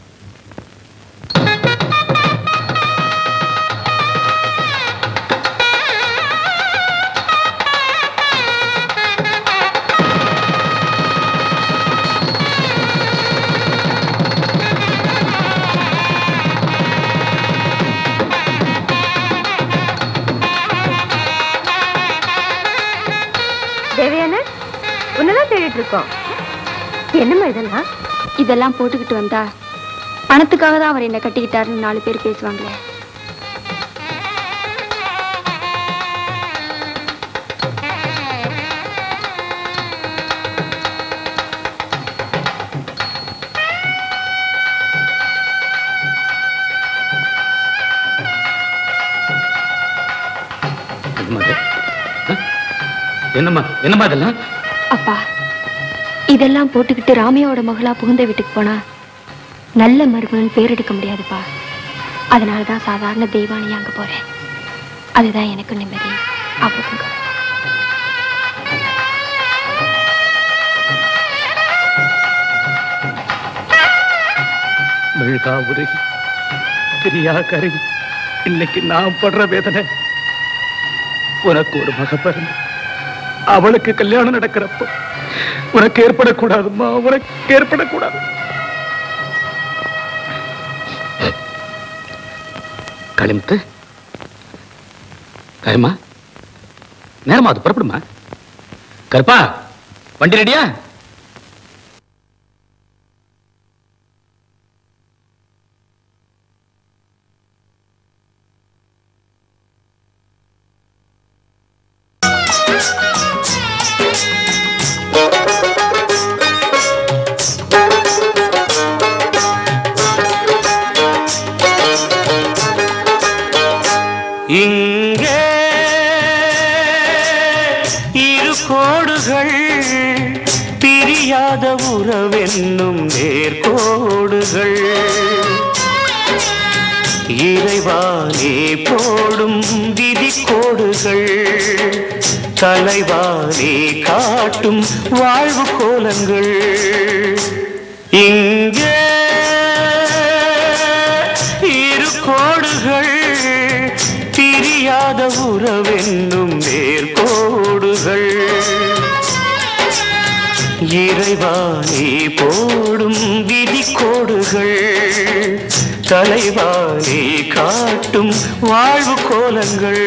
தேவையான உன்னதான் தேடிட்டு இருக்கோம் என்னம்மா இதெல்லாம் இதெல்லாம் போட்டுக்கிட்டு வந்தா பணத்துக்காக தான் அவர் என்ன கட்டிக்கிட்டாருன்னு நாலு பேர் பேசுவாங்களே என்னம்மா இது? ஆ? என்னம்மா என்னம்மா இதெல்லாம் அப்பா இதெல்லாம் போட்டுக்கிட்டு ராமையோட மகளா புகுந்த வீட்டுக்கு போனா நல்ல மருமகன் பேர் எடுக்க முடியாதுப்பா அதனால தான் சாதாரண தெய்வானி அங்க போறேன் அதுதான் எனக்கு நிம்மதி அவருக்கும் கவலை. மெழுகா உருகி பிரியா கருகி இன்னைக்கு நான் படுற வேதனை உனக்கு ஒரு மக பிறந்து அவளுக்கு கல்யாணம் நடக்கிறப்போ உனக்கு ஏற்படக்கூடாதும்மா உனக்கு ஏற்படக்கூடாது களிமுத்து கயமா நேரமா அது புறப்படுமா கருப்பா வண்டி ரெடியா இங்கே இரு கோடுகள் பிரியாத உறவென்னும் நேர்கோடுகள் இறைவானே போடும் விதி கோடுகள் தலைவானே காட்டும் வாழ்வு கோலங்கள் இங்கே இரு கோடுகள் பிரியாத உறவென்னும் நேர்கோடுகள் இறைவானே போடும் விதி கோடுகள் தலைவானே காட்டும் வாழ்வு கோலங்கள்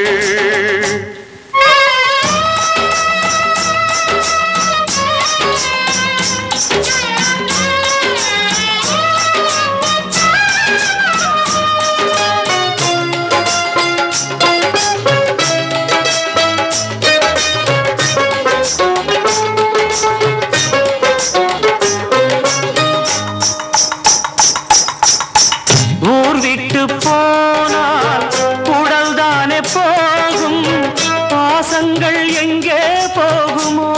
ஊர் விட்டு போனால் உடல் தானே போகும் பாசங்கள் எங்கே போகுமோ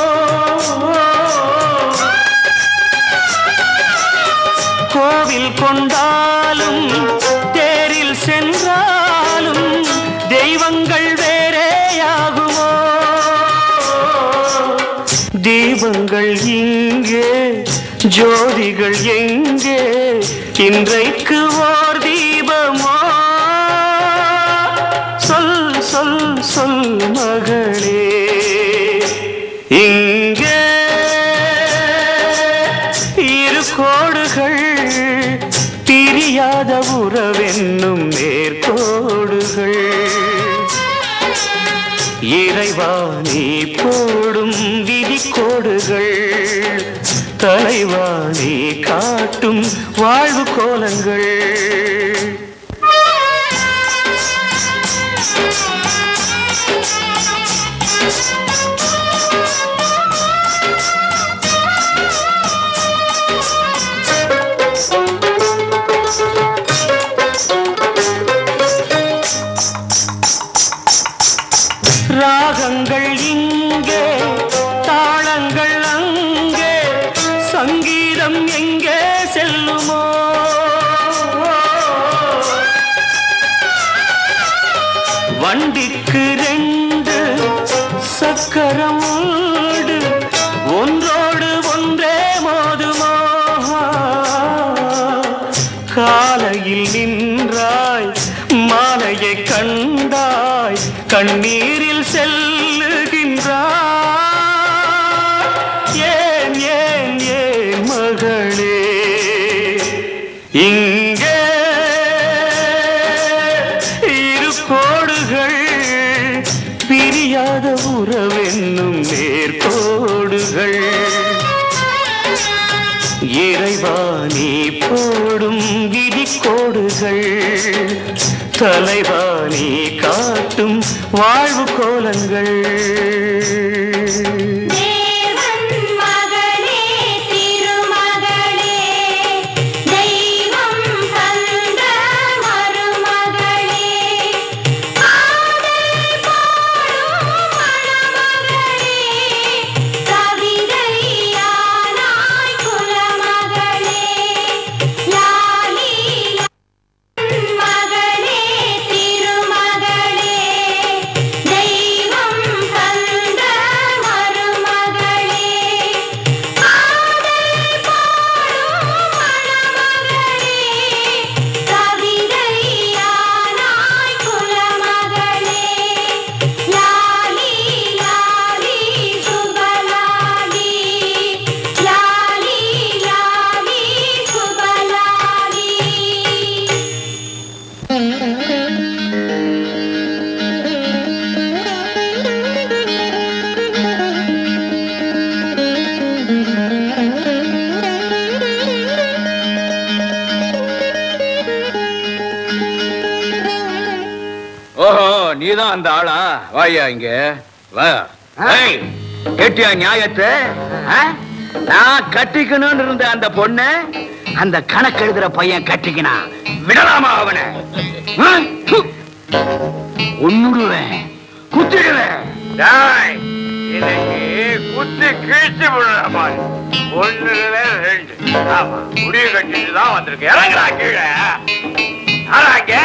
கோவில் கொண்டாலும் தேரில் சென்றாலும் தெய்வங்கள் வேறேயாகுமோ தீபங்கள் இங்கே ஜோதிகள் எங்கே இன்றைக்கு ஓர் தீபமோ சொல் சொல் மகளே இங்கே இரு கோடுகள் பிரியாத உறவென்னும் நேர்கோடுகள் இறைவா நீ போடும் விதிக்கோடுகள் தலைவா நீ காட்டும் வாழ்வு கோலங்கள் ராகங்கள் இங்கே தாளங்கள் அங்கே சங்கீதம் எங்கே செல்லுமோ வண்டிக்கு ரெண்டு சக்கரம் உண்டு ஒன்றோடு ஒன்றே மோதுமோ காலையில் நின்றாய் மாலையை கண்டாய் கண்ணீரில் செல்லுகின்றாய் ஏன் ஏன் ஏன் மகளே இங்கே இரு கோடுகள் பிரியாத உறவென்னும் நேர்கோடுகள் இறைவா நீ போடும் விதிக்கோடுகள் தலைவா நீ காட்டும் வாழ்வு கோலங்கள் மகளே திருமகளே தெய்வம் தந்த மருமகளே காதல் பாடும் மணமகளே கவிதையானாய் குலமகளே லாலி மகளே திருமகளே தெய்வம் தந்த மருமகளே காதல் பாடும் மணமகளே கவிதையானாய் குலமகளே லாலி லாலி சுபலாலி லாலி லாலி சுபலாலி ஓஹோ நீதான் அந்த ஆளா வாயா இங்க வா ஏய், கேட்டியா நியாயத்தை ஆ? நான் கட்டிக்கணும்னு இருந்த அந்த பொண்ணு அந்த கணக்கு எழுதுற பையன் கட்டிக்கினா விடலாமா அவனை ஆ? து. கொன்னுடுவேன் குத்திடுவேன் டேய், இன்னைக்கு குத்தி கிழிச்சு விடுறமா ஒண்ணுல ரெண்டு ஆமா முடிவு கட்டிட்டு தான் வந்திருக்கு இறங்குடா கீழே ஆனாங்க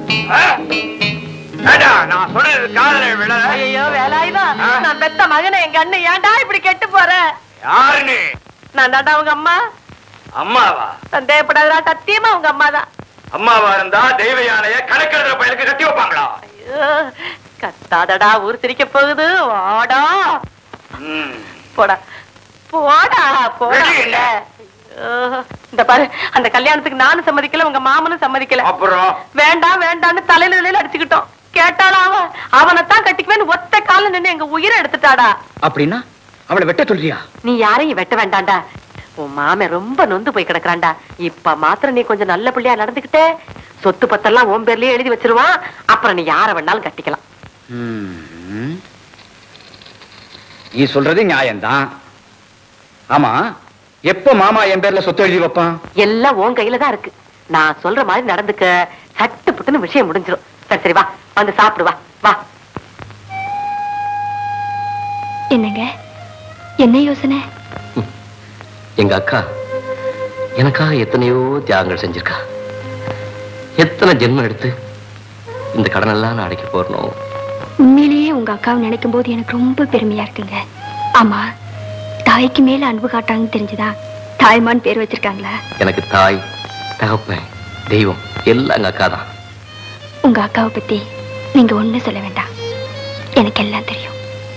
நான் சொல்றது காதலை விட ஐயோ வேலாயுதா நான் பெத்த மகனை எங்க அண்ணன் ஏன்டா இப்படி கெட்டு போற யாரு நீ நான் தாண்டா உங்க அம்மா அம்மாவா சந்தேகப்படாதடா சத்தியமா உங்க அம்மா தான் அம்மாவா இருந்தா தெய்வ யானைய கணக்கெடுற பையனுக்கு கட்டி வைப்பாங்களா ஐயோ, கத்தாதடா ஊர் திரிக்க போகுது வாடா போடா போடா போடா வெளியில. ஐயோ, இந்த பாரு அந்த கல்யாணத்துக்கு நானும் சம்மதிக்கல உங்க மாமனும் சம்மதிக்கல அப்புறம் வேண்டாம் வேண்டாம்னு தலையில தலையில அடிச்சுக்கிட்டோம் கேட்டாளா அவன் அவனைத்தான் கட்டிக்குவேன்னு ஒத்த கால நின்னு எங்க உயிரை எடுத்துட்டாடா அப்படின்னா அவளை வெட்ட சொல்றியா நீ யாரையும் வெட்ட வேண்டாம்டா உன் மாமன் ரொம்ப நொந்து போய் கிடக்குறான்டா இப்ப மாத்திரம் நீ கொஞ்சம் நல்ல பிள்ளையா நடந்துக்கிட்டே சொத்து பத்தெல்லாம் உன் பேர்லயே எழுதி வச்சிருவான் அப்புறம் நீ யார வேணாலும் கட்டிக்கலாம் ம். நீ சொல்றது நியாயம்தான் ஆமா எப்ப மாமா என் பேர்ல சொத்து எழுதி வைப்பான் எல்லாம் உன் கையில தான் இருக்கு நான் சொல்ற மாதிரி நடந்துக்க சட்டு புட்டுன்னு விஷயம் முடிஞ்சிடும் சரி சரி வா வந்து சாப்பிடு வா வா என்னங்க என்ன யோசனை எங்க அக்கா எனக்காக எத்தனையோ தியாகங்கள் செஞ்சிருக்கா எத்தனை ஜென்மம் எடுத்து இந்த கடனெல்லாம் நான் அடைக்க போறணும் உண்மையிலேயே உங்க அக்காவை நினைக்கும் போது எனக்கு ரொம்ப பெருமையா இருக்குங்க ஆமா தாய்க்கு மேல அன்பு காட்டாங்கன்னு தெரிஞ்சுதா தாய்மான் பேர் வச்சிருக்காங்களா எனக்கு தாய் தகப்பன் தெய்வம் எல்லாம் எங்க அக்கா தான் உங்க அக்காவை பத்தி நீங்க ஒண்ணு சொல்ல வேண்டாம் எனக்கு எல்லாம் தெரியும்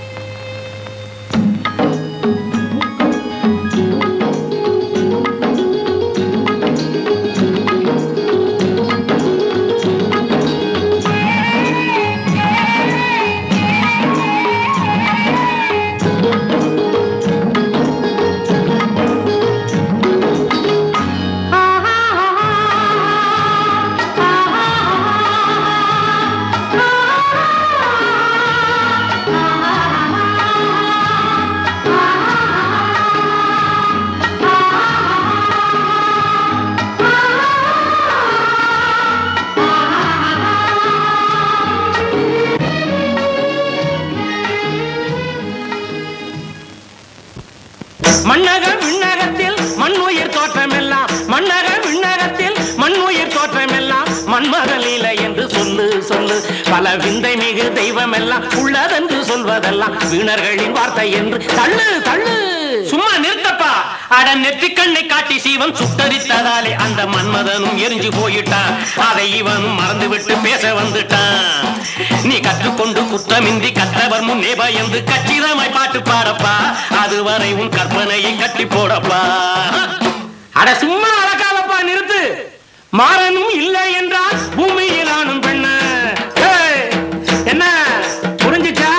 மன்னக விண்ணகத்தில் மண் உயிர் தோற்றமெல்லாம் மன்னக விண்ணகத்தில் மண் உயிர் தோற்றமெல்லாம் மன்மதலீல என்று சொல்லு சொல்லு பல விந்தை மிகு தெய்வம் எல்லாம் உள்ளதென்று சொல்வதெல்லாம் வீணர்களின் வார்த்தை என்று தள்ளு தள்ளு சும்மா நிறுத்தப்பா அட நெற்றிக்கண்ணை காட்டி சீவன் சுட்டரித்ததாலே அந்த மன்மதனும் எரிஞ்சு போயிட்டான் அதை இவனும் மறந்துவிட்டு பேச வந்துட்டான் நீ கற்றுக்கொண்டு குற்றமின்றி கற்றவர் முன்னே பயந்து கச்சிதமாய் பாட்டு பாடப்பா அதுவரை உன் கற்பனையை கட்டி போடப்பா அட சும்மா அழகாதப்பா நிறுத்து மாறனும் இல்லை என்றால் பூமியில் ஆணும் பெண்ண ஏய், என்ன புரிஞ்சுச்சா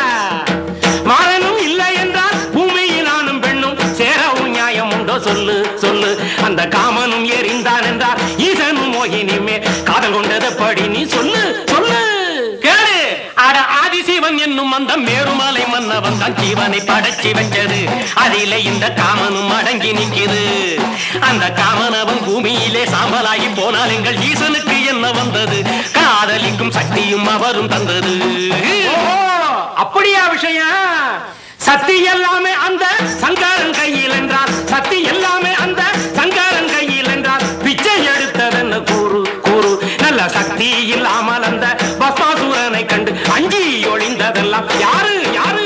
மாறனும் இல்லை என்றால் பூமியில் ஆணும் பெண்ணும் சேரவும் நியாயம் உண்டோ சொல்லு சொல்லு அந்த காமனும் எரிந்தான் என்றால் ஈசனும் மோகினியுமே காதல் கொண்டதப்படி நீ சொல்லு சொல்லு கேளு அட ஆதிசிவன் என்னும் அந்த மேருமலை மன்னவன் தான் ஜீவனை படைச்சி வச்சது அதிலே இந்த காமனும் அடங்கி நிற்கிறது அந்த காமனவன் பூமியிலே சாம்பலாகி போனால் எங்கள் ஈசனுக்கு என்ன வந்தது காதலிக்கும் சக்தியும் அவரும் தந்தது அப்படியா விஷயம் சக்தி எல்லாமே அந்த சங்காரன் கையில் என்றால் சக்தி எல்லாமே அந்த சங்காரன் கையில் என்றால் பிச்சை எடுத்ததென்ன கூறு கூறு நல்ல சக்தி இல்லாமல் அந்த பஸ்மாசூரனை கண்டு அஞ்சி ஒளிந்ததெல்லாம் யாரு யாரு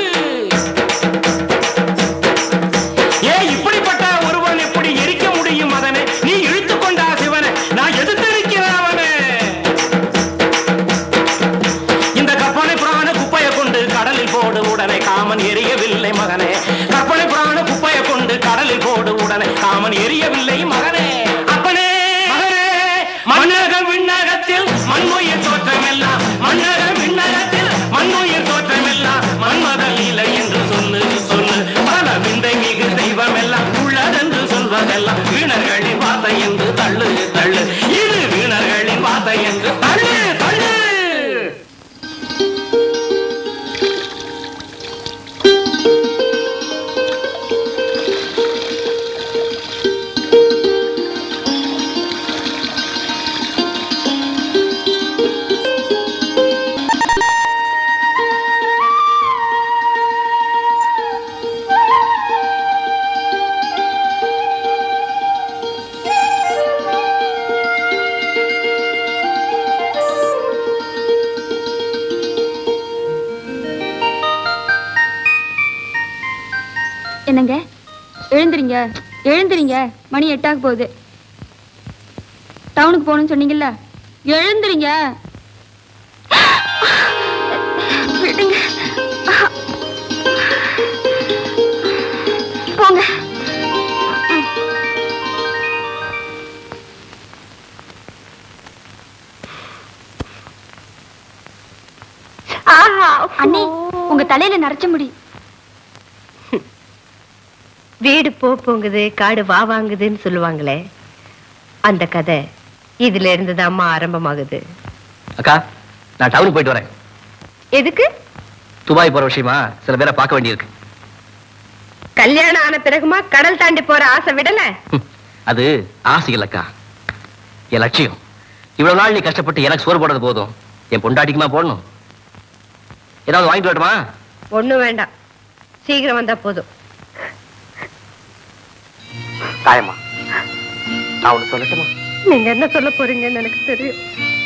ஏ இப்படிப்பட்ட ஒருவன் எப்படி எரிக்க முடியும் அதனை நீ இழுத்து கொண்டா சிவனை நான் எதிர்த்திருக்கிறேன் அவனை இந்த கற்பனை புராண குப்பையை கொண்டு கடலில் போடு உடனே காமன் எரியவில்லை மகனே கற்பனை புராண குப்பையை கொண்டு கடலில் போடு உடனே காமன் எரியவில்லை மகனே அப்பனே மகனே மன்னக விண்ணகத்தில் மண்ணுயிர் தோற்றமெல்லாம் மன்னக விண்ணகத்தில் மண்ணுயிர் தோற்றமெல்லாம் மன்மதல் இல்லை என்று சொல்லு சொல்லு பல விந்தை மிகு தெய்வம் எல்லாம் உள்ளதென்று சொல்வதெல்லாம் வீணர்களின் வார்த்தை என்று தள்ளு தள்ளு இது வீணர்களின் வார்த்தை என்று தள்ளு தள்ளு என்னங்க எழுந்துறீங்க எழுந்துறீங்க மணி எட்டாக போகுது டவுனுக்கு போகணும்னு சொன்னீங்கல்ல எழுந்துறீங்க விடுங்க போங்க அண்ணி உங்க தலையில நரைச்ச முடி வீடு போ போங்குது காடு வா வாங்குதுன்னு சொல்லுவாங்களே அந்த கதை இதுல இருந்து அம்மா ஆரம்பமாகுது அக்கா நான் டவுனுக்கு போயிட்டு வரேன் எதுக்கு துபாய் போற விஷயமா சில பேரை பார்க்க வேண்டியிருக்கு கல்யாணம் ஆன பிறகுமா கடல் தாண்டி போற ஆசை விடல அது ஆசை இல்லக்கா என் லட்சியம் இவ்வளவு நாள் நீ கஷ்டப்பட்டு எனக்கு சோறு போடுறது போதும் என் பொண்டாட்டிக்குமா போடணும் ஏதாவது வாங்கிட்டு வரட்டுமா ஒண்ணும் வேண்டாம் சீக்கிரம் வந்தா போதும் தாயம்மா நான் ஒண்ணு சொல்லட்டுமா நீங்க என்ன சொல்ல போறீங்கன்னு எனக்கு தெரியும்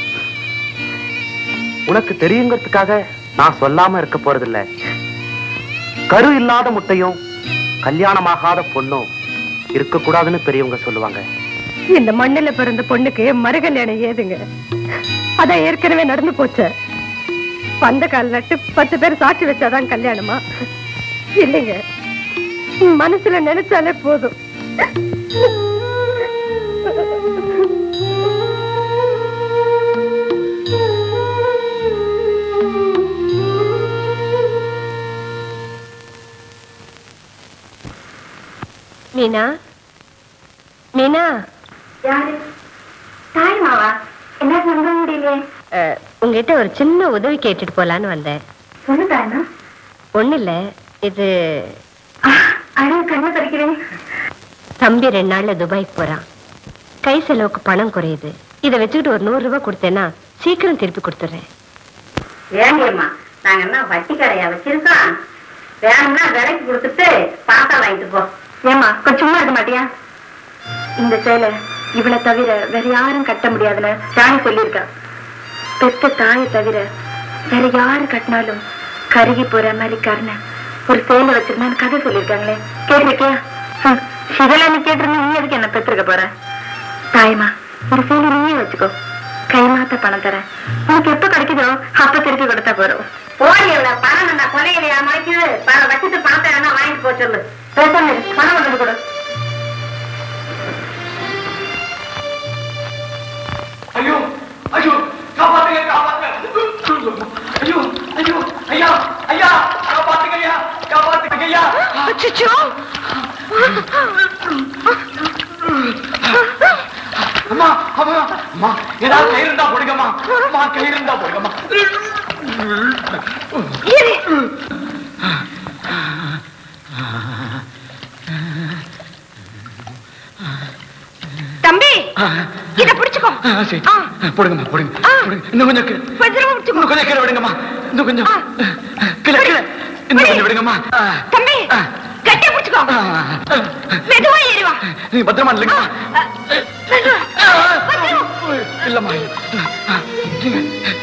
உனக்கு தெரியுங்கிறதுக்காக நான் சொல்லாம இருக்க போறதில்ல கரு இல்லாத முட்டையும் கல்யாணமாகாத பொண்ணும் இருக்கக்கூடாதுன்னு பெரியவங்க சொல்லுவாங்க இந்த மண்ணுல பிறந்த பொண்ணுக்கு மறுகல்யாணம் ஏதுங்க அதான் ஏற்கனவே நடந்து போச்சு பந்த கால் நட்டு பத்து பேர் சாட்சி வச்சாதான் கல்யாணமா இல்லைங்க மனசுல நினைச்சாலே போதும் மீனா மீனா யாரு தாய் மாவா என்ன சொல்ல முடியலையே அஹ், உங்ககிட்ட ஒரு சின்ன உதவி கேட்டுட்டு போலான்னு வந்தேன் சொல்லுதானா ஒண்ணு இல்ல இது அழகு கண்ணு பறிக்கிறேன் தம்பி ரெண்டு நாள்ல துபாய்க்கு போறான் கை செலவுக்கு பணம் குறையுது இதை வச்சுக்கிட்டு ஒரு நூறு ரூபாய் கொடுத்தேன்னா சீக்கிரம் திருப்பி கொடுத்துட்றேன் ஏங்கம்மா நாங்க என்ன வட்டி கடையா வச்சிருக்கோம் வேணும்னா விலைக்கு கொடுத்துட்டு பாத்தா வாங்கிட்டு போ ஏமா கொஞ்சம் சும்மா இருக்க மாட்டியா இந்த சேலை இவளை தவிர வேற யாரும் கட்ட முடியாதுன்னு ராணி சொல்லியிருக்கா பெத்த தாயை தவிர வேற யாரு கட்டினாலும் கருகி போற மாதிரி கருணை ஒரு சேலை வச்சிருந்தான்னு கதை சொல்லியிருக்காங்களே கேட்டிருக்கியா ஹம், இதெல்லாம் நீ கேட்டிருந்தா நீ எதுக்கு என்ன பெற்றிருக்க போற தாயமா ஒரு சேலை நீயே வச்சுக்கோ கை மாத்த பணம் தரேன் உனக்கு எப்ப கிடைக்குதோ அப்ப திருப்பி கொடுத்தா போறோம் போய் பணம் நான் கொலையிலையா முளைக்குது பணம் வச்சுட்டு பணத்தை வேணா வாங்கிட்டு போக சொல்லு பேசாம இரு. பணம் கொண்டு கொடு ஐயோ ஐயோ காப்பாத்துங்க காப்பாத்துங்க ஐயோ ஐயோ ஐயா ஐயா காப்பாத்துங்க ஐயா காப்பாத்துங்க ஐயா அச்சச்சோ அம்மா அம்மா அம்மா ஏதாவது கயிறு இருந்தா போடுங்கம்மா அம்மா கயிறு இருந்தா போடுங்கம்மா தம்பி இத பிடிச்சுக்கோ ஆ, சரி போடுங்கம்மா போடுங்க போடுங்க இன்னும் கொஞ்சம் கீழே. இன்னும் கொஞ்சம் கீழே விடுங்கம்மா இன்னும் கொஞ்சம் கீழே கீழே இன்னும் கொஞ்சம் விடுங்கம்மா ஆ, தம்பி கட்டியா பிடிச்சுக்கோ மெதுவா ஏறி வா நீ பத்திரமா இல்லைங்கம்மா இல்லம்மா நீங்க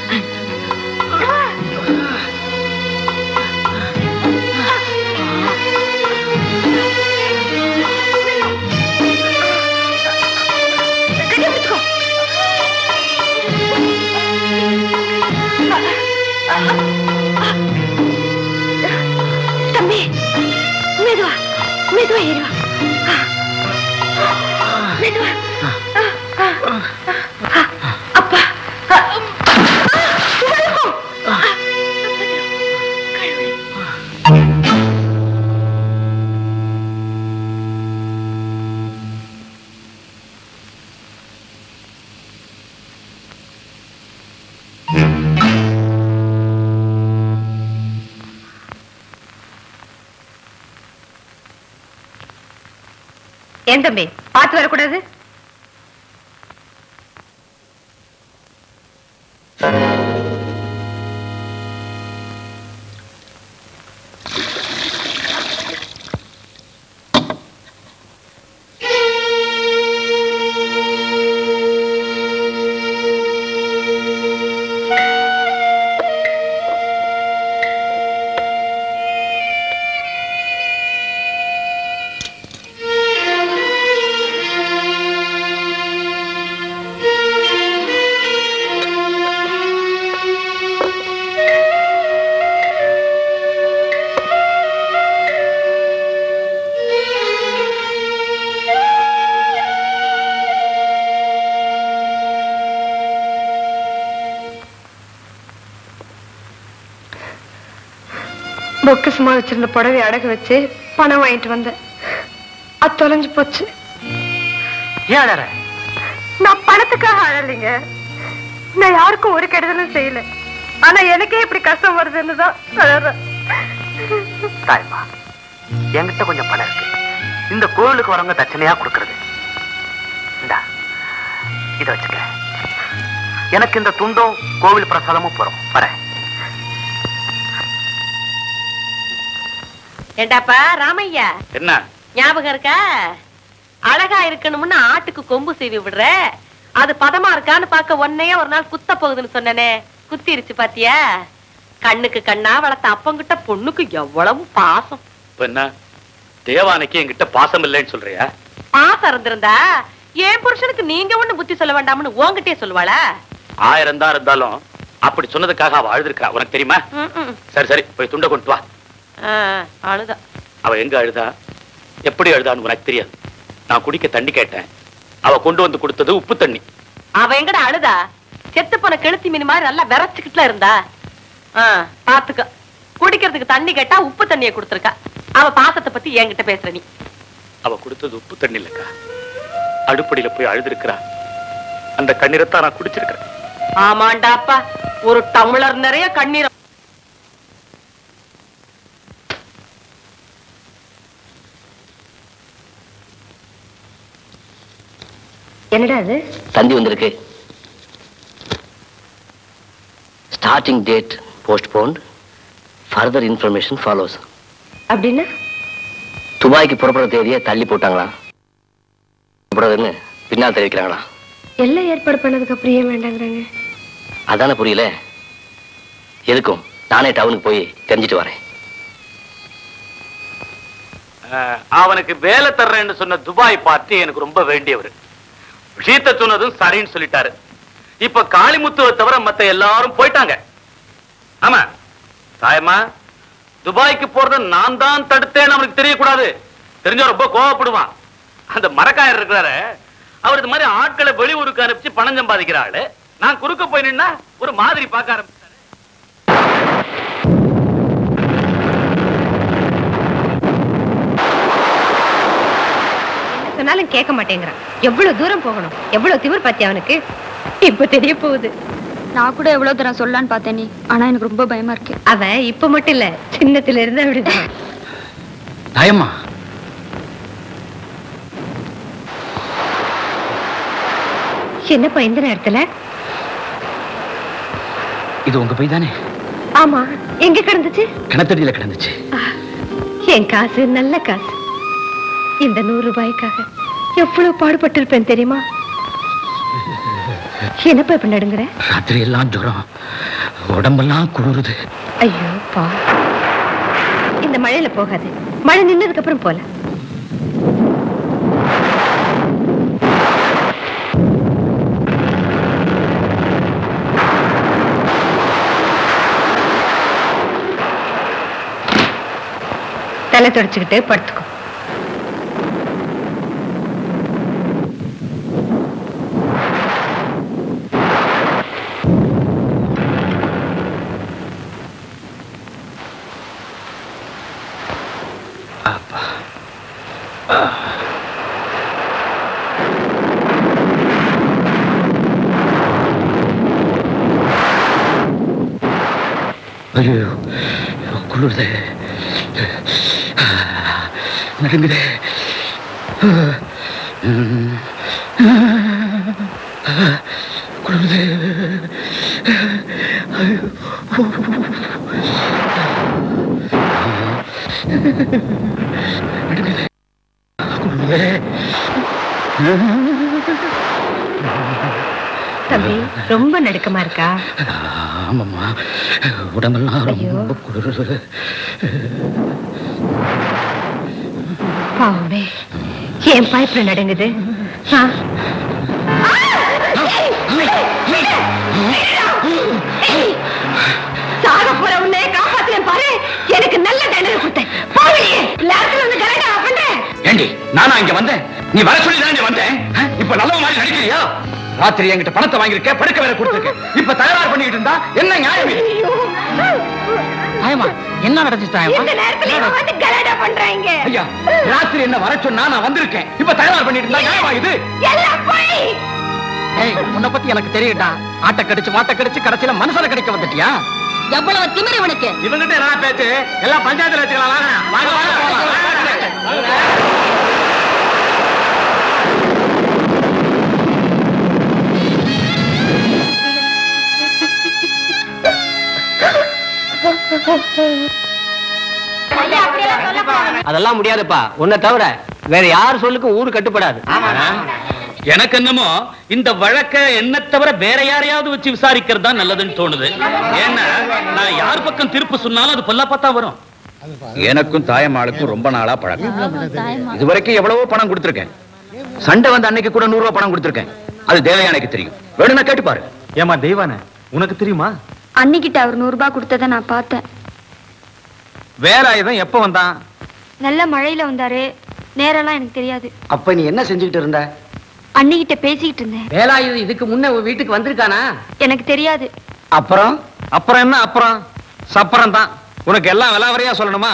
கட்டியா பிடிச்சுக்கோ தம்பி மெதுவா மெதுவா ஏறி வா மெதுவா அப்பா ஏன் தம்பி பார்த்து வரக்கூடாது பொக்கசமா வச்சிருந்த புடவை அடகு வச்சு பணம் வாங்கிட்டு வந்தேன் அது தொலைஞ்சு போச்சு ஏன் அழற நான் பணத்துக்காக அழலைங்க நான் யாருக்கும் ஒரு கெடுதலும் செய்யல ஆனா எனக்கே இப்படி கஷ்டம் வருதுன்னு தான் அழறேன் தாய்மா என்கிட்ட கொஞ்சம் பணம் இருக்கு இந்த கோவிலுக்கு வரவங்க தட்சணையா கொடுக்கறது இந்தா இத வச்சுக்க எனக்கு இந்த துண்டும் கோவில் பிரசாதமும் போறோம் வரேன் ஏண்டாப்பா ராமையா என்ன ஞாபகம் இருக்கா அழகா இருக்கணும்னு ஆட்டுக்கு கொம்பு சீவி விடுற அது பதமா இருக்கான்னு பார்க்க ஒன்னையே ஒரு நாள் குத்த போகுதுன்னு சொன்னனே குத்திருச்சு பாத்தியா கண்ணுக்கு கண்ணா வளர்த்த அப்பங்கிட்ட பொண்ணுக்கு எவ்வளவு பாசம் இப்ப என்ன தேவானைக்கு என்கிட்ட பாசம் இல்லைன்னு சொல்றியா பாசம் இருந்திருந்தா என் புருஷனுக்கு நீங்க ஒண்ணு புத்தி சொல்ல வேண்டாம்னு உன்கிட்டயே சொல்லுவாளா ஆயிரம் தான் இருந்தாலும் அப்படி சொன்னதுக்காக அவ அழுதுருக்கா உனக்கு தெரியுமா சரி சரி போய் துண்டை கொண்டு வா அழுதா அவ எங்க அழுதா எப்படி அழுதான்னு உனக்கு தெரியாது நான் குடிக்க தண்ணி கேட்டேன் அவ கொண்டு வந்து கொடுத்தது உப்பு தண்ணி அவ எங்கடா அழுதா செத்து போன கெளுத்தி மீன் மாதிரி நல்லா விரைச்சுக்கிட்டுல இருந்தா ஆ, பாத்துக்க குடிக்கிறதுக்கு தண்ணி கேட்டா உப்பு தண்ணியை கொடுத்துருக்கா அவ பாசத்தை பத்தி என்கிட்ட பேசுற நீ அவ கொடுத்தது உப்பு தண்ணி இல்லக்கா அடுப்படியில போய் அழுதுருக்கிறா அந்த கண்ணீரைத்தான் நான் குடிச்சிருக்கிறேன் ஆமாண்டாப்பா ஒரு டம்ளர் நிறைய கண்ணீர் என்னடா அது தந்தி வந்திருக்கு starting date postponed further information follows அப்படின்னா துபாய்க்கு புறப்படுற தேதியை தள்ளி போட்டாங்களா புறப்படுறதுன்னு பின்னால் தெரிவிக்கிறாங்களா எல்லாம் ஏற்பாடு பண்ணதுக்கு அப்புறம் ஏன் வேண்டாங்கிறாங்க அதானே புரியல எதுக்கும் நானே டவுனுக்கு போய் தெரிஞ்சிட்டு வரேன் அஹ், அவனுக்கு வேலை தர்றேன்னு சொன்ன துபாய் பார்ட்டி எனக்கு ரொம்ப வேண்டியவர் விஷயத்த சொன்னதும் சரின்னு சொல்லிட்டாரு இப்ப காளிமுத்துவை தவிர மத்த எல்லாரும் போயிட்டாங்க ஆமா தாயம்மா துபாய்க்கு போறத நான் தான் தடுத்தேன்னு அவனுக்கு தெரியக்கூடாது தெரிஞ்சா ரொம்ப கோவப்படுவான் அந்த மரக்காயர் இருக்கிறாரு அவர் இது மாதிரி ஆட்களை வெளியூருக்கு அனுப்பிச்சு பணம் சம்பாதிக்கிற ஆளு நான் குறுக்க போய் நின்னா ஒரு மாதிரி பார்க்க ஆரம்பிச்சு என்ன சொன்னாலும் கேட்க மாட்டேங்கிறான் எவ்வளவு தூரம் போகணும் எவ்வளவு திமிர் பத்தி அவனுக்கு இப்ப தெரிய போகுது நான் கூட எவ்வளவு தூரம் சொல்லலான்னு பார்த்தேன் நீ ஆனா எனக்கு ரொம்ப பயமா இருக்கு அவன் இப்ப மட்டும் இல்ல சின்னத்துல இருந்து அப்படிதான் தாயம்மா என்னப்பா இந்த நேரத்துல இது உங்க போய் தானே ஆமா எங்க கிடந்துச்சு கிணத்தடியில கிடந்துச்சு என் காசு நல்ல காசு இந்த நூறு ரூபாய்க்காக எவ்வளவு பாடுபட்டிருப்பேன் தெரியுமா என்னப்பா இப்ப நடுங்குற ராத்திரி எல்லாம் ஜுரம் உடம்பெல்லாம் குளிருது ஐயோ பா இந்த மழையில போகாது மழை நின்னதுக்கு அப்புறம் போல தலை தொடச்சுக்கிட்டு படுத்துக்கோ ஐயோ குளிருது நடுங்குது குளிருது நடுங்குது குளிருது தம்பி ரொம்ப நடுக்கமா இருக்கா ஆமாம்மா உடம்பெல்லாம் ரொம்ப குளிருது பாவமே என் பைப்ல நடுங்குது ஆ. சாக போற உன்னை காப்பாத்துறேன் பாரு எனக்கு நல்ல தண்டனை கொடுத்தேன் போவடியே லாஸ்ட்ல வந்து கரெக்டா பண்றேன் ஏண்டி நானா இங்க வந்தேன் நீ வர சொல்லி தான் இங்க வந்தேன் ஆ? இப்ப நல்ல மாதிரி நடிக்கிறியா ராத்திரி என்கிட்ட பணத்தை வாங்கியிருக்க படுக்க வேற கொடுத்துருக்க இப்ப தயார் பண்ணிட்டு இருந்தா என்ன நியாயம் இது ஆயமா என்ன நடந்துச்சு இந்த நேரத்துல இவன் வந்து கலாட்டா பண்றாங்க ஐயா ராத்திரி என்ன வர சொன்னா நான் வந்திருக்கேன் இப்ப தயார் பண்ணிட்டு இருந்தா நியாயமா இது எல்லாம் போய் ஏய் உன்னை பத்தி எனக்கு தெரியும்டா ஆட்டை கடிச்சு மாட்டை கடிச்சு கடைசியில மனுஷனை கடிக்க வந்துட்டியா எவ்வளவு திமிரு இவனுக்கு இவங்கிட்ட என்ன பேச்சு எல்லாம் பஞ்சாயத்துல வச்சுக்கலாம் வாங்க வாங்க வாங்க போலாம். அதெல்லாம் முடியாதுப்பா உன்னை தவிர வேற யார் சொல்லுக்கும் ஊரு கட்டுப்படாது எனக்கு என்னமோ இந்த வழக்க என்ன தவிர வேற யாரையாவது வச்சு விசாரிக்கிறது தான் நல்லதுன்னு தோணுது ஏன்னா நான் யார் பக்கம் தீர்ப்பு சொன்னாலும் அது பொல்லா பார்த்தா வரும் எனக்கும் தாயம்மாளுக்கும் ரொம்ப நாளா பழக்கம் இதுவரைக்கும் எவ்வளவோ பணம் கொடுத்திருக்கேன் சண்டை வந்த அன்னைக்கு கூட நூறு ரூபாய் பணம் கொடுத்திருக்கேன் அது தேவையானைக்கு தெரியும் வேணும்னா கேட்டு பாரு ஏமா தெய்வானே உனக்கு தெரியுமா அன்னிக்கிட்ட அவர் நூறு ரூபாய் கொடுத்ததை நான் பார்த்தேன் வேலாயுதம் எப்ப வந்தான் நல்ல மழையில வந்தாரு நேரெல்லாம் எனக்கு தெரியாது அப்ப நீ என்ன செஞ்சுக்கிட்டு இருந்த அன்னிக்கிட்ட பேசிக்கிட்டு இருந்தேன் வேலாயுதம் இதுக்கு முன்ன உன் வீட்டுக்கு வந்திருக்கானா எனக்கு தெரியாது அப்புறம் அப்புறம் என்ன அப்புறம் சப்பரம் தான் உனக்கு எல்லாம் விலாவரியா சொல்லணுமா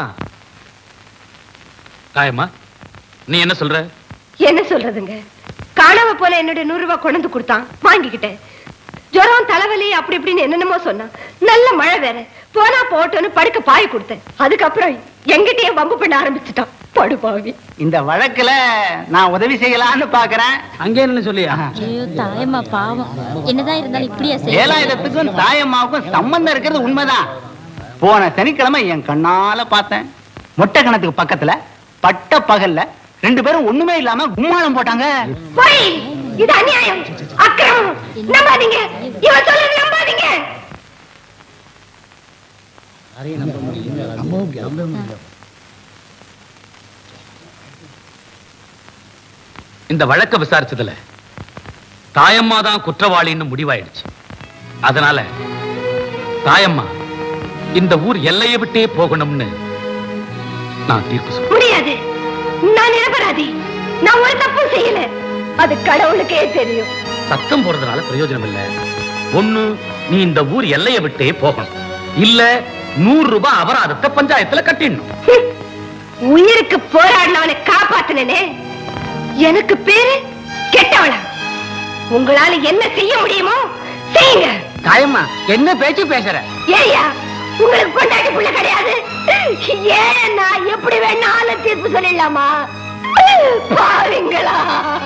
தாயம்மா நீ என்ன சொல்ற என்ன சொல்றதுங்க காணாம போல என்னுடைய நூறு ரூபாய் கொண்டு வந்து கொடுத்தான் வாங்கிக்கிட்டேன் ஜுரம் தலைவலி அப்படி இப்படின்னு என்னென்னமோ சொன்னான் நல்ல மழை வேற போனா போட்டோன்னு படுக்க பாய் கொடுத்தேன் அதுக்கப்புறம் எங்கிட்டயே வம்பு பண்ண ஆரம்பிச்சுட்டான் படுபாவி இந்த வழக்குல நான் உதவி செய்யலாம்னு பாக்குறேன் அங்கே என்ன சொல்லியா ஐயோ தாயம்மா பாவம் என்னதான் இருந்தாலும் இப்படியா செய்ய வேலாயுதத்துக்கும் தாயம்மாவுக்கும் சம்பந்தம் இருக்கிறது உண்மைதான் போன சனிக்கிழமை என் கண்ணால பார்த்தேன் மொட்டை கணத்துக்கு பக்கத்துல பட்ட பகல்ல ரெண்டு பேரும் ஒண்ணுமே இல்லாம கும்மாளம் போட்டாங்க போய் இது அநியாயம் அக்கிரமம் நம்பாதீங்க இவன் சொல்றது நம்பாதீங்க இந்த வழக்க விசாரிச்சதுல தாயம்மா தான் குற்றவாளின்னு முடிவாயிடுச்சு அதனால தாயம்மா இந்த ஊர் எல்லையை விட்டே போகணும்னு நான் தீர்ப்பு சொல்றேன் முடியாது நான் நிரபராதி நான் ஒரு தப்பும் செய்யல அது கடவுளுக்கே தெரியும் சத்தம் போடுறதுனால பிரயோஜனம் இல்ல ஒண்ணு நீ இந்த ஊர் எல்லையை விட்டே போகணும் இல்ல நூறு ரூபாய் அபராதத்தை பஞ்சாயத்துல கட்டிடணும் உயிருக்கு போராடினவனை காப்பாத்தினே எனக்கு பேரு கெட்டவளா உங்களால என்ன செய்ய முடியுமோ செய்யுங்க தாயம்மா என்ன பேச்சு பேசுற ஏய்யா உங்களுக்கு கொண்டாடி புள்ள கிடையாது ஏன் நான் எப்படி வேணாலும் தீர்ப்பு சொல்லிடலாமா பாருங்களா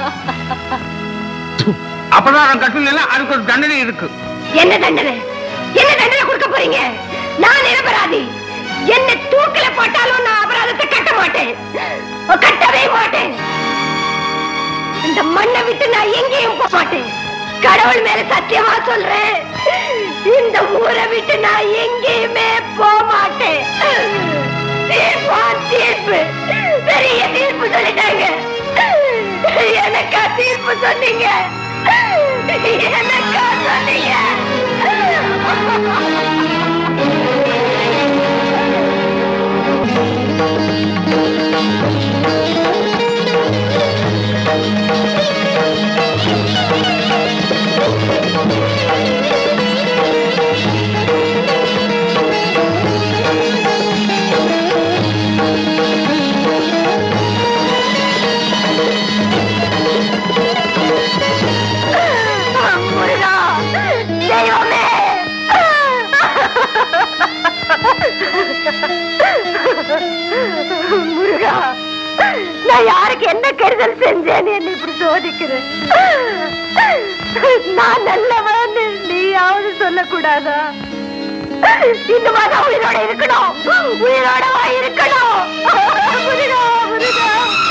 அப்பதான் கட்டணும் அதுக்கு ஒரு தண்டனை இருக்கு என்ன தண்டனை என்ன தண்டனை கொடுக்க போறீங்க நான் நிரபராதி என்ன தூக்கில போட்டாலும் நான் அபராதத்தை கட்ட மாட்டேன் கட்டவே மாட்டேன் இந்த மண்ணை விட்டு நான் எங்கேயும் போக மாட்டேன் கடவுள் மேல சத்தியமா சொல்றேன் இந்த ஊரை விட்டு நான் எங்கேயுமே போக மாட்டேன் தீர்ப்பா தீர்ப்பு பெரிய தீர்ப்பு சொல்லிட்டாங்க எனக்கா தீர்ப்பு சொன்னீங்க எனக்கா சொன்னீங்க முருகா தெய்வமே முருகா நான் யாருக்கு என்ன கெடுதல் செஞ்சேன்னு என்ன இப்படி சோதிக்கிறேன் நான் நல்லவன் நீயாவது சொல்லக்கூடாதா இந்த மாதிரி உயிரோட இருக்கணும் உயிரோடவா இருக்கணும் முருகா முருகா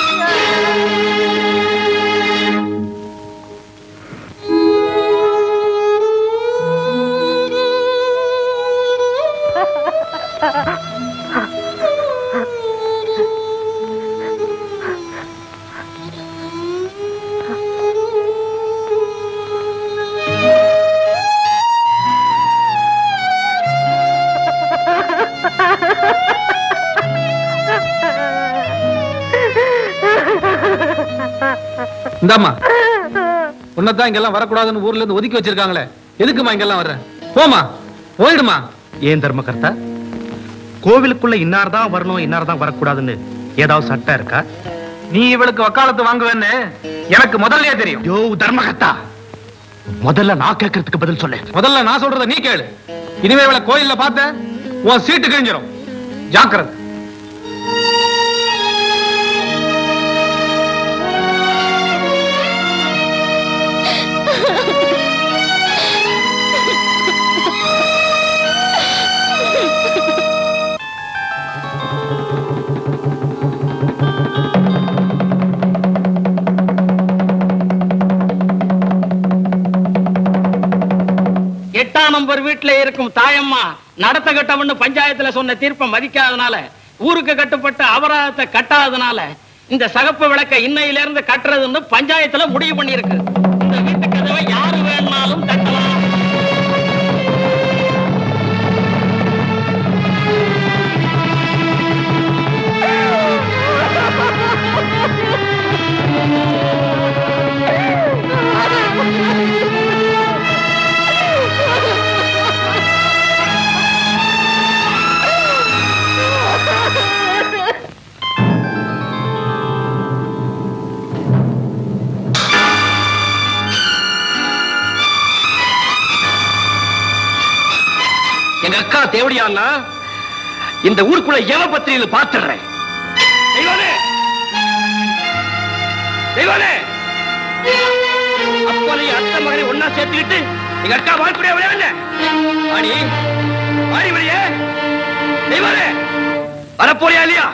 இந்தாம்மா உன்னதான் இங்கெல்லாம் வரக்கூடாதுன்னு ஊர்ல இருந்து ஒதுக்கி வச்சிருக்காங்களே எதுக்குமா இங்கெல்லாம் வர்ற போமா போயிடுமா ஏன் தர்மகர்த்தா கோவிலுக்குள்ள இன்னார் தான் வரணும் இன்னார் தான் வரக்கூடாதுன்னு ஏதாவது சட்டம் இருக்கா நீ இவளுக்கு வக்காலத்து வாங்குவேன்னு எனக்கு முதல்லயே தெரியும் யோ தர்மகர்த்தா முதல்ல நான் கேட்கறதுக்கு பதில் சொல்லு முதல்ல நான் சொல்றத நீ கேளு இனிமே இவளை கோயில்ல பார்த்த உன் சீட்டு கிழிஞ்சிரும் ஜாக்கிரதை எட்டாம் நம்பர் வீட்டுல இருக்கும் தாயம்மா நடத்த கட்டவன்னு பஞ்சாயத்துல சொன்ன தீர்ப்பை மதிக்காதனால ஊருக்கு கட்டுப்பட்ட அபராதத்தை கட்டாதனால இந்த சகப்பு விளக்க இன்னையில இருந்து கட்டுறதுன்னு பஞ்சாயத்துல முடிவு பண்ணியிருக்கு இந்த வீட்டு கதவை யாரு வேணாலும் தட்டலாம் எங்க அக்கா தேவடியான்னா இந்த ஊருக்குள்ள எவ பத்திரியில பாத்துடுறேன் தெய்வானே தெய்வானே அப்பனையும் அத்தை மகனை ஒன்னா சேர்த்துக்கிட்டு எங்க அக்கா வாழ்க்கைய விளையாட ஆடி ஆடி வெளியே தெய்வானே வரப்போறியா இல்லையா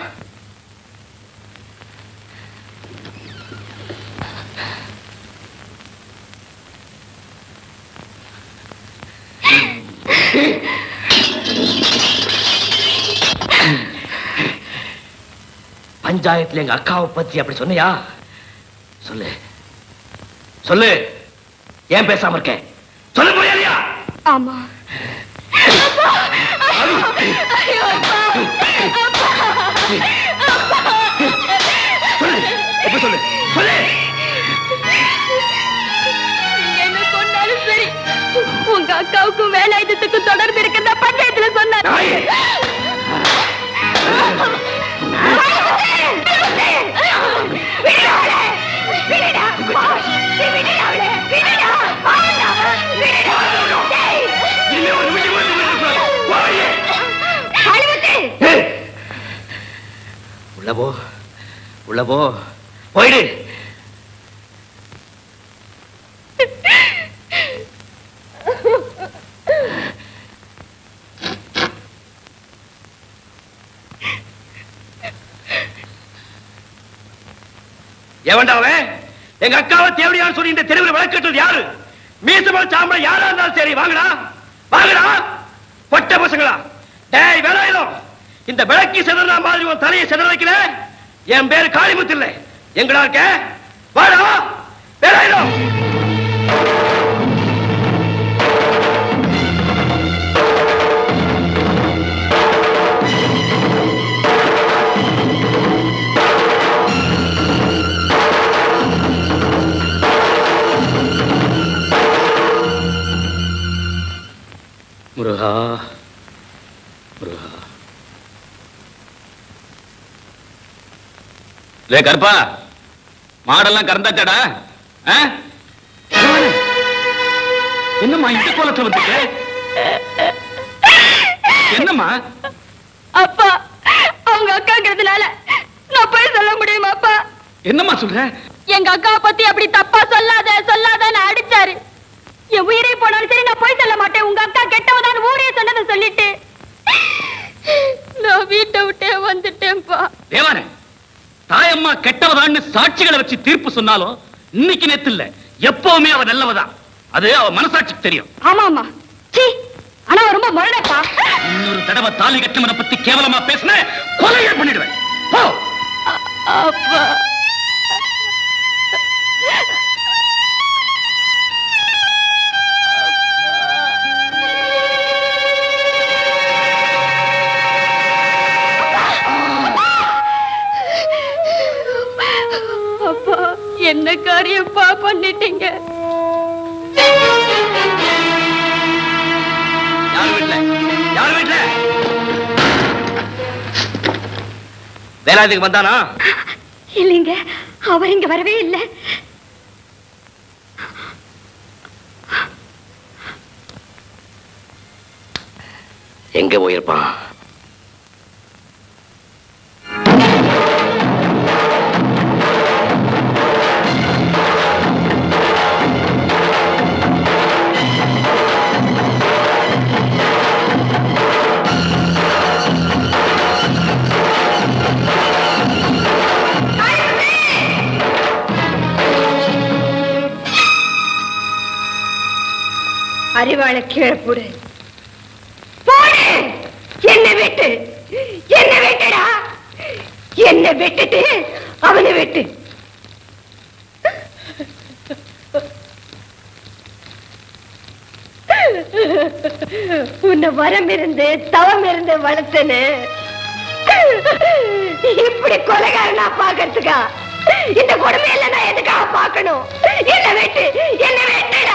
பஞ்சாயத்துல எங்க அக்காவை பத்தி அப்படி சொன்னியா சொல்லு சொல்லு ஏன் பேசாம இருக்க சொல்ல முடியலையா ஆமா இப்ப சொல்லு சொல்லு நீங்க என்ன சொன்னாலும் சரி உங்க அக்காவுக்கும் வேலாயுதத்துக்கும் தொடர்பு இருக்கிறதா பஞ்சாயத்துல சொன்னார் உள்ள போ உள்ள போ போயிடு எவன்டா அவன் எங்க அக்காவை தேவடியான்னு சொல்லி இந்த தெருவில் விளக்கட்டுறது யாரு மீசமல் சாம்பளை யாரா இருந்தாலும் சரி வாங்கடா வாங்கடா பொட்ட பசங்களா டேய் வேலாயுதம் இந்த விளக்கி செதறா மாதிரி உன் தலையை செதற வைக்கல என் பேரு காளிமுத்து இல்லை எங்கடா இருக்க வாடா வேலாயுதம் முருகா முருகா லே கருப்பா மாடெல்லாம் கறந்தாச்சாடா ஆ? என்னம்மா இந்த கோலத்துல வந்துட்டு என்னம்மா அப்பா அவங்க அக்காங்கிறதுனால நான் போய் சொல்ல முடியுமா அப்பா என்னம்மா சொல்ற எங்க அக்காவை பத்தி அப்படி தப்பா சொல்லாத சொல்லாதன்னு அடிச்சாரு என் உயிரே போனாலும் சரி நான் போய் சொல்ல மாட்டேன் உங்க அக்கா கெட்டவதான் ஊரே சொன்னதை சொல்லிட்டு நான் வீட்டை விட்டே வந்துட்டேன்ப்பா தேவானே தாயம்மா கெட்டவதான்னு சாட்சிகளை வச்சு தீர்ப்பு சொன்னாலும் இன்னைக்கு நேத்து இல்ல எப்பவுமே அவ நல்லவதான் அது அவ மனசாட்சிக்கு தெரியும் ஆமா ஆமா சீ ஆனா அவ ரொம்ப முரடப்பா இன்னொரு தடவை தாலி கட்டவனை பத்தி கேவலமா பேசின கொலையே பண்ணிடுவேன் போ அப்பா அப்பா என்ன காரியப்பா பண்ணிட்டீங்க யார் வீட்டுல யார் வீட்டுல வேலாயுதத்துக்கு வந்தானா இல்லைங்க அவர் இங்க வரவே இல்லை எங்க போயிருப்பான் அறிவாள கீழே போடு போடு என்ன விட்டு என்ன விட்டுடா என்ன விட்டுட்டு அவனை விட்டு உன்னை வரம் இருந்து தவம் இருந்து வளர்த்தனு இப்படி கொலைகாரனா பாக்கிறதுக்கா இந்த கொடுமையில நான் எதுக்காக பார்க்கணும் என்ன வெட்டு என்ன வெட்டுடா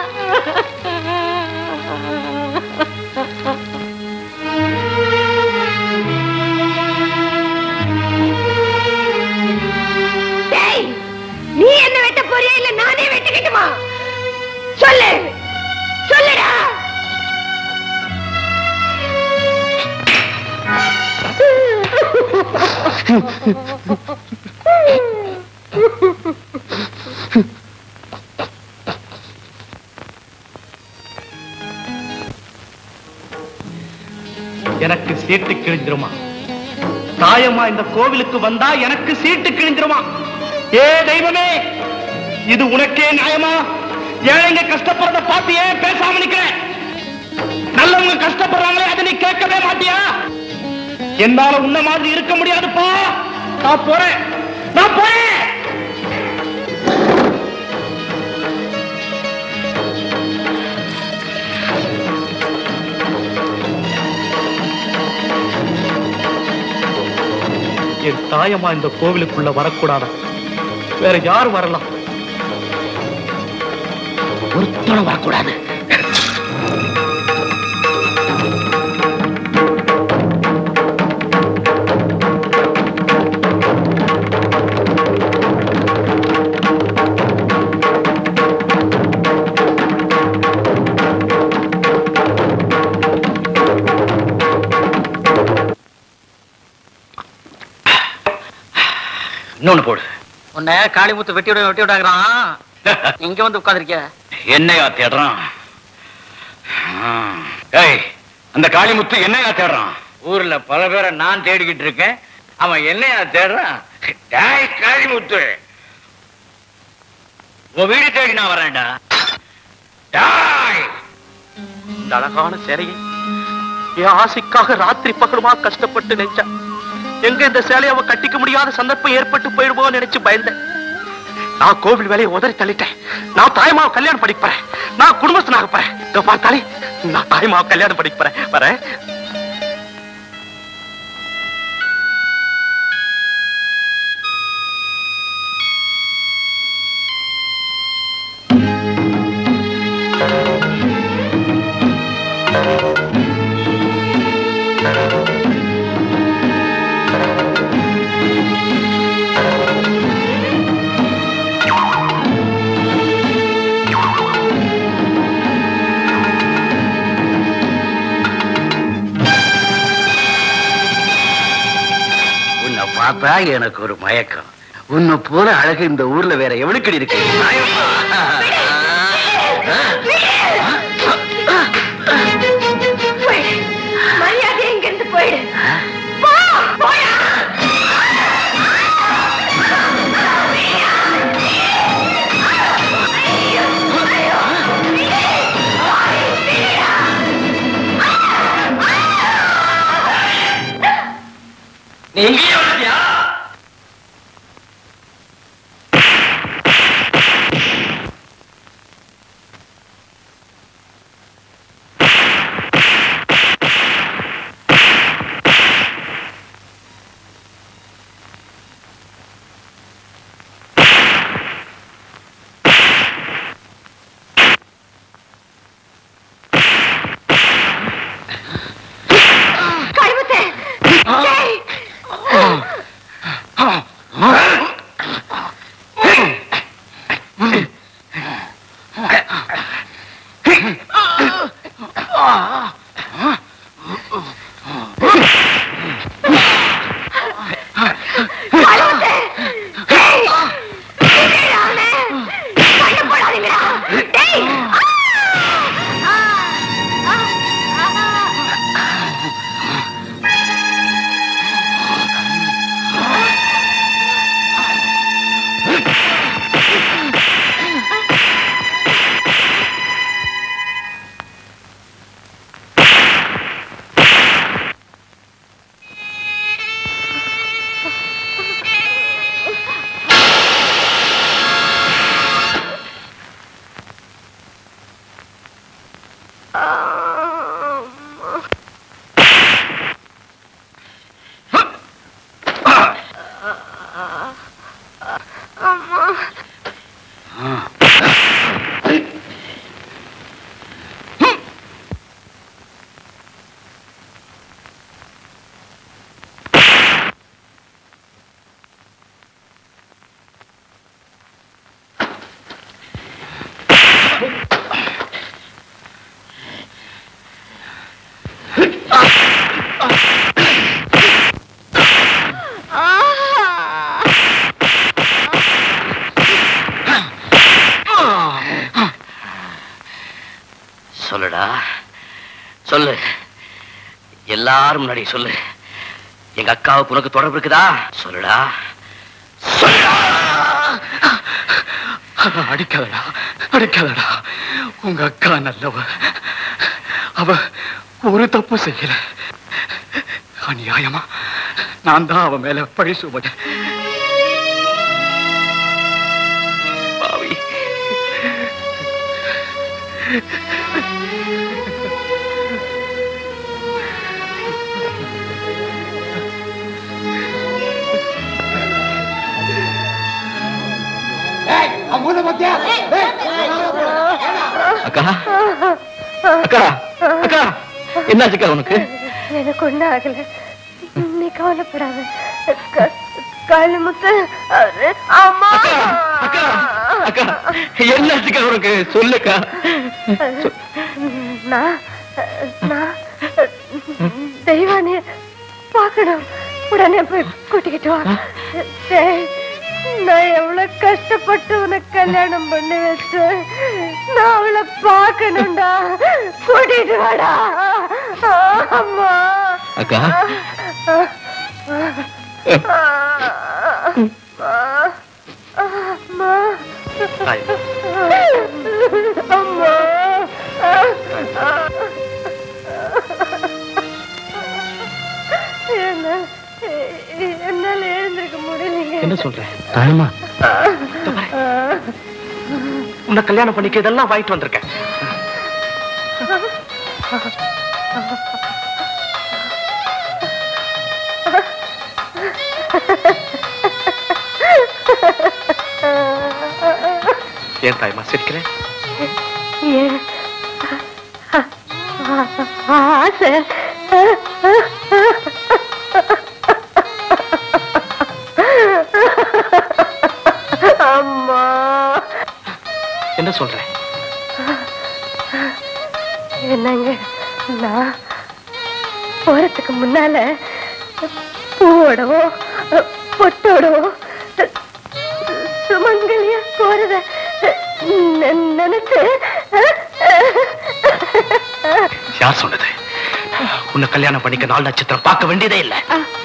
டேய், நீ என்ன வெட்ட போறியா இல்ல நானே வெட்டிக்கிட்டுமா சொல்லு சொல்லுடா எனக்கு சீட்டு கிழிஞ்சிருமா தாயம்மா இந்த கோவிலுக்கு வந்தா எனக்கு சீட்டு கிழிஞ்சிருமா ஏ தெய்வமே இது உனக்கே நியாயமா ஏழைங்க கஷ்டப்படுறத பார்த்து ஏன் பேசாம நிக்கிற நல்லவங்க கஷ்டப்படுறாங்களே அதை நீ கேட்கவே மாட்டியா என்னால உன்ன மாதிரி இருக்க முடியாதுப்பா நான் போறேன் நான் போறேன் என் தாயம்மா இந்த கோவிலுக்குள்ள வரக்கூடாதா வேற யார் வரலாம் ஒருத்தனும் வரக்கூடாது இன்னொன்னு போடு உன்னை காளிமுத்து வெட்டி விட வெட்டி விடாங்கிறான் இங்க வந்து உட்கார்ந்திருக்க என்னையா தேடுறான் ஆ. ஏய் அந்த காளிமுத்து என்னையா தேடுறான் ஊர்ல பல பேரை நான் தேடிக்கிட்டு இருக்கேன் அவன் என்னையா தேடுறான் டேய் காளிமுத்து உன் வீடு தேடி நான் வரேன்டா டேய் இந்த அழகான சேலையை என் ஆசைக்காக ராத்திரி பகலுமா கஷ்டப்பட்டு நெஞ்சா எங்க இந்த சேலையை அவ கட்டிக்க முடியாத சந்தர்ப்பம் ஏற்பட்டு போயிடுமோ நினைச்சு பயந்தேன் நான் கோவில் வேலையை உதறி தள்ளிட்டேன் நான் தாய்மாவை கல்யாணம் படிக்க போறேன் நான் குடும்பத்தினாக போறேன் இங்க பார்த்தாலே நான் தாய்மாவை கல்யாணம் படிக்க போறேன் வரேன் உன்னை பார்த்தா எனக்கு ஒரு மயக்கம் உன்னை போல அழகு இந்த ஊர்ல வேற எவனுக்கடி இருக்கு நாயம்மா. மரியாதை இங்க இருந்து போயிடு போ போயா நீ இங்கேயே வந்துட்டியா கழுவுத்தே ஜெய் கழுவுத்தே ஜெய் விடுறானே கண்ணு போடாதீங்கடா டேய் ஆ! ஆ! சொல்லுடா சொல்லு எல்லாரும் முன்னாடி சொல்லு எங்க அக்காவுக்கு உனக்கு தொடர்பு இருக்குதா சொல்லுடா அடிக்காதடா அடிக்காதடா உங்க அக்கா நல்லவ அவ ஒரு தப்பு செய்யல அநியாயமா நான் தான் அவ மேல பழி சுமட்டேன் பாவி அக்கா அக்கா அக்கா என்னாச்சுக்கா உனக்கு எனக்கு ஒண்ணும் ஆகல நீ கவலைப்படாத க- காலு முத்து அவரு- அம்மா அக்கா என்னாச்சுக்கா உனக்கு சொல்லுக்கா நான் நான் தெய்வானிய பார்க்கணும் உடனே போய் கூட்டிக்கிட்டு வா டேய், நான் எவ்வளவு கஷ்டப்பட்டு உனக்கு கல்யாணம் பண்ணி வச்சேன் நான் அவளை பார்க்கணும்டா கூட்டிட்டு வாடா அம்மா அக்கா அம்மா அம்மா என்ன என்னால எழுந்திருக்க முடியலைங்க என்ன சொல்ற தாயமா உன்னை கல்யாணம் பண்ணிக்க இதெல்லாம் வாங்கிட்டு வந்திருக்கேன் ஏன் தாயமா சிரிக்கிறேன் ஏன் ஆசை அம்மா என்ன சொல்ற என்னங்க நான் போறதுக்கு முன்னால பூவோடவோ பொட்டோடவோ சுமங்கலியா போறத நெ- நினைச்சு யார் சொன்னது உன்னை கல்யாணம் பண்ணிக்க நாள் நட்சத்திரம் பார்க்க வேண்டியதே இல்லை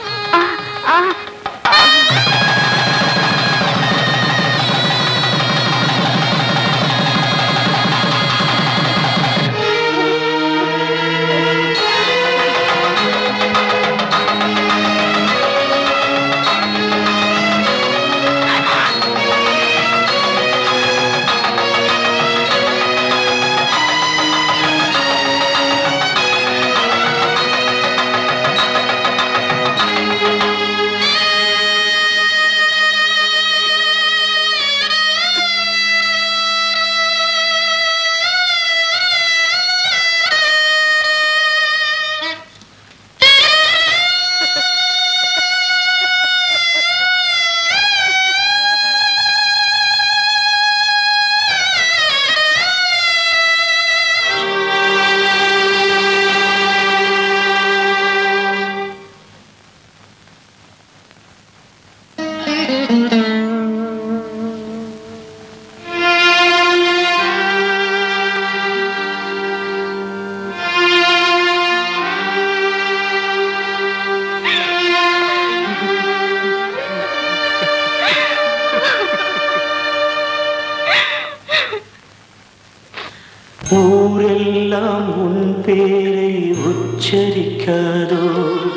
ஊரெல்லாம் உன் பேரை உச்சரிக்காதோ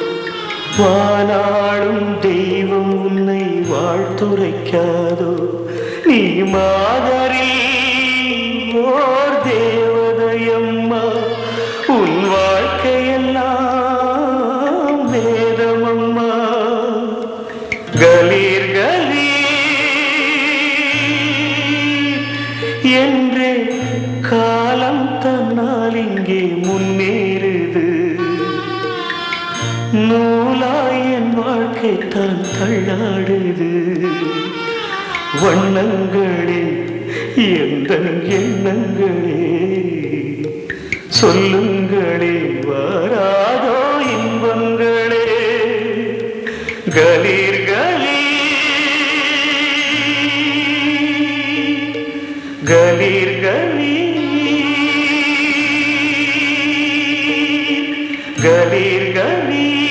வானாடும் தெய்வம் உன்னை வாழ்த்துரைக்காதோ நீ மாதரி ஓர் தேவதையம்மா உன் வாழ்க்கையெல்லாம் வேதமம்மா கலீர் கலீர் என்றே காலம் தன்னால் இங்கே முன்னேறுது நூலாய் என் வாழ்க்கை தான் தள்ளாடுது வண்ணங்களே எந்த எண்ணங்களே சொல்லுங்களே வாராதோ இன்பங்களே கலீர் கலீர் கலீர் கலீர் கலீர் கலீர்